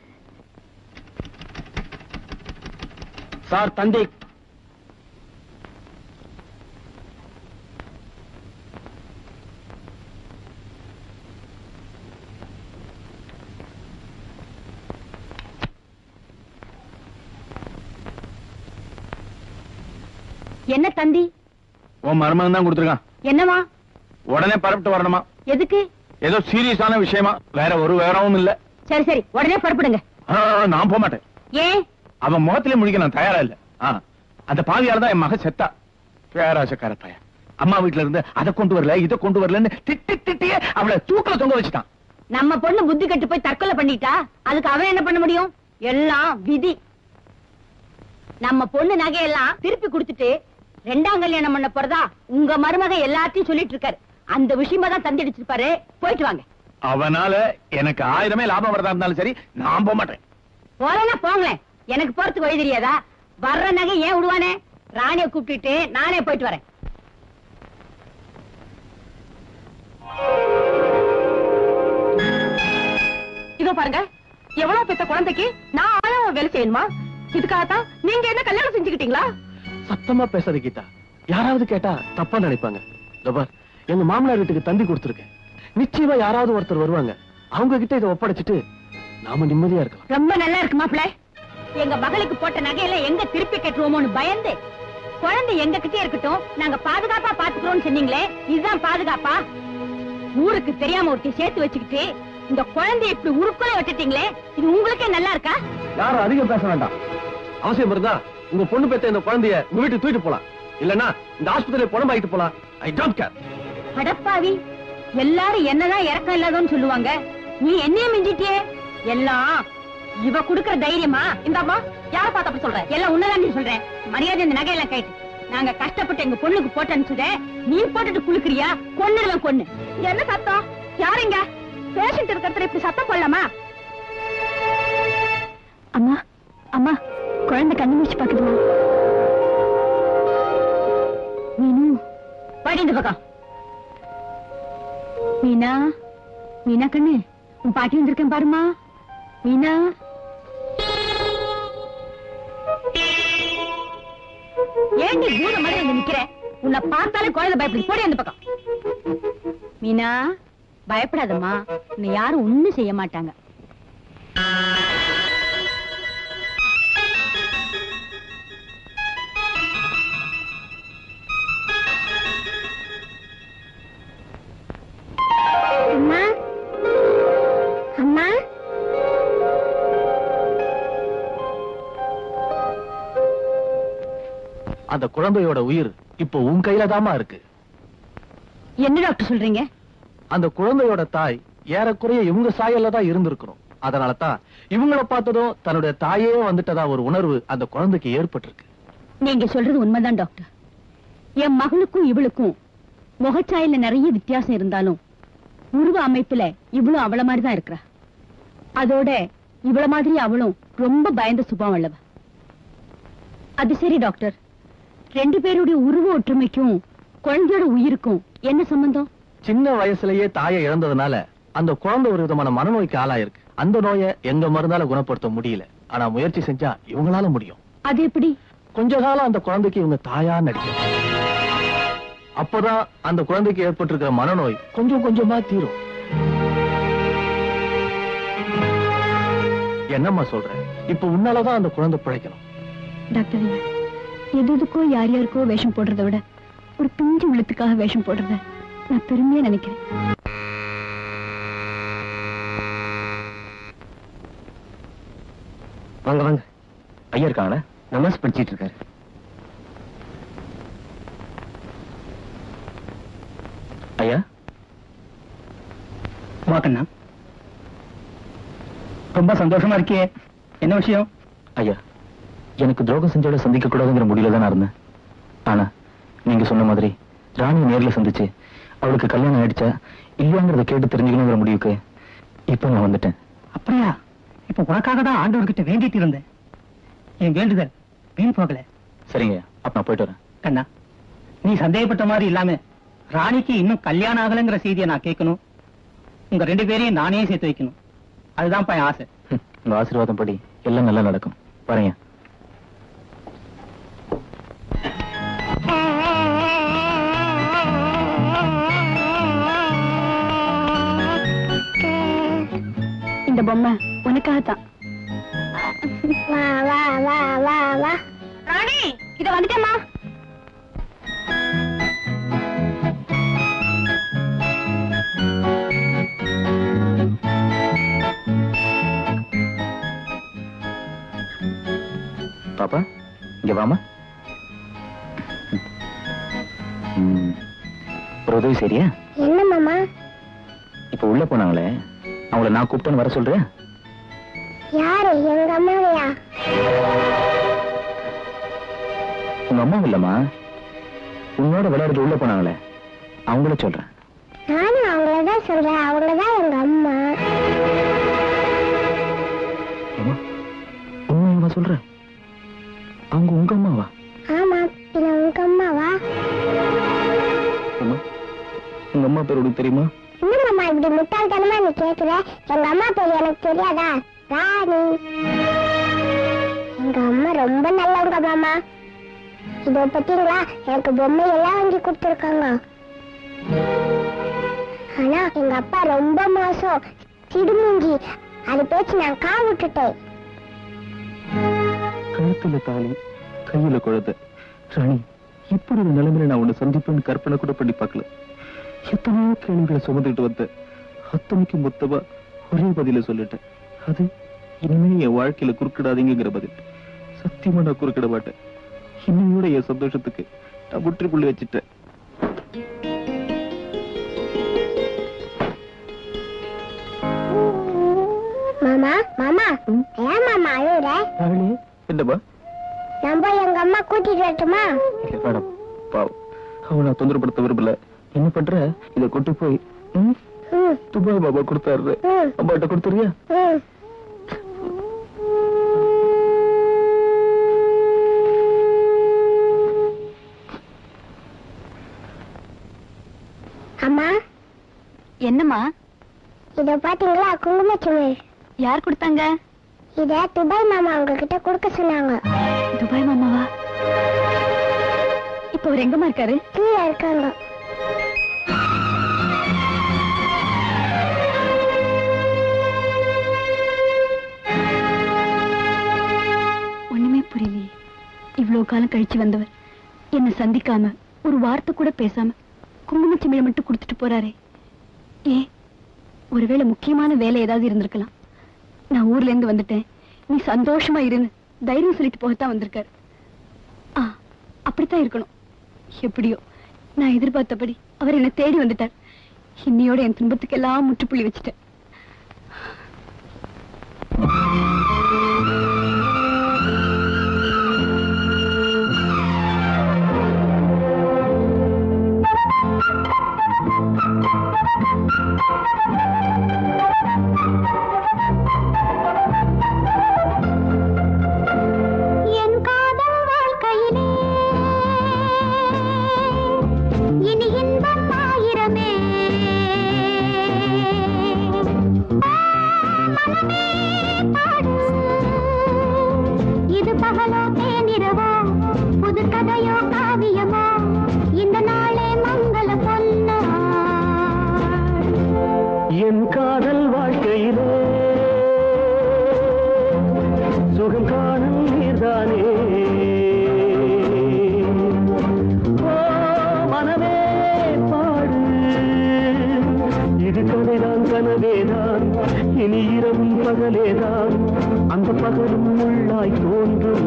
சார் தந்தை என்ன தந்தி உன் மருமகன் தான் கொடுத்துருக்கான் என்னவா உடனே பரப்பிட்டு வரணுமா எதுக்கு ஏதோ சீரியஸான விஷயமா வேற ஒரு விவரமும் இல்ல சரி சரி உடனே புறப்படுங்க ஆ, நான் போக மாட்டேன் ஏன் அவன் முகத்திலே முடிக்க நான் தயாரா இல்ல ஆ, அந்த பாவியால தான் என் மக செத்தா பேராசக்கார பையன் அம்மா வீட்டுல இருந்து அதை கொண்டு வரல இதை கொண்டு வரலன்னு திட்டி திட்டியே அவளை தூக்கல தொங்க வச்சுட்டான் நம்ம பொண்ணு புத்தி கட்டு போய் தற்கொலை பண்ணிட்டா அதுக்கு அவன் என்ன பண்ண முடியும் எல்லாம் விதி நம்ம பொண்ணு நகையெல்லாம் திருப்பி கொடுத்துட்டு ரெண்டாம் கல்யாணம் பண்ண போறதா உங்க மருமக எல்லாத்தையும் சொல்லிட்டு இருக்காரு அந்த விஷயமா தான் தந்தி அடிச்சிருப்பாரு போயிட்டு வாங்க அவனால எனக்கு ஆயிரமே லாபம் வரதா இருந்தாலும் சரி நான் போக மாட்டேன் போறேன்னா போங்களேன் எனக்கு போறதுக்கு வழி தெரியாதா வர்ற நகை ஏன் விடுவானே ராணிய கூப்பிட்டுட்டு நானே போயிட்டு வரேன் இதோ பாருங்க எவ்வளவு பெத்த குழந்தைக்கு நான் ஆழம் வேலை செய்யணுமா இதுக்காகத்தான் நீங்க என்ன கல்யாணம் செஞ்சுக்கிட்டீங்களா சத்தமா பேசாத கீதா யாராவது கேட்டா தப்பா நினைப்பாங்க இதோ பார் எங்க மாமனார் வீட்டுக்கு தந்தி கொடுத்துருக்கேன் நிச்சயமா யாராவது ஒருத்தர் வருவாங்க அவங்க கிட்ட இதை ஒப்படைச்சிட்டு நாம நிம்மதியா இருக்கலாம் ரொம்ப நல்லா இருக்கு மாப்பிள எங்க மகளுக்கு போட்ட நகையில எங்க திருப்பி கட்டுவோமோன்னு பயந்து குழந்தை எங்க கிட்டே இருக்கட்டும் நாங்க பாதுகாப்பா பாத்துக்கிறோம்னு சொன்னீங்களே இதுதான் பாதுகாப்பா ஊருக்கு தெரியாம ஒருத்தி சேர்த்து வச்சுக்கிட்டு இந்த குழந்தைய இப்படி உருக்குள்ள விட்டுட்டீங்களே இது உங்களுக்கே நல்லா இருக்கா யாரும் அதிகம் பேச வேண்டாம் அவசியம் இருந்தா உங்க பொண்ணு பெத்த இந்த குழந்தைய உங்க வீட்டுக்கு தூக்கிட்டு போலாம் இல்லன்னா இந்த ஆஸ்பத்திரியில புடம்பாயிட்டு போலாம் ஐ டோன்ட் கேர் அடப்பாவி எல்லாரும் என்னதான் இறக்கம் இல்லாதோன்னு சொல்லுவாங்க நீ என்னைய மிஞ்சிட்டியே எல்லாம் இவ குடுக்கற தைரியமா இந்தாம்மா யார பார்த்து அப்படி சொல்ற எல்லாம் உன்னதான் நீ சொல்றேன் மரியாதை இந்த நகையெல்லாம் கைட்டு நாங்க கஷ்டப்பட்டு எங்க பொண்ணுக்கு போட்டு அனுப்பிச்சுதே நீ போட்டுட்டு குளுக்குறியா கொன்னுடுவேன் கொன்னு இங்க என்ன சத்தம் யாருங்க பேஷண்ட் இருக்கிறதுல இப்படி சத்தம் போடலாமா அம்மா அம்மா குழந்தை கண்ணு முடிச்சு பாக்குதுமா மீனு வாடி இந்த பக்கம் மீனா மீனா கண்ணு உன் பாட்டி வந்திருக்கேன் பாருமா மீனா ஏண்டி பூத மாதிரி அங்க நிக்கிற உன்னை பார்த்தாலே குழந்தை பயப்படி போடி அந்த பக்கம் மீனா பயப்படாதம்மா உன்னை யாரும் ஒண்ணும் செய்ய மாட்டாங்க அம்மா அம்மா அந்த குழந்தையோட உயிர் இப்போ உன் கையில தாமா இருக்கு என்ன டாக்டர் சொல்றீங்க அந்த குழந்தையோட தாய் ஏறக்குறைய இவங்க சாயல்ல தான் இருந்திருக்கணும் அதனால தான் இவங்கள பார்த்ததும் தன்னுடைய தாயே வந்துட்டதா ஒரு உணர்வு அந்த குழந்தைக்கு ஏற்பட்டிருக்கு நீங்க சொல்றது உண்மைதான் டாக்டர் என் மகளுக்கும் இவளுக்கும் முகச்சாயல்ல நிறைய வித்தியாசம் இருந்தாலும் உருவ அமைப்புல இவளும் அவள மாதிரி தான் இருக்கிறா அதோட இவள மாதிரி அவளும் ரொம்ப பயந்த சுபாவம் உள்ளவ அது சரி டாக்டர் ரெண்டு பேருடைய உருவ ஒற்றுமைக்கும் குழந்தையோட உயிருக்கும் என்ன சம்பந்தம் சின்ன வயசுலயே தாயை இழந்ததுனால அந்த குழந்தை ஒரு விதமான மனநோய்க்கு ஆளாயிருக்கு அந்த நோயை எங்க மருந்தால குணப்படுத்த முடியல ஆனா முயற்சி செஞ்சா இவங்களால முடியும் அது எப்படி கொஞ்ச காலம் அந்த குழந்தைக்கு இவங்க தாயா நடிக்கும் அப்பதான் அந்த குழந்தைக்கு ஏற்பட்டிருக்கிற மனநோய் கொஞ்சம் கொஞ்சமா தீரும் என்னம்மா சொல்றேன் இப்ப உன்னாலதான் அந்த குழந்தை பிழைக்கணும் டாக்டர் ஐயா எது எதுக்கோ யார் யாருக்கோ வேஷம் போடுறதை விட ஒரு பிஞ்சு விழுத்துக்காக வேஷம் போடுறத நான் பெருமையா நினைக்கிறேன் வாங்க வாங்க ஐயா இருக்காங்களா நமாஸ் படிச்சிட்டு இருக்காரு ஐயா வாக்கண்ணா ரொம்ப சந்தோஷமா இருக்கியே என்ன விஷயம் ஐயா எனக்கு துரோகம் செஞ்சோட சந்திக்க கூடாதுங்கிற முடியல தான் நான் இருந்தேன் ஆனா நீங்க சொன்ன மாதிரி ராணியை நேர்ல சந்திச்சு அவளுக்கு கல்யாணம் ஆயிடுச்சா இல்லையாங்கிறத கேட்டு தெரிஞ்சுக்கணுங்கிற முடிவுக்கு இப்ப நான் வந்துட்டேன் அப்படியா இப்ப உனக்காக தான் ஆண்டவர்கிட்ட வேண்டிட்டு இருந்தேன் என் வேண்டுதல் வீண் போகல சரிங்க அப்ப நான் போயிட்டு வரேன் கண்ணா நீ சந்தேகப்பட்ட மாதிரி இல்லாம ராணிக்கு இன்னும் கல்யாணம் ஆகலைங்கிற செய்தியை நான் கேட்கணும் உங்க ரெண்டு பேரையும் நானே சேர்த்து வைக்கணும் அதுதான் என் ஆசை ஹம், உங்க ஆசீர்வாதம் படி எல்லாம் நல்லா நடக்கும் பாருங்க இந்த பொம்மை உனக்காகத்தான் வா வா வா வா வா ராணி இத வந்துட்டேம்மா பாப்பா இங்க வாமா ம், ஒரு உதவி சரியா என்ன மாமா இப்ப உள்ள போனாங்களே அவங்கள நான் கூப்பிட்டேன்னு வர சொல்றேன் யாரு எங்க அம்மாவையா உங்க அம்மா இல்லம்மா உன்னோட விளையாடுறது உள்ள போனாங்களே அவங்கள சொல்றேன் நானும் அவங்களதான் சொல்றேன் அவங்கதான் எங்க அம்மா ஏம்மா உண்மையாவா சொல்ற அவங்க உங்க அம்மாவா ஆமா பின்ன உங்க அம்மாவா அம்மா உங்க அம்மா பேர் உனக்கு தெரியுமா என்ன மாமா இப்படி முட்டாள்தனமா நீ கேக்குற எங்க அம்மா பேர் எனக்கு தெரியாதா ராணி எங்க அம்மா ரொம்ப நல்லவங்க மாமா இதோ பத்தீங்களா எனக்கு பொம்மை எல்லாம் வாங்கி கொடுத்துருக்காங்க ஆனா எங்க அப்பா ரொம்ப மோசம் சிடுமூஞ்சி அது பேச்சு நான் கா விட்டுட்டேன் கழுத்துல தாலி கையில குழந்தை ராணி இப்படி ஒரு நிலைமையில நான் உன்னை சந்திப்பேன்னு கற்பனை கூட பண்ணி பார்க்கல எத்தனையோ கேள்விகளை சுமந்துட்டு வந்த அத்தனைக்கு மொத்தமா ஒரே பதில சொல்லிட்டேன் அது இனிமே என் வாழ்க்கையில குறுக்கிடாதீங்கிற பதில் சத்தியமா நான் குறுக்கிட மாட்டேன் இன்னையோட என் சந்தோஷத்துக்கு நான் முற்றுப்புள்ளி வச்சுட்டேன் மாமா மாமா ஏன் மாமா அழுகுற ராணி என்னப்பா நான் போய் எங்க அம்மா கூட்டிட்டு வரட்டுமா இல்ல மேடம் பாவம் அவனை நான் தொந்தரப்படுத்த விரும்பல என்ன பண்ற இத கொண்டு போய் ம், ம் துபாய் பாபா கொடுத்தாரு ம் அம்மாட்ட கொடுத்துறியா ம் அம்மா என்னம்மா இத பாத்தீங்களா குங்குமச்சிமிழ் யார் கொடுத்தாங்க இத துபாய் மாமா உங்ககிட்ட கொடுக்க சொன்னாங்க துபாய் மாமாவா இப்போ அவர் எங்கம்மா இருக்காரு கீழே இருக்காங்க ஒண்ணுமே புரியலையே இவ்வளவு காலம் கழிச்சு வந்தவர் என்ன சந்திக்காம ஒரு வார்த்தை கூட பேசாம குங்குமச்சிமிழை மட்டும் கொடுத்துட்டு போறாரே ஏன் ஒருவேளை முக்கியமான வேலை ஏதாவது இருந்திருக்கலாம் நான் ஊர்ல இருந்து வந்துட்டேன் நீ சந்தோஷமா இருந்து தைரியம் சொல்லிட்டு போகத்தான் வந்திருக்காரு ஆ அப்படித்தான் இருக்கணும் எப்படியோ நான் எதிர்பார்த்தபடி அவர் என்னை தேடி வந்துட்டார் இன்னையோட என் துன்பத்துக்கெல்லாம் முற்றுப்புள்ளி வச்சுட்டேன் என் காதல் வாழ்க்கையிலே இனி இன்பம் ஆயிரமே மனமே பாடு இது பகலோ தேனிரவோ புது கதையோ காவியமோ இந்த நாளே மங்கள பொன்னாள் என் காதல் வாழ்க்கையிலே சுகம் காணும் நீர்தானே ஓ மனமே பாடு இது கதைதான் கனவேதான் இனி இனி இரவும் பகலேதான் அந்த பகலும் உள்ளாய் தோன்றும்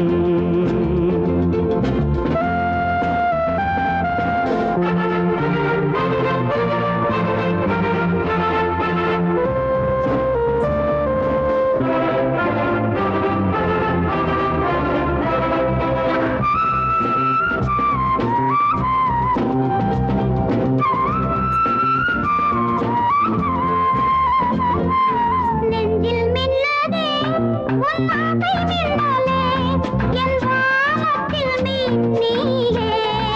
நெஞ்சில் மின்னதே உன் ஆசை மின்னலே என் வானத்தில் நீ நீயே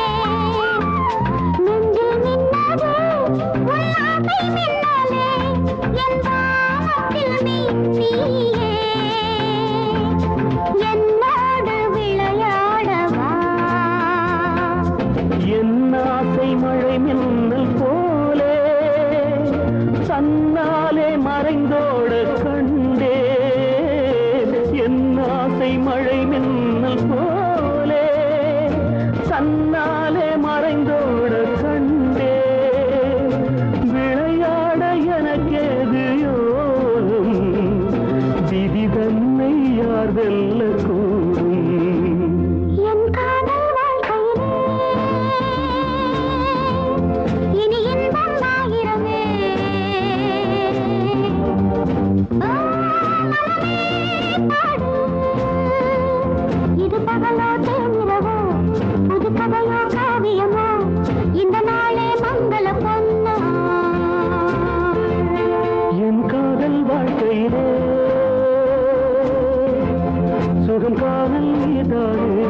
நெஞ்சில் மின்னதே உன் ஆசை மின்னலே என் வானத்தில் நீ நீயே என்னோடு விளையாடவா என் ஆசை மழை மின்னல் போலே தன்னாலே மறைந்தோட கண்டே என் ஆசை மழை மின்னல் போலே தன்னாலே மறைந்தோட கண்டே விளையாட எனக்கேது யோகம் விதி தன்னை யார் வெல்ல கூடும் என் காதல் வாழ்க்கையிலே இனி இன்பம் ஆகிறமே ஆ, மனமே பாடு. இது பகலோ தேனிரவோ புது கதையோ காவியமோ இந்த நாளே மங்கள பொன்னா என் காதல் வாழ்க்கையிலே சுகம் காதல் நீதானே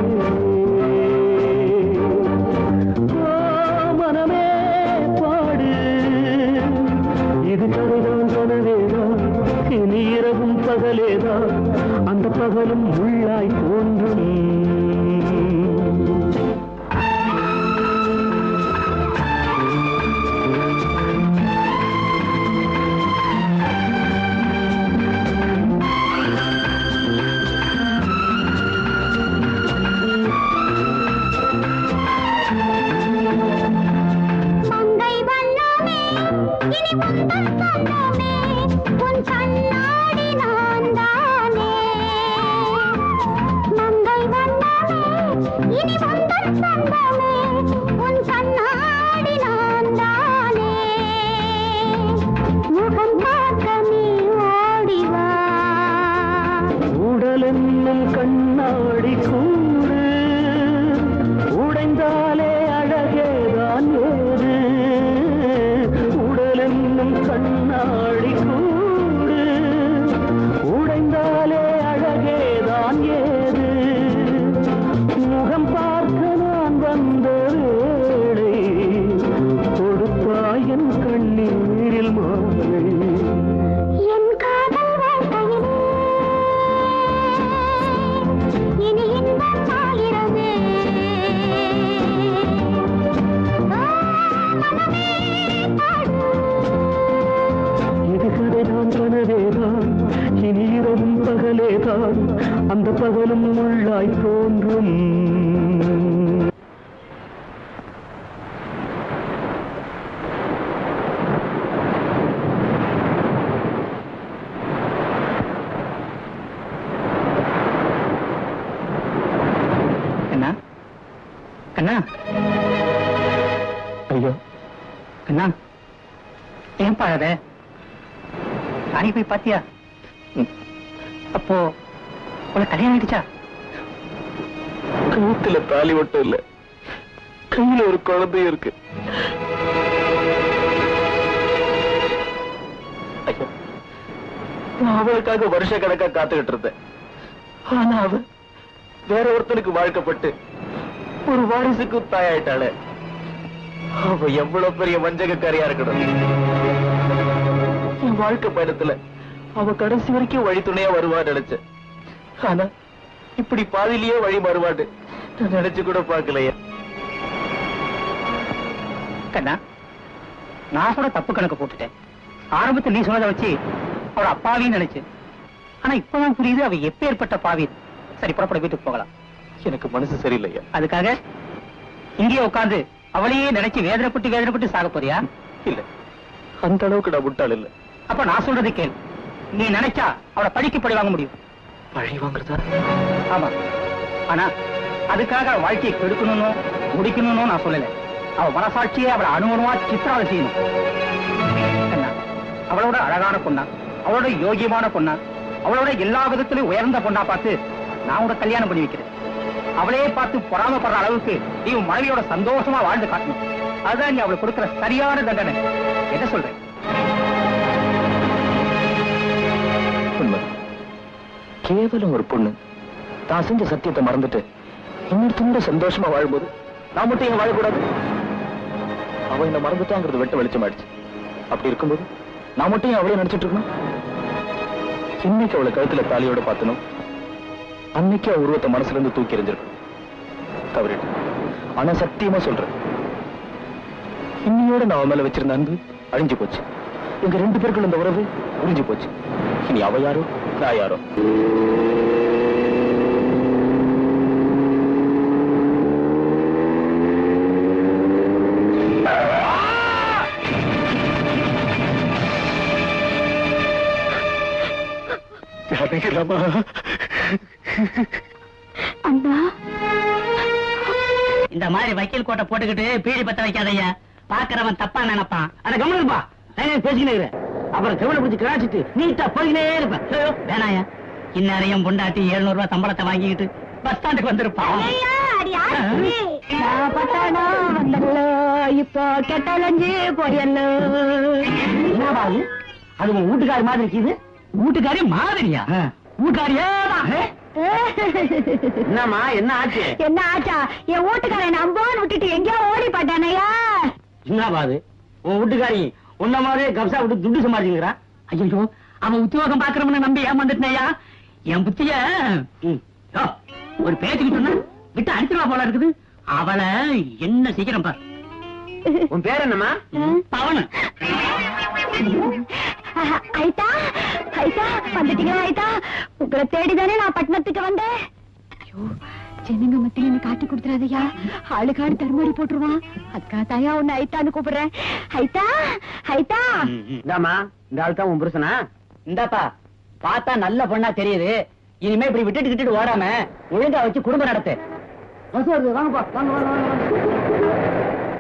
ஓ, மனமே பாடு இது கதைதான் கனவேதான் இனி இரவும் பகலேதான் அந்த பகலும் உள்ளாய் தோன்றும் மங்கை வண்ணமே இனி முந்தன் சொந்தமே உன் கண்ணாடி நான் தானே மங்கை வண்ணமே இனி முந்தன் சொந்தமே உன் கண்ணாடி நான் தானே முகம் பார்க்க நீ ஓடிவா உடல் என்னும் கண்ணாடி கூடு உடைந்தாலே அழகேதான் ஏது உடல் என்னும் கண்ணாடி கூடு உடைந்தாலே அழகேதான் ஏது முகம் பார்க்க நான் வந்த வேளை கொடுத்தாயன் கண்ணீரில் மாலை என் காதல் வாழ்க்கையிலே இனி இன்பம் ஆகிறதே ஆ, மனமே பாடு. இது கதைதான் கனவேதான் இனி இரவும் பகலேதான் அந்த பகலும் உள்ளாய் தோன்றும் கண்ணா கண்ணா ஐயோ கண்ணா ஏன் பாழத ராணி போய் பாத்தியா ம். அப்போ உனக்கு கல்யாணம் ஆயிடுச்சா கழுத்துல தாலி மட்டும் இல்ல கையில ஒரு குழந்தையும் இருக்கு ஐயோ நான் அவளுக்காக வருஷ கணக்கா காத்துக்கிட்டு இருந்தேன் ஆனா அவ வேற ஒருத்தனுக்கு வாழ்க்கப்பட்டு ஒரு வாரிசுக்கு தாயாயிட்டாளே அவ எவ்வளவு பெரிய வஞ்சகக்காரியா இருக்கணும் என் வாழ்க்கை பயணத்துல அவ கடைசி வரைக்கும் வழி துணையா வருவான்னு நினைச்சேன் ஆனா இப்படி பாதியிலேயே வழி வருவான்னு நான் நினைச்சு கூட பார்க்கலையே கண்ணா நான் கூட தப்பு கணக்கு போட்டுட்டேன் ஆரம்பத்தில் நீ சொன்னதை வச்சு அவள அப்பாவின்னு நினைச்சு ஆனா இப்பதான் புரியுது அவ எப்பேற்பட்ட பாவி சரி புறப்பட வீட்டுக்கு போகலாம் எனக்கு மனசு சரியில்லையா அதுக்காக இங்கேயே உட்கார்ந்து அவளையே நினைச்சு வேதனைப்பட்டு வேதனைப்பட்டு சாக போறியா இல்ல அந்த அளவுக்கு நான் முட்டாள் இல்ல அப்ப நான் சொல்றது கேள் நீ நினைச்சா அவளை பழிக்கு பழி வாங்க முடியும் பழி வாங்குறதா ஆமா ஆனா அதுக்காக அவ வாழ்க்கையை கெடுக்கணும்னு முடிக்கணும்னு நான் சொல்லல அவ மனசாட்சியே அவளை அணுவணுவா சித்திராவை செய்யணும் என்ன? அவளோட அழகான பொண்ணா அவளோட யோகியமான பொண்ணா அவளோட எல்லா விதத்திலும் உயர்ந்த பொண்ணா பார்த்து நான் உனக்கு கல்யாணம் பண்ணி வைக்கிறேன் அவளையே பார்த்து பொறாமப்படுற அளவுக்கு நீ உன் மனைவியோட சந்தோஷமா வாழ்ந்து காட்டணும் அதுதான் நீ அவளுக்கு கொடுக்கிற சரியான தண்டனை என்ன சொல்றேன் உண்மை கேவலம் ஒரு பொண்ணு தான் செஞ்ச சத்தியத்தை மறந்துட்டு இன்னொருத்தோட சந்தோஷமா வாழும்போது நான் மட்டும் ஏன் வாழக்கூடாது அவ என்ன மறந்துட்டாங்கிறது வெட்ட வெளிச்சம் ஆயிடுச்சு அப்படி இருக்கும்போது நான் மட்டும் ஏன் அவளே நினைச்சிட்டு இருக்கணும் இன்னைக்கு அவளை கழுத்துல தாலியோட பார்த்தனும் அன்னைக்கு அவ உருவத்தை மனசுல இருந்து தூக்கி எறிஞ்சிருக்கணும் தவறிட்டு ஆனா சத்தியமா சொல்றேன் இன்னையோட நான் அவ மேல வச்சிருந்த அன்பு அழிஞ்சு போச்சு எங்க ரெண்டு பேருக்குள்ள இந்த உறவு உறிஞ்சு போச்சு இனி அவ யாரோ நான் யாரோ ஜானகிராமா அண்ணா இந்த மாதிரி வக்கீல் கோட்டை போட்டுக்கிட்டு பீடி பத்த வைக்காதய்யா பாக்குறவன் தப்பா நினைப்பான் அட கவனிப்பா பேசிக்கினே இரு. அப்புறம் கவலை பிடிச்சி கிராச்சிட்டு நீட்டா போய்கினே இருப்பேன் ஐயோ, வேணாயா இந்நேரையும் பொண்டாட்டி 700 ரூபாய் சம்பளத்தை வாங்கிக்கிட்டு பஸ் ஸ்டாண்டுக்கு வந்திருப்பான் நான் பட்டானா வந்தல்லோ இப்போ கெட்டலஞ்சு போயல்லோ என்னடா அது? அது உன் வீட்டுக்காரி மாதிரி இருக்குது வீட்டுக்காரி மாதிரியா வீட்டுக்காரியே என்னம்மா என்ன ஆச்சு என்ன ஆச்சா என் வீட்டுக்காரன் நம்போன்னு விட்டுட்டு எங்கேயோ ஓடி போட்டானையா என்னப்பா அது உன் வீட்டுக்காரி உன்ன மாதிரியே கப்சா விட்டு துட்டு சம்பாதிச்சுங்கிறான் ஐயோ அவன் உத்தியோகம் பாக்குறவன நம்பி ஏமாந்துட்டனையா என் புத்திய யோ, ஒரு பேச்சுக்கு சொன்னா விட்டு அடிச்சிருவா போல இருக்குது அவளை என்ன சீக்கிரம் பார் உன் பேர் என்னம்மா பவனு ஐட்டா ஐட்டா வந்துட்டீங்க ஐட்டா உங்களை தேடிதானே நான் பட்டணத்துக்கு வந்தேன் ஐயோ ஜனங்க மத்தியில என்ன காட்டி கொடுத்துறாதயா ஆளுக்காடு தருமாறி போட்டுருவான் அதுக்காக தாயா உன்னை ஐட்டான்னு கூப்பிடுறேன் ஐட்டா ஐட்டா இந்தாமா இந்த ஆள் தான் உன் புருஷனா இந்தாப்பா பார்த்தா நல்ல பொண்ணா தெரியுது இனிமே இப்படி விட்டுட்டு கிட்டுட்டு ஓடாம ஒழுங்கா வச்சு குடும்பம் நடத்து பஸ் வருது வாங்கப்பா வாங்க வாங்க வாங்க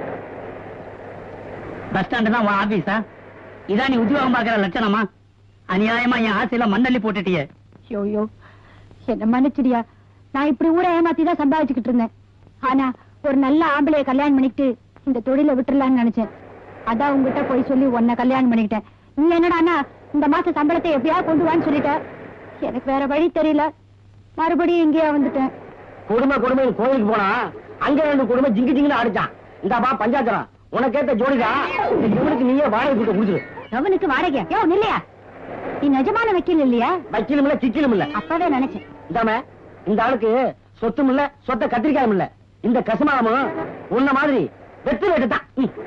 பஸ் ஸ்டாண்டு தான் உன் ஆபீஸா இதான் நீ உத்தியோகம் பார்க்கிற லட்சணமா அநியாயமா என் ஆசையில மண்ணள்ளி போட்டுட்டியே யோ யோ என்ன மன்னிச்சிடியா நான் இப்படி ஊரை ஏமாத்தி தான் சம்பாதிச்சுக்கிட்டு இருந்தேன் ஆனா ஒரு நல்ல ஆம்பளைய கல்யாணம் பண்ணிக்கிட்டு இந்த தொழிலை விட்டுறலாம்னு நினைச்சேன் அதான் உங்ககிட்ட போய் சொல்லி உன்னை கல்யாணம் பண்ணிக்கிட்டேன் நீ என்னடான்னா இந்த மாச சம்பளத்தை எப்படியாவது கொண்டு வான்னு சொல்லிட்ட எனக்கு வேற வழி தெரியல மறுபடியும் இங்கேயே வந்துட்டேன் குடும்ப குடும்பம் கோயிலுக்கு போனா அங்க ரெண்டு குடும்பம் ஜிங்கு ஜிங்குன்னு அடிச்சான் இந்தாப்பா பஞ்சாச்சரம் உனக்கேத்த ஜோடிதா இவனுக்கு நீயே வாடகை கொடுத்து முடிச்சிரு அவனுக்கு வாடகை யோ நில்லையா நீ நிஜமான வக்கீல் இல்லையா வக்கீலும் இல்ல சிக்கிலும் இல்ல அப்பவே நினைச்சேன் இந்தாம இந்த ஆளுக்கு சொத்தும் இல்ல சொத்த கத்திரிக்காயும் இல்ல இந்த கசுமாலமும் உன்ன மாதிரி வெத்து வேட்டு தான்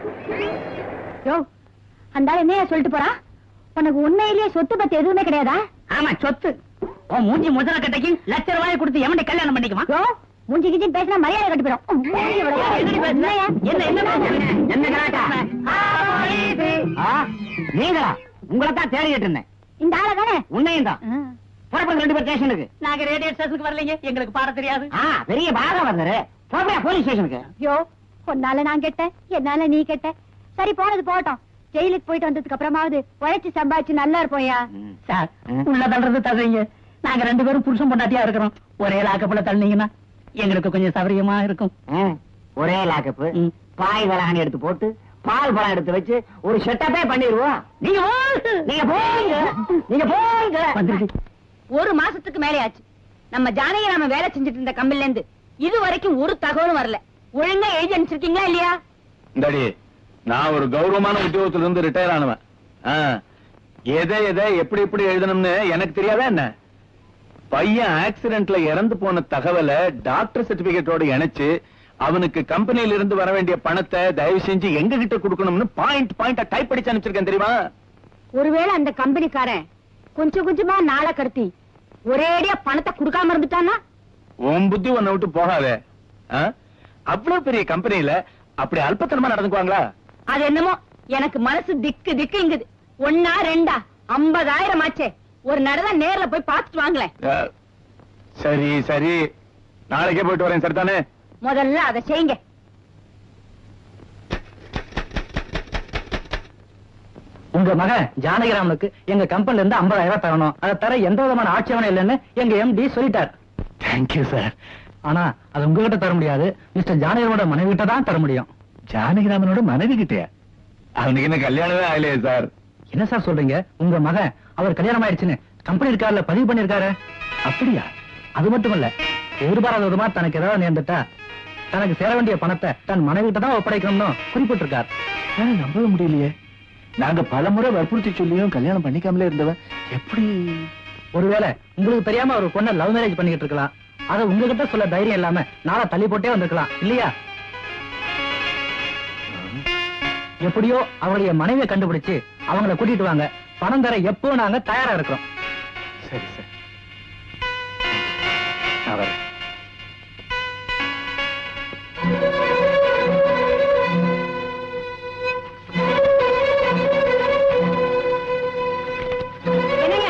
யோ அந்த ஆள் என்னையா சொல்லிட்டு போறான் உனக்கு உண்மையிலேயே சொத்து பத்தி எதுவுமே கிடையாதா ஆமா சொத்து உன் மூஞ்சி முதல கட்டைக்கு லட்ச ரூபாய் கொடுத்து எவனை கல்யாணம் பண்ணிக்குமா யோ மூஞ்சி கிஞ்சி பேசினா மரியாதை கட்டி போயிடும் என்னையா? என்ன என்ன பேசுறீங்க? என்ன கலாட்டா? ஆ, நீங்களா உங்களை தான் தேடிட்டு இருந்தேன் இந்த ஆளை தானே உன்னையும் தான் புறப்படுங்க ரெண்டு பேர் ஸ்டேஷனுக்கு நாங்க ரேடியோ ஸ்டேஷனுக்கு வரலைங்க எங்களுக்கு பாட தெரியாது ஆ பெரிய பாகம் வந்தாரு புறப்படா போலீஸ் ஸ்டேஷனுக்கு யோ உன்னால நான் கெட்டேன் என்னால நீ கெட்ட சரி போனது போட்டோம் ஜெயிலுக்கு போயிட்டு வந்ததுக்கு அப்புறமாவது உழைச்சு சம்பாதிச்சு நல்லா இருப்போம்யா சார் உள்ள தள்ளுறது தள்ளுறீங்க நாங்க ரெண்டு பேரும் புருஷன் பொண்டாட்டியா இருக்கிறோம் ஒரே லாக்கப்புல தள்ளினீங்கன்னா எங்களுக்கு கொஞ்சம் சௌகரியமா இருக்கும் ம், ஒரே லாக்கப்பு ம். பாய் வளாகனி எடுத்து போட்டு பால் பழம் எடுத்து வச்சு ஒரு செட்டப்பே பண்ணிடுவோம் நீங்க போங்க நீங்க போங்க நீங்க போங்க வந்துருக்கு ஒரு மாசத்துக்கு மேலே ஆச்சு நம்ம ஜானகி நாம வேலை செஞ்சுட்டு இருந்த கம்பெனில இருந்து இது வரைக்கும் ஒரு தகவலும் வரல ஒழுங்கா எழுதி அனுப்பிச்சிருக்கீங்களா இல்லையா இந்தாடி நான் ஒரு கௌரவமான உத்தியோகத்துல இருந்து ரிட்டையர் ஆனவன் ஆ, எதை எதை எப்படி எப்படி எழுதணும்னு எனக்கு தெரியாதா என்ன பையன் ஆக்சிடென்ட்ல இறந்து போன தகவலை டாக்டர் சர்டிபிகேட்டோட இணைச்சு அவனுக்கு கம்பெனியில இருந்து வர வேண்டிய பணத்தை தயவு செஞ்சு எங்க கிட்ட கொடுக்கணும்னு பாயிண்ட் பாயிண்டா டைப் அடிச்சு அனுப்பிச்சிருக்கேன் தெரியுமா ஒருவேளை அந்த கம்பெனிக்காரன் கொஞ்சம் கொஞ்சமா நாளை கடத்தி ஒரேடியா பணத்தை கொடுக்காம இருந்துட்டானா உன் புத்தி உன்னை விட்டு போகாதே ஆ? அவ்வளவு பெரிய கம்பெனியில அப்படி அல்பத்தனமா நடந்துக்குவாங்களா அது என்னமோ எனக்கு மனசு திக்கு திக்குங்குது ஒன்னா ரெண்டா ஐம்பதாயிரம் ஆச்சே ஒரு நடவை நேர்ல போய் பார்த்துட்டு வாங்களேன் அஹ், சரி சரி நாளைக்கே போயிட்டு வரேன் சரிதானே முதல்ல அதை செய்யுங்க உங்க மகன் ஜானகிராமனுக்கு எங்க கம்பெனில இருந்து 50000 ரூபாய் தரணும் அதை தர எந்த விதமான ஆட்சேபனை இல்லைன்னு எங்க எம்டி சொல்லிட்டார் தேங்க்யூ சார் ஆனா அது உங்ககிட்ட தர முடியாது மிஸ்டர் ஜானகிராமனோட மனைவி கிட்ட தான் தர முடியும் ஜானகிராமனோட மனைவி கிட்டயா அவனுக்கு என்ன கல்யாணமே ஆகலையே சார் என்ன சார் சொல்றீங்க உங்க மகன் அவர் கல்யாணம் ஆயிடுச்சுன்னு கம்பெனி இருக்கார்ல பதிவு பண்ணிருக்காரு அப்படியா அது மட்டும் இல்ல எதிர்பாராத விதமா தனக்கு ஏதாவது நேர்ந்துட்டா தனக்கு சேர வேண்டிய பணத்தை தன் மனைவி கிட்ட தான் ஒப்படைக்கணும்னு குறிப்பிட்டிருக்கார் என்னால நம்பவே முடியலையே நாங்க பலமுறை வற்புறுத்தி சொல்லியும் கல்யாணம் பண்ணிக்காமலே இருந்தவன் எப்படி ஒருவேளை உங்களுக்கு தெரியாம ஒரு பொண்ணை லவ் மேரேஜ் பண்ணிக்கிட்டு இருக்கலாம் அதை உங்ககிட்ட சொல்ல தைரியம் இல்லாம நாளா தள்ளி போட்டே வந்திருக்கலாம் இல்லையா எப்படியோ அவருடைய மனைவியை கண்டுபிடிச்சு அவங்கள கூட்டிட்டு வாங்க பணம் தர எப்போ நாங்க தயாரா இருக்கிறோம் சரி சரி நான் வரேன் என்னங்க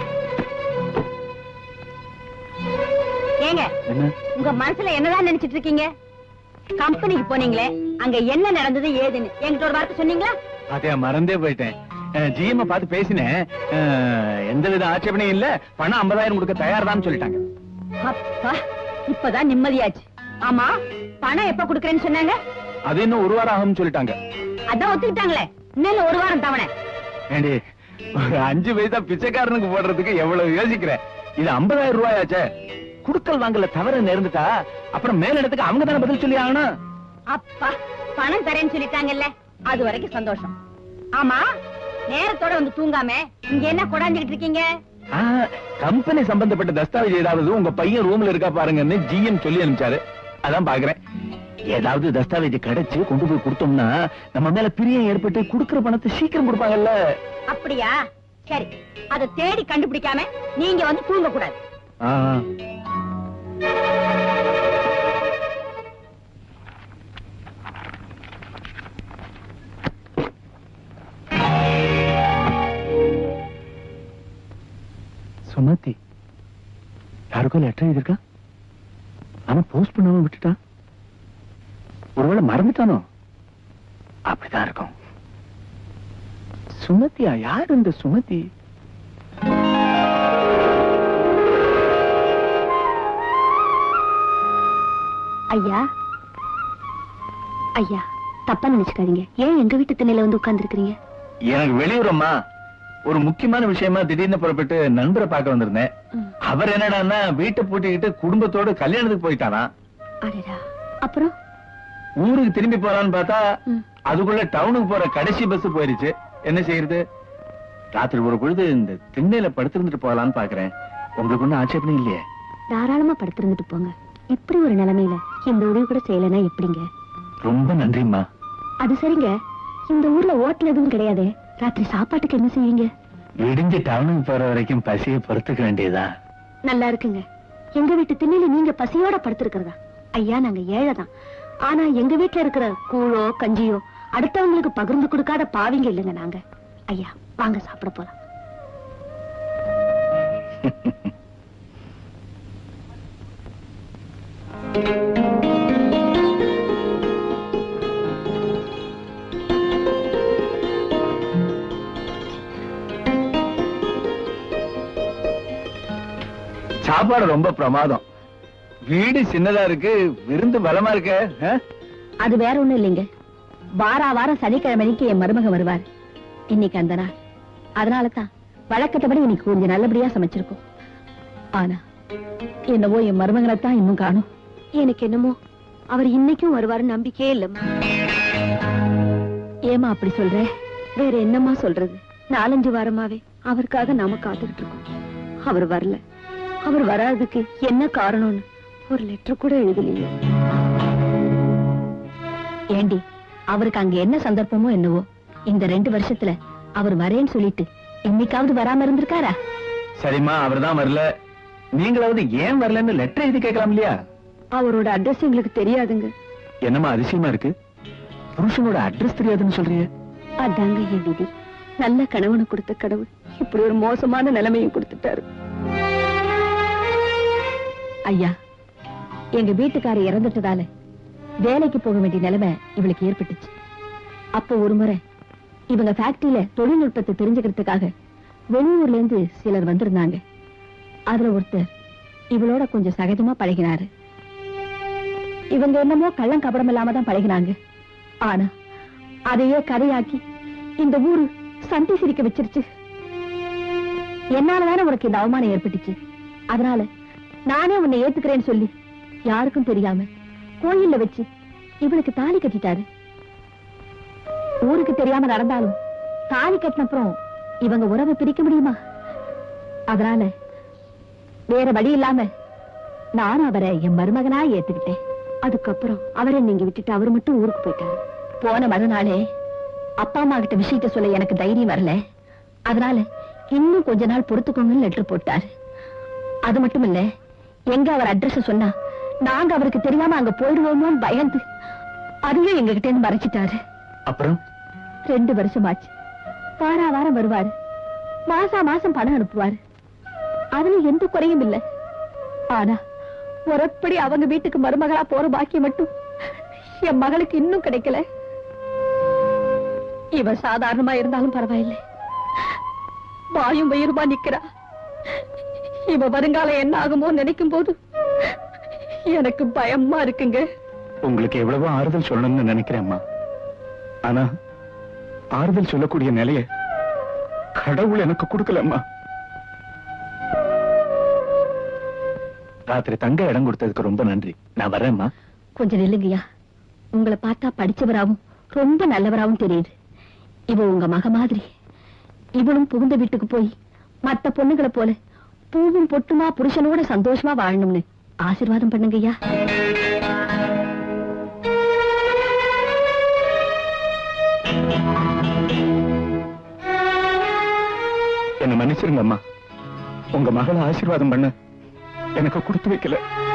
ஏங்க என்ன உங்க மனசுல என்னதான் நினைச்சிட்டு இருக்கீங்க கம்பெனிக்கு போனீங்களே அங்க என்ன நடந்தது ஏதுன்னு என்கிட்ட ஒரு வார்த்தை சொன்னீங்களா அதே மறந்தே போயிட்டேன் ஜிஎம் பார்த்து பேசினேன் அஹ், எந்தவித ஆட்சேபனையும் இல்ல பணம் 50000 கொடுக்க தயார்தான் சொல்லிட்டாங்க அப்பா இப்பதான் நிம்மதியாச்சு ஆமா பணம் எப்ப குடுக்கறேன்னு சொன்னாங்க அது இன்னும் ஒரு வாரம் ஆகும்னு சொல்லிட்டாங்க அதான் ஒத்துக்கிட்டாங்களே இன்னும் ஒரு வாரம் தவணை ஏண்டி ஒரு அஞ்சு பைசா பிச்சைக்காரனுக்கு போடுறதுக்கு எவ்வளவு யோசிக்கிறேன் இது 50000 ரூபாயாச்சே குடுக்கல் வாங்கல தவறு நேர்ந்துட்டா அப்புறம் மேல் இடத்துக்கு அவங்க தானே பதில் சொல்லி ஆகணும் அப்பா பணம் தரேன்னு சொல்லிட்டாங்கல்ல அது வரைக்கும் சந்தோஷம் ஆமா நேரத்தோட வந்து தூங்காம இங்க என்ன கொடாஞ்சுக்கிட்டு இருக்கீங்க ஆ, கம்பெனி சம்பந்தப்பட்ட தஸ்தாவேஜ் ஏதாவது உங்க பையன் ரூம்ல இருக்கா பாருங்கன்னு ஜிஎம் சொல்லி அனுப்பிச்சாரு அதான் பாக்குறேன் ஏதாவது தஸ்தாவேஜ் கிடைச்சு கொண்டு போய் கொடுத்தோம்னா நம்ம மேல பிரியம் ஏற்பட்டு குடுக்கிற பணத்தை சீக்கிரம் கொடுப்பாங்கல்ல அப்படியா சரி அதை தேடி கண்டுபிடிக்காம நீங்க வந்து தூங்க கூடாது ஆ, ஆ. சுமதி யாருக்கும் லெட்டர் எழுதிருக்கா அவன் போஸ்ட் பண்ணாம விட்டுட்டான் ஒருவேளை மறந்துட்டானோ அப்படிதான் இருக்கும் சுமதியா யார் இந்த சுமதி ஐயா ஐயா தப்பா நினைச்சுக்காதீங்க ஏன் எங்க வீட்டு திண்ணையில வந்து உட்கார்ந்து எனக்கு வெளியூரம்மா ஒரு முக்கியமான விஷயமா திடீர்னு புறப்பட்டு நண்பரை பார்க்க வந்திருந்தேன் அவர் என்னடான்னா வீட்டை பூட்டிக்கிட்டு குடும்பத்தோட கல்யாணத்துக்கு போயிட்டானா அடடா அப்புறம் ஊருக்கு திரும்பி போலான்னு பார்த்தா ம். அதுக்குள்ள டவுனுக்கு போற கடைசி பஸ் போயிருச்சு என்ன செய்யறது ராத்திரி ஒரு பொழுது இந்த திண்ணையில படுத்திருந்துட்டு போகலான்னு பாக்குறேன் உங்களுக்கு ஒண்ணும் ஆட்சேபணம் இல்லையே தாராளமா படுத்திருந்துட்டு போங்க இப்படி ஒரு நிலைமையில இந்த உதவி கூட செய்யலைன்னா எப்படிங்க ரொம்ப நன்றிம்மா அது சரிங்க இந்த ஊர்ல ஹோட்டல் எதுவும் கிடையாதே ராத்திரி சாப்பாட்டுக்கு என்ன செய்வீங்க விடிஞ்சு டவுனுக்கு போற வரைக்கும் பசியை பொறுத்துக்க வேண்டியதுதான் நல்லா இருக்குங்க எங்க வீட்டு திண்ணையில நீங்க பசியோட படுத்திருக்கிறதா ஐயா நாங்க ஏழைதான் ஆனா எங்க வீட்டுல இருக்கிற கூழோ கஞ்சியோ அடுத்தவங்களுக்கு பகிர்ந்து கொடுக்காத பாவிங்க இல்லைங்க நாங்க ஐயா வாங்க சாப்பிட போலாம் சாப்பாடு ரொம்ப பிரமாதம் வீடு சின்னதா இருக்கு விருந்து பலமா இருக்க ஆ? அது வேற ஒண்ணும் இல்லைங்க வாரா வாரம் சனிக்கிழமைக்கு என் மருமக வருவார் இன்னைக்கு அந்த நாள் அதனால தான் வழக்கத்தபடி இன்னைக்கு கொஞ்சம் நல்லபடியா சமைச்சிருக்கோம் ஆனா என்னவோ என் மருமகனை தான் இன்னும் காணும் எனக்கு என்னமோ அவர் இன்னைக்கும் வருவாருன்னு நம்பிக்கையே இல்லம்மா ஏமா அப்படி சொல்ற வேற என்னம்மா சொல்றது நாலஞ்சு வாரமாவே அவருக்காக நாம காத்துக்கிட்டு இருக்கோம் அவர் வரல அவர் வராததுக்கு என்ன காரணம்னு ஒரு லெட்டர் கூட எழுதலையே ஏண்டி அவருக்கு அங்க என்ன சந்தர்ப்பமோ என்னவோ இந்த ரெண்டு வருஷத்துல அவர் வரேன்னு சொல்லிட்டு என்னைக்காவது வராம இருந்திருக்காரா சரிம்மா அவர்தான் வரல நீங்களாவது ஏன் வரலன்னு லெட்டர் எழுதி கேட்கலாம் இல்லையா அவரோட அட்ரஸ் எங்களுக்கு தெரியாதுங்க என்னம்மா அதிசயமா இருக்கு புருஷனோட அட்ரஸ் தெரியாதுன்னு சொல்றீங்க அதாங்க என் விதி நல்ல கணவனை கொடுத்த கடவுள் இப்படி ஒரு மோசமான நிலைமையும் கொடுத்துட்டாரு ஐயா எங்க வீட்டுக்காரர் இறந்துட்டதால வேலைக்கு போக வேண்டிய நிலைமை இவளுக்கு ஏற்பட்டுச்சு அப்போ ஒரு முறை இவங்க ஃபேக்டரியில தொழில்நுட்பத்தை தெரிஞ்சுக்கிறதுக்காக வெளியூர்ல இருந்து சிலர் வந்திருந்தாங்க அதுல ஒருத்தர் இவளோட கொஞ்சம் சகஜமா பழகினாரு இவங்க என்னமோ கள்ளம் கபடம் இல்லாம தான் பழகினாங்க ஆனா அதையே கதையாக்கி இந்த ஊரு சண்டை சிரிக்க வச்சிருச்சு என்னாலதானே உனக்கு இந்த அவமானம் ஏற்பட்டுச்சு அதனால நானே உன்னை ஏத்துக்கிறேன்னு சொல்லி யாருக்கும் தெரியாம கோயில்ல வச்சு இவளுக்கு தாலி கட்டிட்டாரு ஊருக்கு தெரியாம நடந்தாலும் தாலி கட்டின அப்புறம் இவங்க உறவை பிரிக்க முடியுமா அதனால வேற வழி இல்லாம நானும் அவரை என் மருமகனா ஏத்துக்கிட்டேன் அதுக்கப்புறம் அவரை நீங்க விட்டுட்டு அவர் மட்டும் ஊருக்கு போயிட்டாரு போன மறுநாளே அப்பா அம்மா கிட்ட விஷயத்த சொல்ல எனக்கு தைரியம் வரல அதனால இன்னும் கொஞ்ச நாள் பொறுத்துக்கோங்கன்னு லெட்டர் போட்டாரு அது மட்டும் இல்ல எங்க அவர் அட்ரஸ் சொன்னா நாங்க அவருக்கு தெரியாம அங்க போயிடுவோமோன்னு பயந்து அதையும் எங்க கிட்ட இருந்து மறைச்சிட்டாரு அப்புறம் ரெண்டு வருஷம் ஆச்சு வாரா வாரம் வருவாரு மாசா மாசம் பணம் அனுப்புவாரு அதுல எந்த குறையும் இல்ல ஆனா முறைப்படி அவங்க வீட்டுக்கு மருமகளா போற பாக்கியம் மட்டும் என் மகளுக்கு இன்னும் கிடைக்கல இவ சாதாரணமா இருந்தாலும் பரவாயில்லை வாயும் வயிறுமா நிக்கிறா இவ வருங்காலம் என்ன ஆகுமோ நினைக்கும் போது எனக்கு பயமா இருக்குங்க உங்களுக்கு எவ்வளவோ ஆறுதல் சொல்லணும்னு நினைக்கிறேம்மா ஆனா ஆறுதல் சொல்லக்கூடிய நிலைய கடவுள் எனக்கு கொடுக்கலம்மா ராத்திரி தங்க இடம் கொடுத்ததுக்கு ரொம்ப நன்றி நான் வரேம்மா கொஞ்சம் நில்லுங்கய்யா உங்களை பார்த்தா படிச்சவராவும் ரொம்ப நல்லவராவும் தெரியுது இவ உங்க மக மாதிரி இவளும் புகுந்த வீட்டுக்கு போய் மத்த பொண்ணுங்களை போல பூவும் பொட்டுமா புருஷனோட சந்தோஷமா வாழணும்னு ஆசீர்வாதம் பண்ணுங்கய்யா என்ன மன்னிச்சிருங்க அம்மா உங்க மகளை ஆசீர்வாதம் பண்ண எனக்கு கொடுத்து வைக்கல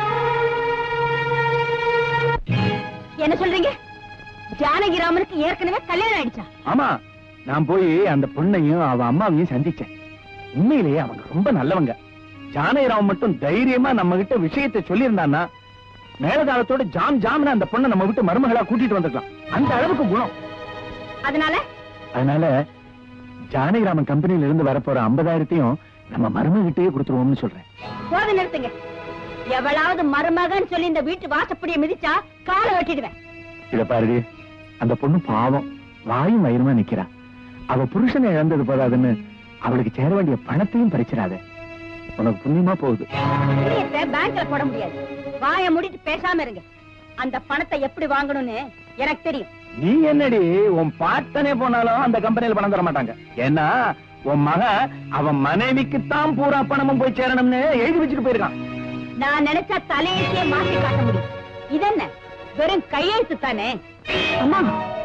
என்ன சொல்றீங்க ஜானகிராமனுக்கு ஏற்கனவே கல்யாணம் ஆயிடுச்சா ஆமா நான் போய் அந்த பொண்ணையும் அவ அம்மாவையும் சந்திச்சேன் உண்மையிலேயே அவங்க ரொம்ப நல்லவங்க ஜானகிராமன் மட்டும் தைரியமா நம்ம கிட்ட விஷயத்தை சொல்லியிருந்தான்னா மேலதாளத்தோட ஜாம் ஜாம்னு அந்த பொண்ணை நம்ம விட்டு மருமகளா கூட்டிட்டு வந்திருக்கலாம் அந்த அளவுக்கு குணம் அதனால அதனால ஜானகிராமன் கம்பெனில இருந்து வரப்போற ஐம்பதாயிரத்தையும் நம்ம மருமகிட்டயே கொடுத்துருவோம்னு சொல்றேன் போத நிறுத்துங்க எவளாவது மருமகன் சொல்லி இந்த வீட்டு வாசப்படியை மிதிச்சா காலை வெட்டிடுவேன் இத பாருடி அந்த பொண்ணு பாவம் வாயும் வயிறுமா நிக்கிறா அவ புருஷனை இழந்தது போதாதுன்னு அவளுக்கு சேர வேண்டிய பணத்தையும் பறிச்சிடாத உனக்கு புண்ணியமா போகுது புண்ணியத்தை பேங்க்ல போட முடியாது வாயை மூடிட்டு பேசாம இருங்க அந்த பணத்தை எப்படி வாங்கணும்னு எனக்கு தெரியும் நீ என்னடி உன் பாட்டனே போனாலும் அந்த கம்பெனில பணம் தர மாட்டாங்க ஏன்னா உன் மகன் அவன் மனைவிக்குத்தான் பூரா பணமும் போய் சேரணும்னு எழுதி வச்சுட்டு போயிருக்கான் நான் நினைச்சா தலையெழுத்தையே மாத்தி காட்ட முடியும் இதென்ன வெறும் கையெழுத்து தானே அம்மா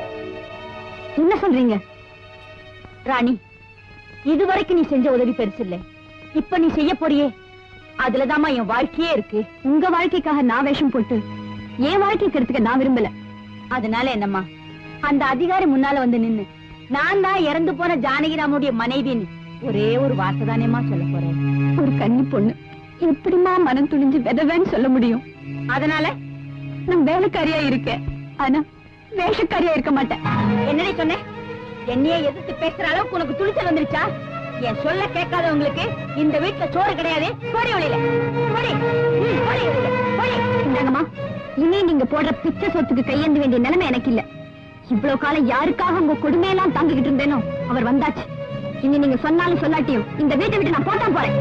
என்ன சொல்றீங்க ராணி இதுவரைக்கும் நீ செஞ்ச உதவி பெருசு இல்ல இப்ப நீ செய்ய போறியே அதுலதாம்மா என் வாழ்க்கையே இருக்கு உங்க வாழ்க்கைக்காக நான் வேஷம் போட்டு என் வாழ்க்கைக்கு எடுத்துக்க நான் விரும்பல அதனால என்னம்மா அந்த அதிகாரி முன்னால வந்து நின்னு நான் தான் இறந்து போன ஜானகிராமுடைய மனைவின்னு ஒரே ஒரு வார்த்தை தானேம்மா சொல்ல போறேன் ஒரு கன்னி பொண்ணு எப்படிமா மனம் துணிஞ்சு விதவேன்னு சொல்ல முடியும் அதனால நான் வேலைக்காரியா இருக்கேன் ஆனா வேஷக்காரியா இருக்க மாட்டேன் என்னடி சொன்னேன் என்னையே எதிர்த்து பேசுற அளவுக்கு உனக்கு துணிச்சல் வந்துருச்சா என் சொல்ல கேட்காதவங்களுக்கு இந்த வீட்டுல சோறு கிடையாது போடி வழியில போடி ம், போடி வெளியில, போடி இந்தாங்கம்மா இனி நீங்க போடுற பிச்சை சொத்துக்கு கையேந்த வேண்டிய நிலைமை எனக்கு இல்ல இவ்வளவு காலம் யாருக்காக உங்க கொடுமையெல்லாம் தாங்கிக்கிட்டு இருந்தேனோ அவர் வந்தாச்சு இனி நீங்க சொன்னாலும் சொல்லாட்டியும் இந்த வீட்டை விட்டு நான் போட்டா போறேன்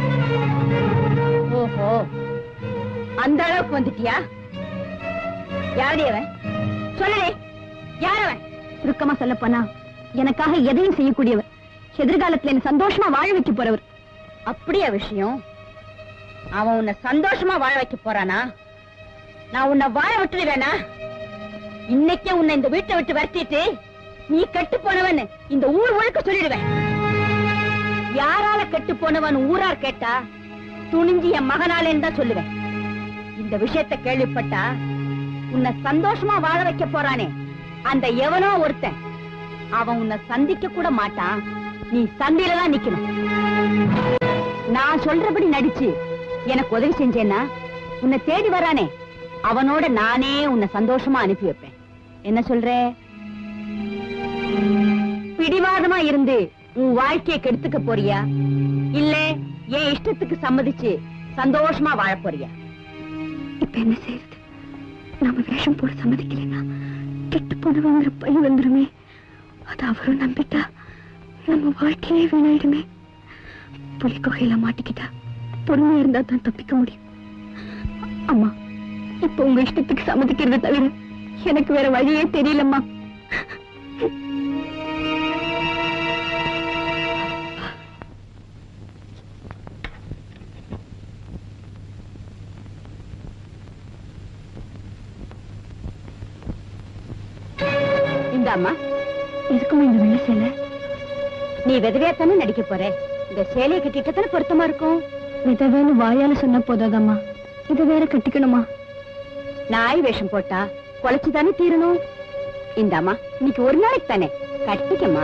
ஓஹோ அந்த அளவுக்கு வந்துட்டியா யாரடி அவன் சொல்லுடே யார் அவன் சுருக்கமா சொல்ல போனா எனக்காக எதையும் செய்யக்கூடியவர் எதிர்காலத்துல என்ன சந்தோஷமா வாழ வைக்க போறவர் அப்படியா விஷயம் அவன் உன்னை சந்தோஷமா வாழ வைக்க போறானா நான் உன்னை வாழ விட்டுடுவேனா இன்னைக்கே உன்னை இந்த வீட்டை விட்டு வரட்டிட்டு நீ கெட்டு போனவன் இந்த ஊர் முழுக்க சொல்லிடுவேன் யாரால கெட்டு போனவன் ஊரார் கேட்டா துணிஞ்சு என் மகனாலேன்னு தான் சொல்லுவேன் இந்த விஷயத்தை கேள்விப்பட்டா உன்னை சந்தோஷமா வாழ வைக்க போறானே அந்த எவனோ ஒருத்தன் அவன் உன்னை சந்திக்க கூட மாட்டான் நீ சந்தையில தான் நிக்கணும் நான் சொல்றபடி நடிச்சு எனக்கு உதவி செஞ்சேன்னா உன்னை தேடி வரானே அவனோட நானே உன்னை சந்தோஷமா அனுப்பி வைப்பேன் என்ன சொல்ற பிடிவாதமா இருந்து உன் வாழ்க்கைய கெடுத்துக்க போறியா இல்ல என் இஷ்டத்துக்கு சம்மதிச்சு சந்தோஷமா வாழ போறியா இப்ப என்ன செய்யறது நாம வேஷம் போட சம்மதிக்கலைன்னா கெட்டு போனவங்கிற பழி வந்துருமே அது அவரும் நம்பிட்டா நம்ம வாழ்க்கையே வீணாயிடுமே புலி குகையில மாட்டிக்கிட்டா பொறுமையா இருந்தா தான் தப்பிக்க முடியும் அம்மா இப்ப உங்க இஷ்டத்துக்கு சம்மதிக்கிறத தவிர எனக்கு வேற வழியே தெரியலம்மா இந்தாம்மா எதுக்குமா இந்த வெள்ள சேலை நீ விதவையா தானே நடிக்க போற இந்த சேலையை கட்டிட்டு தானே பொருத்தமா இருக்கும் விதவேன்னு வாயால சொன்ன போதாதாம்மா இதை வேற கட்டிக்கணுமா நாய் வேஷம் போட்டா குலைச்சு தானே தீரணும் இந்தாம்மா இன்னைக்கு ஒரு நாளைக்கு தானே கட்டிக்கம்மா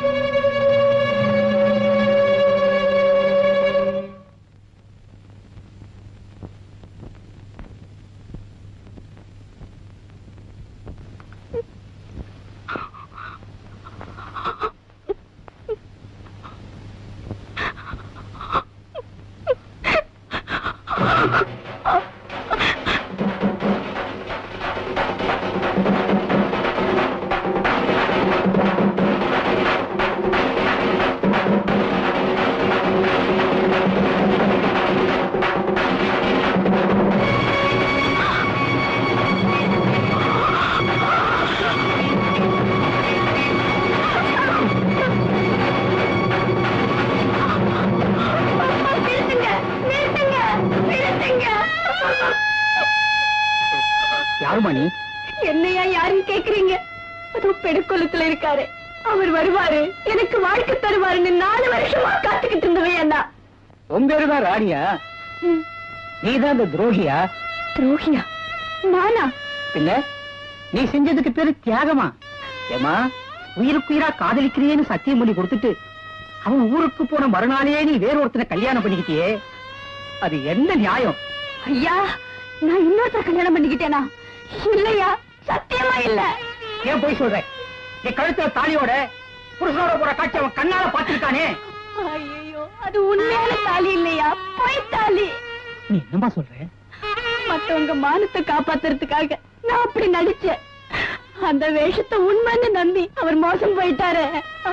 யாருமா நீ என்னையா யாருன்னு கேக்குறீங்க அதுவும் பெடுக்கொலத்துல இருக்காரு அவர் வருவாரு எனக்கு வாழ்க்கை தருவாருன்னு நாலு வருஷமா காத்துக்கிட்டு இருந்தவே என்ன உங்க பேரு தான் ராணியா நீதான் இந்த துரோகியா துரோகியா நானா பின்ன நீ செஞ்சதுக்கு பேரு தியாகமா ஏமா உயிருக்குயிரா காதலிக்கிறியேன்னு சத்தியம் பண்ணி கொடுத்துட்டு அவன் ஊருக்கு போன மறுநாளே நீ வேற ஒருத்தனை கல்யாணம் பண்ணிக்கிட்டியே அது என்ன நியாயம் ஐயா நான் இன்னொருத்தர கல்யாணம் பண்ணிக்கிட்டேனா இல்லையா சத்தியமா இல்ல ஏன் போய் சொல்ற நீ கழுத்துல தாலியோட புருஷனோட போற காட்சி அவன் கண்ணால பாத்துருக்கானே ஐயோ அது உண்மையான தாலி இல்லையா பொய் தாலி நீ என்னமா சொல்ற மத்தவங்க மானத்தை காப்பாத்துறதுக்காக நான் அப்படி நடிச்சேன் அந்த வேஷத்தை உண்மைன்னு நம்பி அவர் மோசம் போயிட்டாரு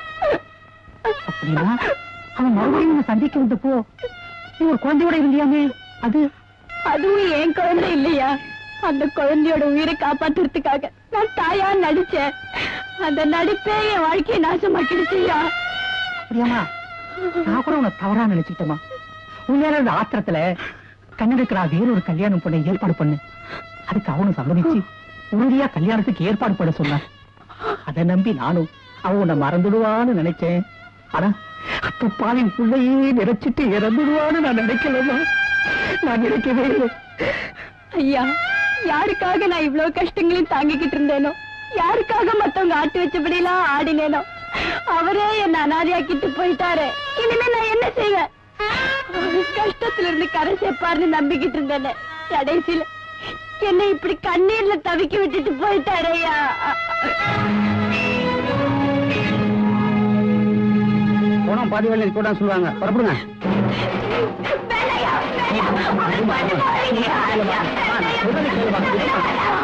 அப்படின்னா அவன் மறுபடியும் உன்னை சந்திக்க வந்தப்போ நீ ஒரு குழந்தையோட இருந்தியாமே அது அதுவும் என் குழந்தை இல்லையா அந்த குழந்தையோட உயிரை காப்பாத்துறதுக்காக நான் தாயா நடிச்சேன் அந்த நடிப்பே என் வாழ்க்கையை நாசமாக்கிடுச்சுயா அப்படியாமா நான் கூட உன்னை தவறா நினைச்சுக்கிட்டமா உண்மையான அந்த ஆத்திரத்துல கண்ணெடுக்கிறா வேறொரு கல்யாணம் பண்ண ஏற்பாடு பண்ணு அதுக்கு அவனும் சம்மதிச்சு உறுதியா கல்யாணத்துக்கு ஏற்பாடு பண்ண சொன்னான் அதை நம்பி நானும் அவன் உன்னை மறந்துடுவான்னு நினைச்சேன் ஆனா அப்ப பாவி பிள்ளையே நினைச்சிட்டு இறந்துடுவான்னு நான் நினைக்கலமா நான் நினைக்கவே இல்லை ஐயா யாருக்காக நான் இவ்வளவு கஷ்டங்களையும் தாங்கிக்கிட்டு இருந்தேனோ யாருக்காக மத்தவங்க ஆட்டி வச்சபடியெல்லாம் ஆடினேனோ அவரே என்ன அனாதையாக்கிட்டு போயிட்டாரு இனிமே நான் என்ன செய்வேன் கஷ்டத்துல இருந்து கரை சேர்ப்பாருன்னு நம்பிக்கிட்டு இருந்தேனே கடைசியில என்னை இப்படி கண்ணீர்ல தவிக்க விட்டுட்டு போயிட்டாரு ஐயா போனோம் பாதி வேலை கூட சொல்லுவாங்க புறப்படுங்க வேலையா, வேலையா, அவர் பண்ண போறீங்க, ஐயா, வேலையா.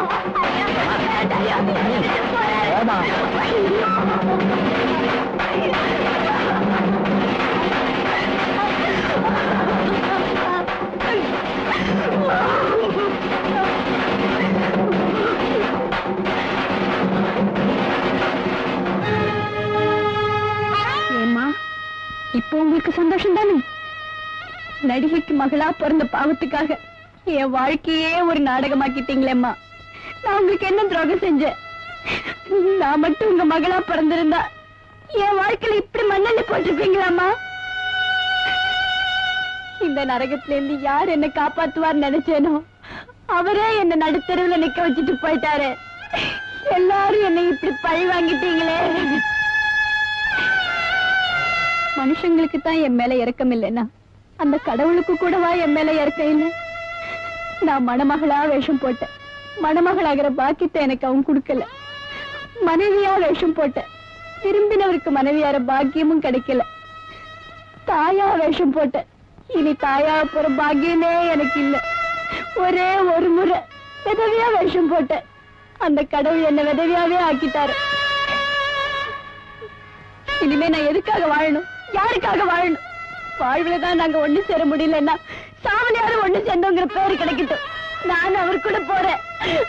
ஏம்மா இப்போ உங்களுக்கு சந்தோஷம் தானே நடிகைக்கு மகளா பிறந்த பாவத்துக்காக என் வாழ்க்கையே ஒரு நாடகமாக்கிட்டீங்களேம்மா நான் உங்களுக்கு என்ன துரோகம் செஞ்சேன் நான் மட்டும் உங்க மகளா பிறந்திருந்தா என் வாழ்க்கையில இப்படி மண்ணெண்ணி போட்டிருப்பீங்களாம்மா இந்த நரகத்துல இருந்து யார் என்ன காப்பாத்துவார் நினைச்சேனோ அவரே என்ன நடுத்தெருவுல நிக்க வச்சுட்டு போயிட்டாரு எல்லாரும் என்னை இப்படி பழி வாங்கிட்டீங்களே மனுஷங்களுக்கு தான் என் மேல இறக்கம் இல்லைன்னா அந்த கடவுளுக்கு கூடவா என் மேல இறக்கம் இல்லை நான் மணமகளா வேஷம் போட்டேன் மணமகளாகிற பாக்கியத்தை எனக்கு அவன் கொடுக்கல மனைவியா வேஷம் போட்டேன் விரும்பினவருக்கு மனைவியார பாக்கியமும் கிடைக்கல தாயா வேஷம் போட்டேன் இனி தாயா போற பாக்கியமே எனக்கு இல்ல ஒரே ஒரு முறை விதவியா வேஷம் போட்டேன் அந்த கடவுள் என்ன விதவியாவே ஆக்கிட்டாரு இனிமே நான் எதுக்காக வாழணும் யாருக்காக வாழணும் வாழ்வுல தான் நாங்க ஒண்ணு சேர முடியலன்னா சாவலியாரும் ஒண்ணு சேர்ந்தோங்கிற பேரு கிடைக்கட்டும் நான் அவர் கூட போறேன்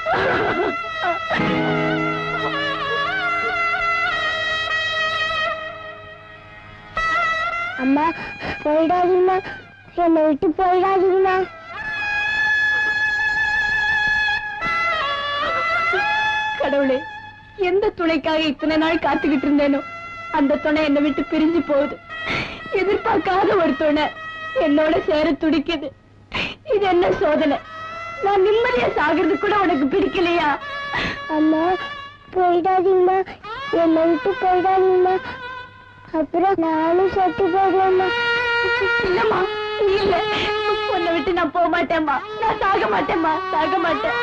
அம்மா போயிடாதீங்கம்மா என்னை விட்டு போயிடாதீங்கம்மா கடவுளே எந்த துணைக்காக இத்தனை நாள் காத்துக்கிட்டு இருந்தேனோ அந்த துணை என்னை விட்டு பிரிஞ்சு போகுது எதிர்பார்க்காத ஒரு துணை என்னோட சேர துடிக்குது இது என்ன சோதனை நான் நிம்மதியா சாகிறது கூட உனக்கு பிடிக்கலையா அம்மா போயிடாதீங்கம்மா என்னை விட்டு போயிடாதீங்கம்மா அப்புறம் நானும் செத்து போயிடுவேம்மா இல்லம்மா இல்ல உன்னை விட்டு நான் போக மாட்டேம்மா நான் சாக மாட்டேம்மா சாக மாட்டேன்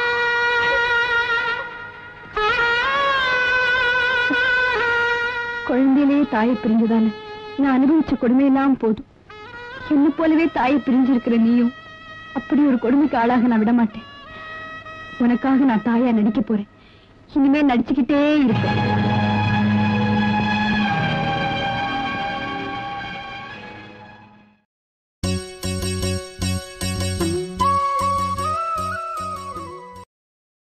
குழந்தையிலேயே தாயை பிரிஞ்சதால நான் அனுபவிச்ச கொடுமையெல்லாம் போதும் என்ன போலவே தாயை பிரிஞ்சிருக்கிற நீயும் அப்படி ஒரு கொடுமைக்கு ஆளாக நான் விட மாட்டேன் உனக்காக நான் தாயா நடிக்க போறேன் இனிமே நடிச்சுக்கிட்டே இருப்பேன்